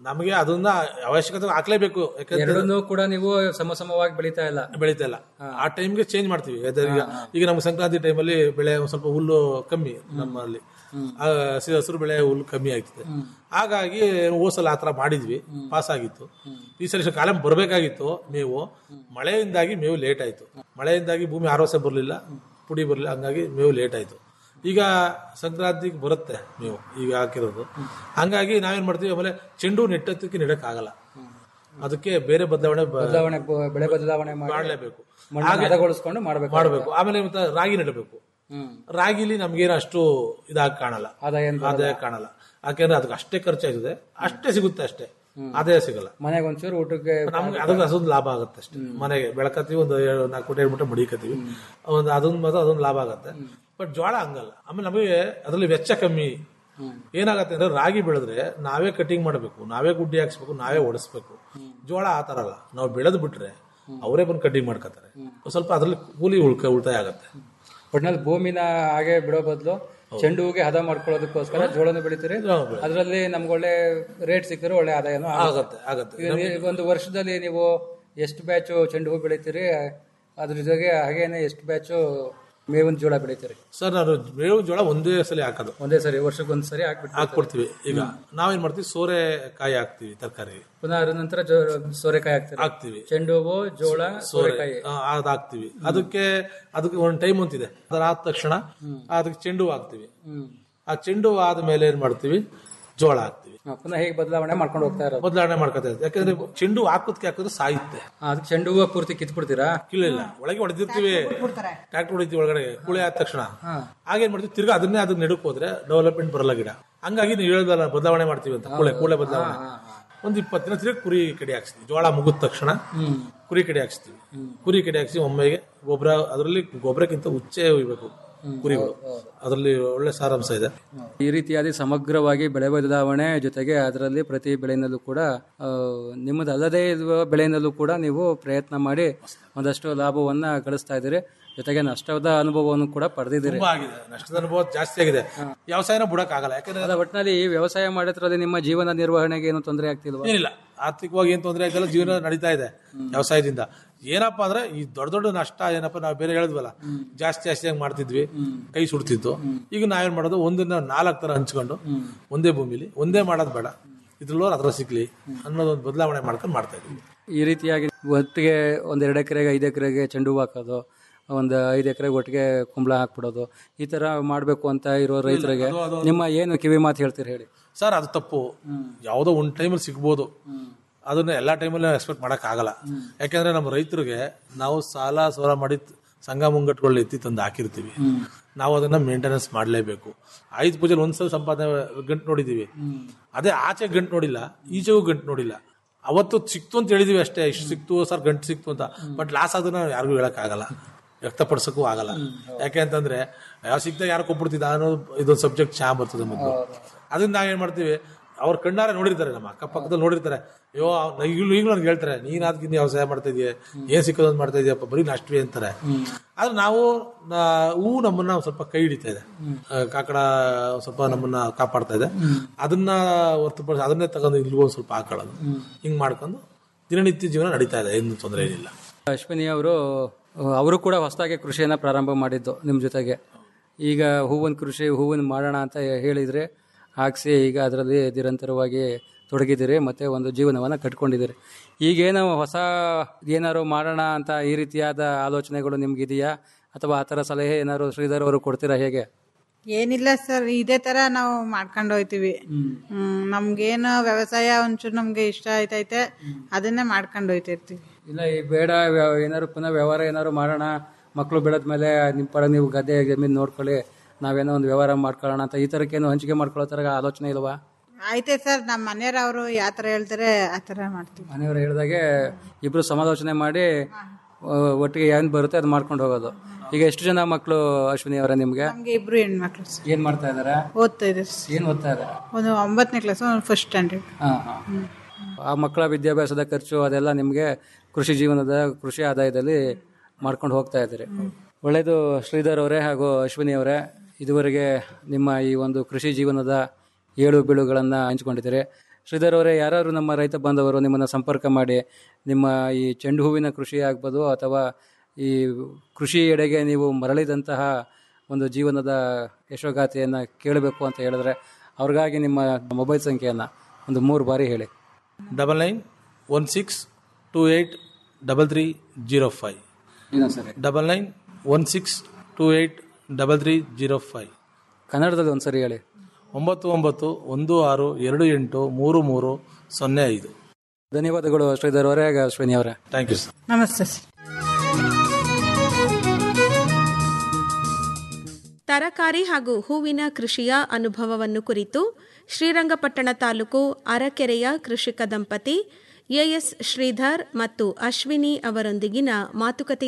ನಮಗೆ ಅದನ್ನ ಅವಶ್ಯಕತೆ ಹಾಕ್ಲೇಬೇಕು ಯಾಕಂದ್ರೆ
ಎರಡನ್ನೂ ಕೂಡ ನೀವು ಸಮ ಸಮವಾಗಿ ಬೆಳೀತಾ ಇಲ್ಲ
ಬೆಳೀತಾ ಇಲ್ಲ ಆ ಟೈಮ್ಗೆ ಚೇಂಜ್ ಮಾಡ್ತೀವಿ ಅದೇ ಈಗ ಈಗ ನಮ್ಗೆ ಸಂಕ್ರಾಂತಿ ಟೈಮಲ್ಲಿ ಬೆಳೆ ಒಂದ್ ಸ್ವಲ್ಪ ಹುಲ್ಲು ಕಮ್ಮಿ ನಮ್ಮಲ್ಲಿ ಆ, ಹಸಿ ಹಸಿರು ಬೆಳೆ ಹುಲ್ಲು ಕಮ್ಮಿ ಆಗ್ತದೆ ಹಾಗಾಗಿ ಹೋಸಲ ಆ ಥರ ಮಾಡಿದ್ವಿ ಪಾಸ್ ಆಗಿತ್ತು ಈ ಸಲ ಕಾಲಂ ಬರಬೇಕಾಗಿತ್ತು ಮೇವು ಮಳೆಯಿಂದಾಗಿ ಮೇವು ಲೇಟ್ ಆಯ್ತು ಮಳೆಯಿಂದಾಗಿ ಭೂಮಿ ಆರೋಸೆ ಬರಲಿಲ್ಲ ಪುಡಿ ಬರಲಿಲ್ಲ ಹಂಗಾಗಿ ಮೇವು ಲೇಟ್ ಆಯ್ತು ಈಗ ಸಂಕ್ರಾಂತಿಗೆ ಬರುತ್ತೆ ಮೇವು ಈಗ ಹಾಕಿರೋದು ಹಂಗಾಗಿ ನಾವೇನ್ ಮಾಡ್ತೀವಿ ಆಮೇಲೆ ಚೆಂಡು ನೆಟ್ಟಕ್ಕೆ ನೆಡಕ್ಕಾಗಲ್ಲ ಅದಕ್ಕೆ ಬೇರೆ ಬದಲಾವಣೆ ಬ-
ಬದಲಾವಣೆ ಬ- ಬೆಳೆ ಬದಲಾವಣೆ ಮಾಡಿ
ಮಾಡ್ಲೇಬೇಕು
ಮಣ್ಣನ್ನು ಹದಗೊಳಿಸ್ಕೊಂಡು ಮಾಡ್ಬೇಕು
ಮಾಡಬೇಕು ಆಮೇಲೆ ಮತ್ತೆ ರಾಗಿ ನೆಡಬೇಕು ರಾಗಿಲಿ ನಮ್ಗೇನು ಅಷ್ಟು ಇದಾಗಿ ಕಾಣಲ್ಲ
ಆದಾಯ ಏನ್
ಆದಾಯ ಕಾಣಲ್ಲ ಯಾಕೆಂದ್ರೆ ಅದಕ್ಕೆ ಅಷ್ಟೇ ಖರ್ಚಾಗಿದೆ ಅಷ್ಟೇ ಸಿಗುತ್ತೆ ಅಷ್ಟೇ ಆದಾಯ ಸಿಗಲ್ಲ
ಮನೆಗೆ ಒಂಚೂರು ಊಟಕ್ಕೆ
ನಮ್ಗೆ ಅದಕ್ಕೆ ಅದೊಂದು ಲಾಭ ಆಗುತ್ತೆ ಅಷ್ಟೇ ಮನೆಗೆ ಬೆಳಕತ್ತೀವಿ ಒಂದು ಏಳು ನಾಲ್ಕು ಕೋಟಿ ಏಳು ಮಡಿಕತ್ತೀವಿ ಒಂದು ಅದೊಂದು ಮಾತ್ರ ಅದೊಂದು ಲಾಭ ಆಗುತ್ತೆ ಬಟ್ ಜೋಳ ಹಂಗಲ್ಲ ಆಮೇಲೆ ನಮಗೆ ಅದರಲ್ಲಿ ವೆಚ್ಚ ಕಮ್ಮಿ ಏನಾಗತ್ತೆ ಅಂದ್ರೆ ರಾಗಿ ಬೆಳೆದ್ರೆ ನಾವೇ ಕಟಿಂಗ್ ಮಾಡಬೇಕು ನಾವೇ ಗುಡ್ಡಿ ಹಾಕ್ಸ್ಬೇಕು ನಾವೇ ಒಡಿಸ್ಬೇಕು ಜೋಳ ಆ ಥರ ಅಲ್ಲ ನಾವು ಬೆಳೆದು ಬಿಟ್ರೆ ಅವರೇ ಬಂದು ಕಟಿಂಗ್ ಮಾಡ್ಕೋತಾರೆ ಸ್ವಲ್ಪ ಅದ್ರಲ್ಲಿ ಕೂಲಿ ಉಳ್ಕ ಉಳಿತಾಯ ಆಗತ್ತೆ
ಒಟ್ನಲ್ಲಿ ಭೂಮಿನ ಹಾಗೆ ಬಿಡೋ ಬದಲು ಚೆಂಡು ಹೂಗೆ ಹದ ಮಾಡ್ಕೊಳ್ಳೋದಕ್ಕೋಸ್ಕರ ಜೋಳನ ಬೆಳಿತೀರಿ ಅದರಲ್ಲಿ ನಮ್ಗೆ ಒಳ್ಳೆ ರೇಟ್ ಸಿಕ್ಕರೆ ಒಳ್ಳೆ ಆದಾಯನೂ ಆಗುತ್ತೆ
ಆಗತ್ತೆ ಆಗತ್ತೆ
ಈಗ ನೀವು ಒಂದು ವರ್ಷದಲ್ಲಿ ನೀವು ಎಷ್ಟು ಬ್ಯಾಚು ಚೆಂಡು ಹೂ ಬೆಳಿತೀರಿ ಅದ್ರ ಜೊತೆಗೆ ಹಾಗೇನೆ ಎಷ್ಟು ಬ್ಯಾಚು ಮೇವಿನ ಜೋಳ ಬೆಳಿತೀರಿ
ಸರ್ ನಾನು ಮೇವು ಜೋಳ ಒಂದೇ ಸಲ ಹಾಕೋದು
ಒಂದೇ ಸರಿ ವರ್ಷಕ್ಕೆ ಒಂದ್ ಸರಿ ಹಾಕ್ಬಿಟ್ಟು
ಹಾಕ್ಬಿಡ್ತೀವಿ ಈಗ ನಾವೇನ್ ಮಾಡ್ತೀವಿ ಸೋರೆ ಕಾಯಿ ಹಾಕ್ತಿವಿ ತರಕಾರಿ
ಪುನಃ ಅದ್ರ ನಂತರ ಜೋ- ಸೋರೆಕಾಯಿ ಹಾಕ್ತೀರಿ
ಹಾಕ್ತಿವಿ
ಚೆಂಡು ಹೂವು ಜೋಳ ಸೋರೆಕಾಯಿ
ಆ, ಅದ್ ಹಾಕ್ತಿವಿ ಅದಕ್ಕೆ ಅದಕ್ಕೆ ಒಂದು ಟೈಮ್ ಅಂತಿದೆ ಅದಾದ ತಕ್ಷಣ ಅದಕ್ಕೆ ಚೆಂಡು ಹೂ ಹಾಕ್ತಿವಿ ಆ ಚೆಂಡು ಹೂ ಆದ್ಮೇಲೆ ಏನ್ ಮಾಡ್ತೀವಿ ಜೋಳ ಹಾಕ್ತಿವಿ
ಹಾ, ಪುನಃ ಹೇಗೆ ಬದಲಾವಣೆ ಮಾಡ್ಕೊಂಡು ಹೋಗ್ತಾ ಇರೋದು
ಬದಲಾವಣೆ ಮಾಡ್ಕೊತಾ ಇರ್ತೀವಿ ಯಾಕಂದ್ರೆ ಚೆಂಡು ಹೂ ಹಾಕೋದಕ್ಕೆ ಹಾಕಿದ್ರೆ ಸಾಯುತ್ತೆ
ಆ, ಅದಕ್ಕೆ ಚೆಂಡು ಹೂವು ಪೂರ್ತಿ ಕಿತ್ಬಿಡ್ತೀರಾ
ಇಲ್ಲ ಒಳಗೆ ಹೊಡೆದಿರ್ತೀವಿ ಟ್ರ್ಯಾಕ್ಟರ್ ಹೊಡಿತೀವಿ ಒಳಗಡೆ ಕುಳಿ ಆದ ತಕ್ಷಣ ಆಗೇನ್ ಮಾಡ್ತೀವಿ ತಿರ್ಗಾ ಅದನ್ನೇ ಅದನ್ನ ನೆಡಕ್ ಹೋದ್ರೆ ಡೆವಲಪ್ಮೆಂಟ್ ಬರಲ್ಲ ಗಿಡ ಹಂಗಾಗಿ ನೀವು ಹೇಳ್ದಲ್ಲ ಬದಲಾವಣೆ ಮಾಡ್ತೀವಿ ಅಂತ ಕೂಳೆ ಕೂಳೆ ಬದಲಾವಣೆ ಒಂದ್ ಇಪ್ಪತ್ತು ದಿನ ತಿರ್ಗಿ ಕುರಿ ಕಡಿ ಹಾಕ್ಸ್ತೀವಿ ಜೋಳ ಮುಗಿದ ತಕ್ಷಣ ಕುರಿ ಕಡಿ ಹಾಕ್ಸ್ತೀವಿ ಕುರಿ ಕಡಿ ಹಾಕ್ಸಿ ಒಮ್ಮೆಗೆ ಗೊಬ್ಬರ ಅದರಲ್ಲಿ ಗೊಬ್ಬರಕ್ಕಿಂತ ಉಚ್ಚೆ ಒಯ್ಬೇಕು ಕುರಿಗಳು ಅದರಲ್ಲಿ ಒಳ್ಳೆ ಸಾರಾಂಶ ಇದೆ
ಈ ರೀತಿಯಾಗಿ ಸಮಗ್ರವಾಗಿ ಬೆಳೆ ಬದಲಾವಣೆ ಜೊತೆಗೆ ಅದರಲ್ಲಿ ಪ್ರತಿ ಬೆಳೆಯಿಂದಲೂ ಕೂಡ ಆ, ನಿಮ್ಮದಲ್ಲದೇ ಇರುವ ಬೆಳೆಯಿಂದಲೂ ಕೂಡ ನೀವು ಪ್ರಯತ್ನ ಮಾಡಿ ಒಂದಷ್ಟು ಲಾಭವನ್ನ ಗಳಿಸ್ತಾ ಇದ್ದೀರಿ ಜೊತೆಗೆ ನಷ್ಟದ ಅನುಭವವನ್ನು ಕೂಡ ಪಡೆದಿದ್ದೀರಿ
ತುಂಬಾ ಆಗಿದೆ ನಷ್ಟದ ಅನುಭವ ಜಾಸ್ತಿ ಆಗಿದೆ ವ್ಯವಸಾಯನ ಬಿಡಕ್ ಆಗಲ್ಲ ಯಾಕಂದ್ರೆ
ಅದ ಒಟ್ಟಿನಲ್ಲಿ ಈ ವ್ಯವಸಾಯ ಮಾಡೋದ್ರಲ್ಲಿ ನಿಮ್ಮ ಜೀವನ ನಿರ್ವಹಣೆಗೆ ಏನು ತೊಂದರೆ ಆಗ್ತಿಲ್ವಾ
ಏನಿಲ್ಲ ಆರ್ಥಿಕವಾಗಿ ಏನ್ ತೊಂದರೆ ಆಗಿಲ್ಲ ಜೀವನ ನಡೀತಾ ಇದೆ ವ್ಯವಸಾಯದಿಂದ ಏನಪ್ಪಾ ಅಂದ್ರೆ ಈ ದೊಡ್ಡ ದೊಡ್ಡ ನಷ್ಟ ಏನಪ್ಪಾ ನಾವು ಬೇರೆ ಹೇಳಿದ್ವಲ್ಲ ಜಾಸ್ತಿ ಜಾಸ್ತಿ ಆಗಿ ಮಾಡ್ತಿದ್ವಿ ಕೈ ಸುಡ್ತಿತ್ತು ಈಗ ನಾವೇನ್ ಮಾಡೋದು ಒಂದನ್ನ ನಾಲ್ಕು ತರ ಹಂಚ್ಕೊಂಡು ಒಂದೇ ಭೂಮಿಲಿ ಒಂದೇ ಮಾಡೋದು ಬೇಡ ಇದ್ರಲ್ಲೋ ಅದ್ರ ಸಿಕ್ಲಿ ಅನ್ನೋದೊಂದು ಬದಲಾವಣೆ ಮಾಡ್ಕೊಂಡು ಮಾಡ್ತಾ ಇದೀವಿ
ಈ ರೀತಿಯಾಗಿ ಒಟ್ಟಿಗೆ ಒಂದ್ ಎರಡು ಎಕರೆಗೆ ಐದು ಎಕರೆಗೆ ಚೆಂಡು ಹೂವು ಹಾಕೋದು ಒಂದು ಐದು ಎಕರೆಗೆ ಒಟ್ಟಿಗೆ ಕುಂಬಳ ಹಾಕ್ಬಿಡೋದು ಈ ತರ ಮಾಡಬೇಕು ಅಂತ ಇರೋ ರೈತರಿಗೆ ನಿಮ್ಮ ಏನು ಕಿವಿ ಮಾತು ಹೇಳ್ತೀರಿ ಹೇಳಿ
ಸರ್ ಅದು ತಪ್ಪು ಯಾವುದೋ ಒಂದು ಟೈಮಲ್ಲಿ ಸಿಗ್ಬೋದು ಅದನ್ನ ಎಲ್ಲ ಟೈಮಲ್ಲಿ ಎಕ್ಸ್ಪೆಕ್ಟ್ ಮಾಡಕ್ ಆಗಲ್ಲ ಯಾಕಂದ್ರೆ ನಮ್ಮ ರೈತರಿಗೆ ನಾವು ಸಾಲ ಸೋಲ ಮಾಡಿ ಸಂಘ ಮುಂಗಟ್ಗಳು ಎತ್ತಿ ತಂದು ಹಾಕಿರ್ತೀವಿ ನಾವು ಅದನ್ನ ಮೇಂಟೆನೆನ್ಸ್ ಮಾಡಲೇಬೇಕು ಆಯುಧ ಪೂಜೆಲಿ ಒಂದ್ಸಲ ಸಂಪಾದನೆ ಗಂಟು ನೋಡಿದೀವಿ ಅದೇ ಆಚೆ ಗಂಟು ನೋಡಿಲ್ಲ ಈಚೆಗೂ ಗಂಟು ನೋಡಿಲ್ಲ ಅವತ್ತು ಸಿಕ್ತು ಅಂತ ಹೇಳಿದೀವಿ ಅಷ್ಟೇ ಇಷ್ಟು ಸಿಕ್ತು ಸರ್ ಗಂಟು ಸಿಕ್ತು ಅಂತ ಬಟ್ ಲಾಸ್ ಅದನ್ನ ಯಾರಿಗೂ ಹೇಳಕ್ ಆಗಲ್ಲ ವ್ಯಕ್ತಪಡಿಸಕ್ಕೂ ಆಗಲ್ಲ ಯಾಕೆ ಅಂತಂದ್ರೆ ಯಾವ ಸಿಕ್ದಾಗ ಯಾರು ಕೊಟ್ಬಿಡ್ತಿದ್ದ ಅನ್ನೋದು ಇದೊಂದು ಸಬ್ಜೆಕ್ಟ್ ಚಾ ಬರ್ತದೆ ಮೊದಲು ಅದನ್ನ ನಾವೇನ್ ಮಾಡ್ತೀವಿ ಅವ್ರ ಕಣ್ಣಾರೆ ನೋಡಿರ್ತಾರೆ ನಮ್ಮ ಅಕ್ಕಪಕ್ಕದಲ್ಲಿ ನೋಡಿರ್ತಾರೆ ಅಯ್ಯೋ ಅವ್ನ್ ಈಗಲೂ ಈಗಲೂ ನನ್ಗೆ ಹೇಳ್ತಾರೆ ನೀನ್ ಅದಕ್ಕೆ ನೀವು ವ್ಯವಸಾಯ ಮಾಡ್ತಾ ಇದೀಯ ಏನ್ ಸಿಕ್ಕೋದೊಂದು ಮಾಡ್ತಾ ಇದೀಯಪ್ಪ ಬರೀ ನಷ್ಟವೇ ಅಂತಾರೆ ಆದ್ರೆ ನಾವು ನಾ- ಹೂ ನಮ್ಮನ್ನ ಒಂದ್ ಸ್ವಲ್ಪ ಕೈ ಹಿಡಿತಾ ಇದೆ ಆ, ಕಾಕಡ ಒಂದ್ ಸ್ವಲ್ಪ ನಮ್ಮನ್ನ ಕಾಪಾಡ್ತಾ ಇದೆ ಅದನ್ನ ಹೊರತುಪಡಿಸಿ ಅದನ್ನೇ ತಗೊಂಡು ಇಲ್ಲಿಗೂ ಒಂದ್ ಸ್ವಲ್ಪ ಹಾಕೊಳ್ಳೋದು ಹಿಂಗ್ ಮಾಡ್ಕೊಂಡು ದಿನನಿತ್ಯ ಜೀವನ ನಡೀತಾ ಇದೆ ಏನು ತೊಂದರೆ ಏನಿಲ್ಲ
ಅಶ್ವಿನಿ ಅವರು ಅವರು ಕೂಡ ಹೊಸದಾಗಿ ಕೃಷಿಯನ್ನ ಪ್ರಾರಂಭ ಮಾಡಿದ್ದು ನಿಮ್ಮ ಜೊತೆಗೆ ಈಗ ಹೂವಿನ ಕೃಷಿ ಹೂವಿನ ಮಾಡೋಣ ಅಂತ ಹೇಳಿದ್ರೆ ಹಾಕ್ಸಿ ಈಗ ಅದರಲ್ಲಿ ನಿರಂತರವಾಗಿ ತೊಡಗಿದ್ದೀರಿ ಮತ್ತೆ ಒಂದು ಜೀವನವನ್ನು ಕಟ್ಕೊಂಡಿದ್ದೀರಿ ಈಗೇನೋ ಹೊಸ ಏನಾದ್ರು ಮಾಡೋಣ ಅಂತ ಈ ರೀತಿಯಾದ ಆಲೋಚನೆಗಳು ನಿಮ್ಗಿದೆಯಾ ಅಥವಾ ಆ ಥರ ಸಲಹೆ ಏನಾದ್ರು ಶ್ರೀಧರ್ ಅವರು ಕೊಡ್ತೀರಾ ಹೇಗೆ
ಏನಿಲ್ಲ ಸರ್ ಇದೇ ತರ ನಾವು ಮಾಡ್ಕೊಂಡು ಹೋಯ್ತಿವಿ ಹ್ಮ್ ನಮ್ಗೇನು ವ್ಯವಸಾಯ ಒಂಚೂರು ನಮ್ಗೆ ಇಷ್ಟ ಆಯ್ತೈತೆ ಅದನ್ನೇ ಮಾಡ್ಕೊಂಡು ಹೋಯ್ತಿರ್ತೀವಿ
ಇಲ್ಲ ಈ ಬೇಡ ವ್ಯ- ಏನಾದ್ರು ಪುನಃ ವ್ಯವಹಾರ ಏನಾದ್ರು ಮಾಡೋಣ ಮಕ್ಕಳು ಬೆಳೆದ್ಮೇಲೆ ನಿಮ್ಮ ಪಡ ನೀವು ಗದ್ದೆ ಜಮೀನು ನೋಡ್ಕೊಳ್ಳಿ ನಾವೇನೋ ಒಂದು ವ್ಯವಹಾರ ಮಾಡ್ಕೊಳ್ಳೋಣ ಅಂತ ಈ ಥರಕ್ಕೇನು ಹಂಚಿಕೆ ಮಾಡ್ಕೊಳ್ಳೋ ಥರ ಆಲೋಚನೆ ಇಲ್ವಾ
ಆಯ್ತೆ ಸರ್ ನಮ್ಮ ಮನೆಯವ್ರವರು ಯಾವ ತರ ಹೇಳ್ತಾರೆ ಆ ತರ ಮಾಡ್ತೀವಿ
ಮನೆಯವರು ಹೇಳಿದಾಗೆ ಇಬ್ರು ಸಮಾಲೋಚನೆ ಮಾಡಿ ಆ, ಒಟ್ಟಿಗೆ ಏನು ಬರುತ್ತೆ ಅದು ಮಾಡ್ಕೊಂಡು ಹೋಗೋದು ಈಗ ಎಷ್ಟು ಜನ ಮಕ್ಕಳು ಅಶ್ವಿನಿ ಅವರ ನಿಮ್ಗೆ
ನಮ್ಗೆ ಇಬ್ರು ಹೆಣ್ಮಕ್ಳು ಸರ್
ಏನ್ ಮಾಡ್ತಾ ಇದಾರೆ
ಓದ್ತಾ ಇದ್ದಾರೆ ಸರ್.
ಏನ್ ಓದ್ತಾ ಇದಾರೆ
ಒಂದು ಒಂಬತ್ತನೇ ಕ್ಲಾಸ್ ಒಂದು ಫಸ್ಟ್ ಸ್ಟ್ಯಾಂಡರ್ಡ್
ಹಾ, ಹಾ. ಆ ಮಕ್ಕಳ ವಿದ್ಯಾಭ್ಯಾಸದ ಖರ್ಚು ಅದೆಲ್ಲ ನಿಮ್ಗೆ ಕೃಷಿ ಜೀವನದ ಕೃಷಿ ಆದಾಯದಲ್ಲಿ ಮಾಡ್ಕೊಂಡು ಹೋಗ್ತಾ ಇದ್ದೀರಿ ಒಳ್ಳೇದು ಶ್ರೀಧರ್ ಅವರೇ ಹಾಗೂ ಅಶ್ವಿನಿ ಅವರೇ ಇದುವರೆಗೆ ನಿಮ್ಮ ಈ ಒಂದು ಕೃಷಿ ಜೀವನದ ಏಳು ಬೀಳುಗಳನ್ನು ಹಂಚಿಕೊಂಡಿದ್ದೀರಿ ಶ್ರೀಧರ್ ಅವರೇ ಯಾರು ನಮ್ಮ ರೈತ ಬಾಂಧವರು ನಿಮ್ಮನ್ನು ಸಂಪರ್ಕ ಮಾಡಿ ನಿಮ್ಮ ಈ ಚೆಂಡು ಹೂವಿನ ಕೃಷಿ ಆಗ್ಬೋದು ಅಥವಾ ಈ ಕೃಷಿ ಎಡೆಗೆ ನೀವು ಮರಳಿದಂತಹ ಒಂದು ಜೀವನದ ಯಶೋಗಾಥೆಯನ್ನು ಕೇಳಬೇಕು ಅಂತ ಹೇಳಿದ್ರೆ ಅವ್ರಿಗಾಗಿ ನಿಮ್ಮ ಮೊಬೈಲ್ ಸಂಖ್ಯೆಯನ್ನು ಒಂದು ಮೂರು ಬಾರಿ ಹೇಳಿ
double nine one six two eight double three zero five
ಇನ್ನೊಂದ್ಸರಿ
double nine one six two eight double three zero five
ಕನ್ನಡದಲ್ಲಿ ಒಂದ್ಸರಿ ಹೇಳಿ
ಒಂಬತ್ತು ಒಂಬತ್ತು ಒಂದು ಆರು ಎರಡು ಎಂಟು ಮೂರು ಮೂರು ಸೊನ್ನೆ ಐದು
ಧನ್ಯವಾದಗಳು ಶ್ರೀಧರ್ ಅವರೇ ಅಶ್ವಿನಿ ಅವರೇ
ಥ್ಯಾಂಕ್ ಯು ಸರ್
ನಮಸ್ತೆ ಸರ್
ತರಕಾರಿ ಹಾಗೂ ಹೂವಿನ ಕೃಷಿಯ ಅನುಭವವನ್ನು ಕುರಿತು ಶ್ರೀರಂಗಪಟ್ಟಣ ತಾಲೂಕು ಅರಕೆರೆಯ ಕೃಷಿಕ ದಂಪತಿ ಎಎಸ್ ಶ್ರೀಧರ್ ಮತ್ತು ಅಶ್ವಿನಿ ಅವರೊಂದಿಗಿನ ಮಾತುಕತೆ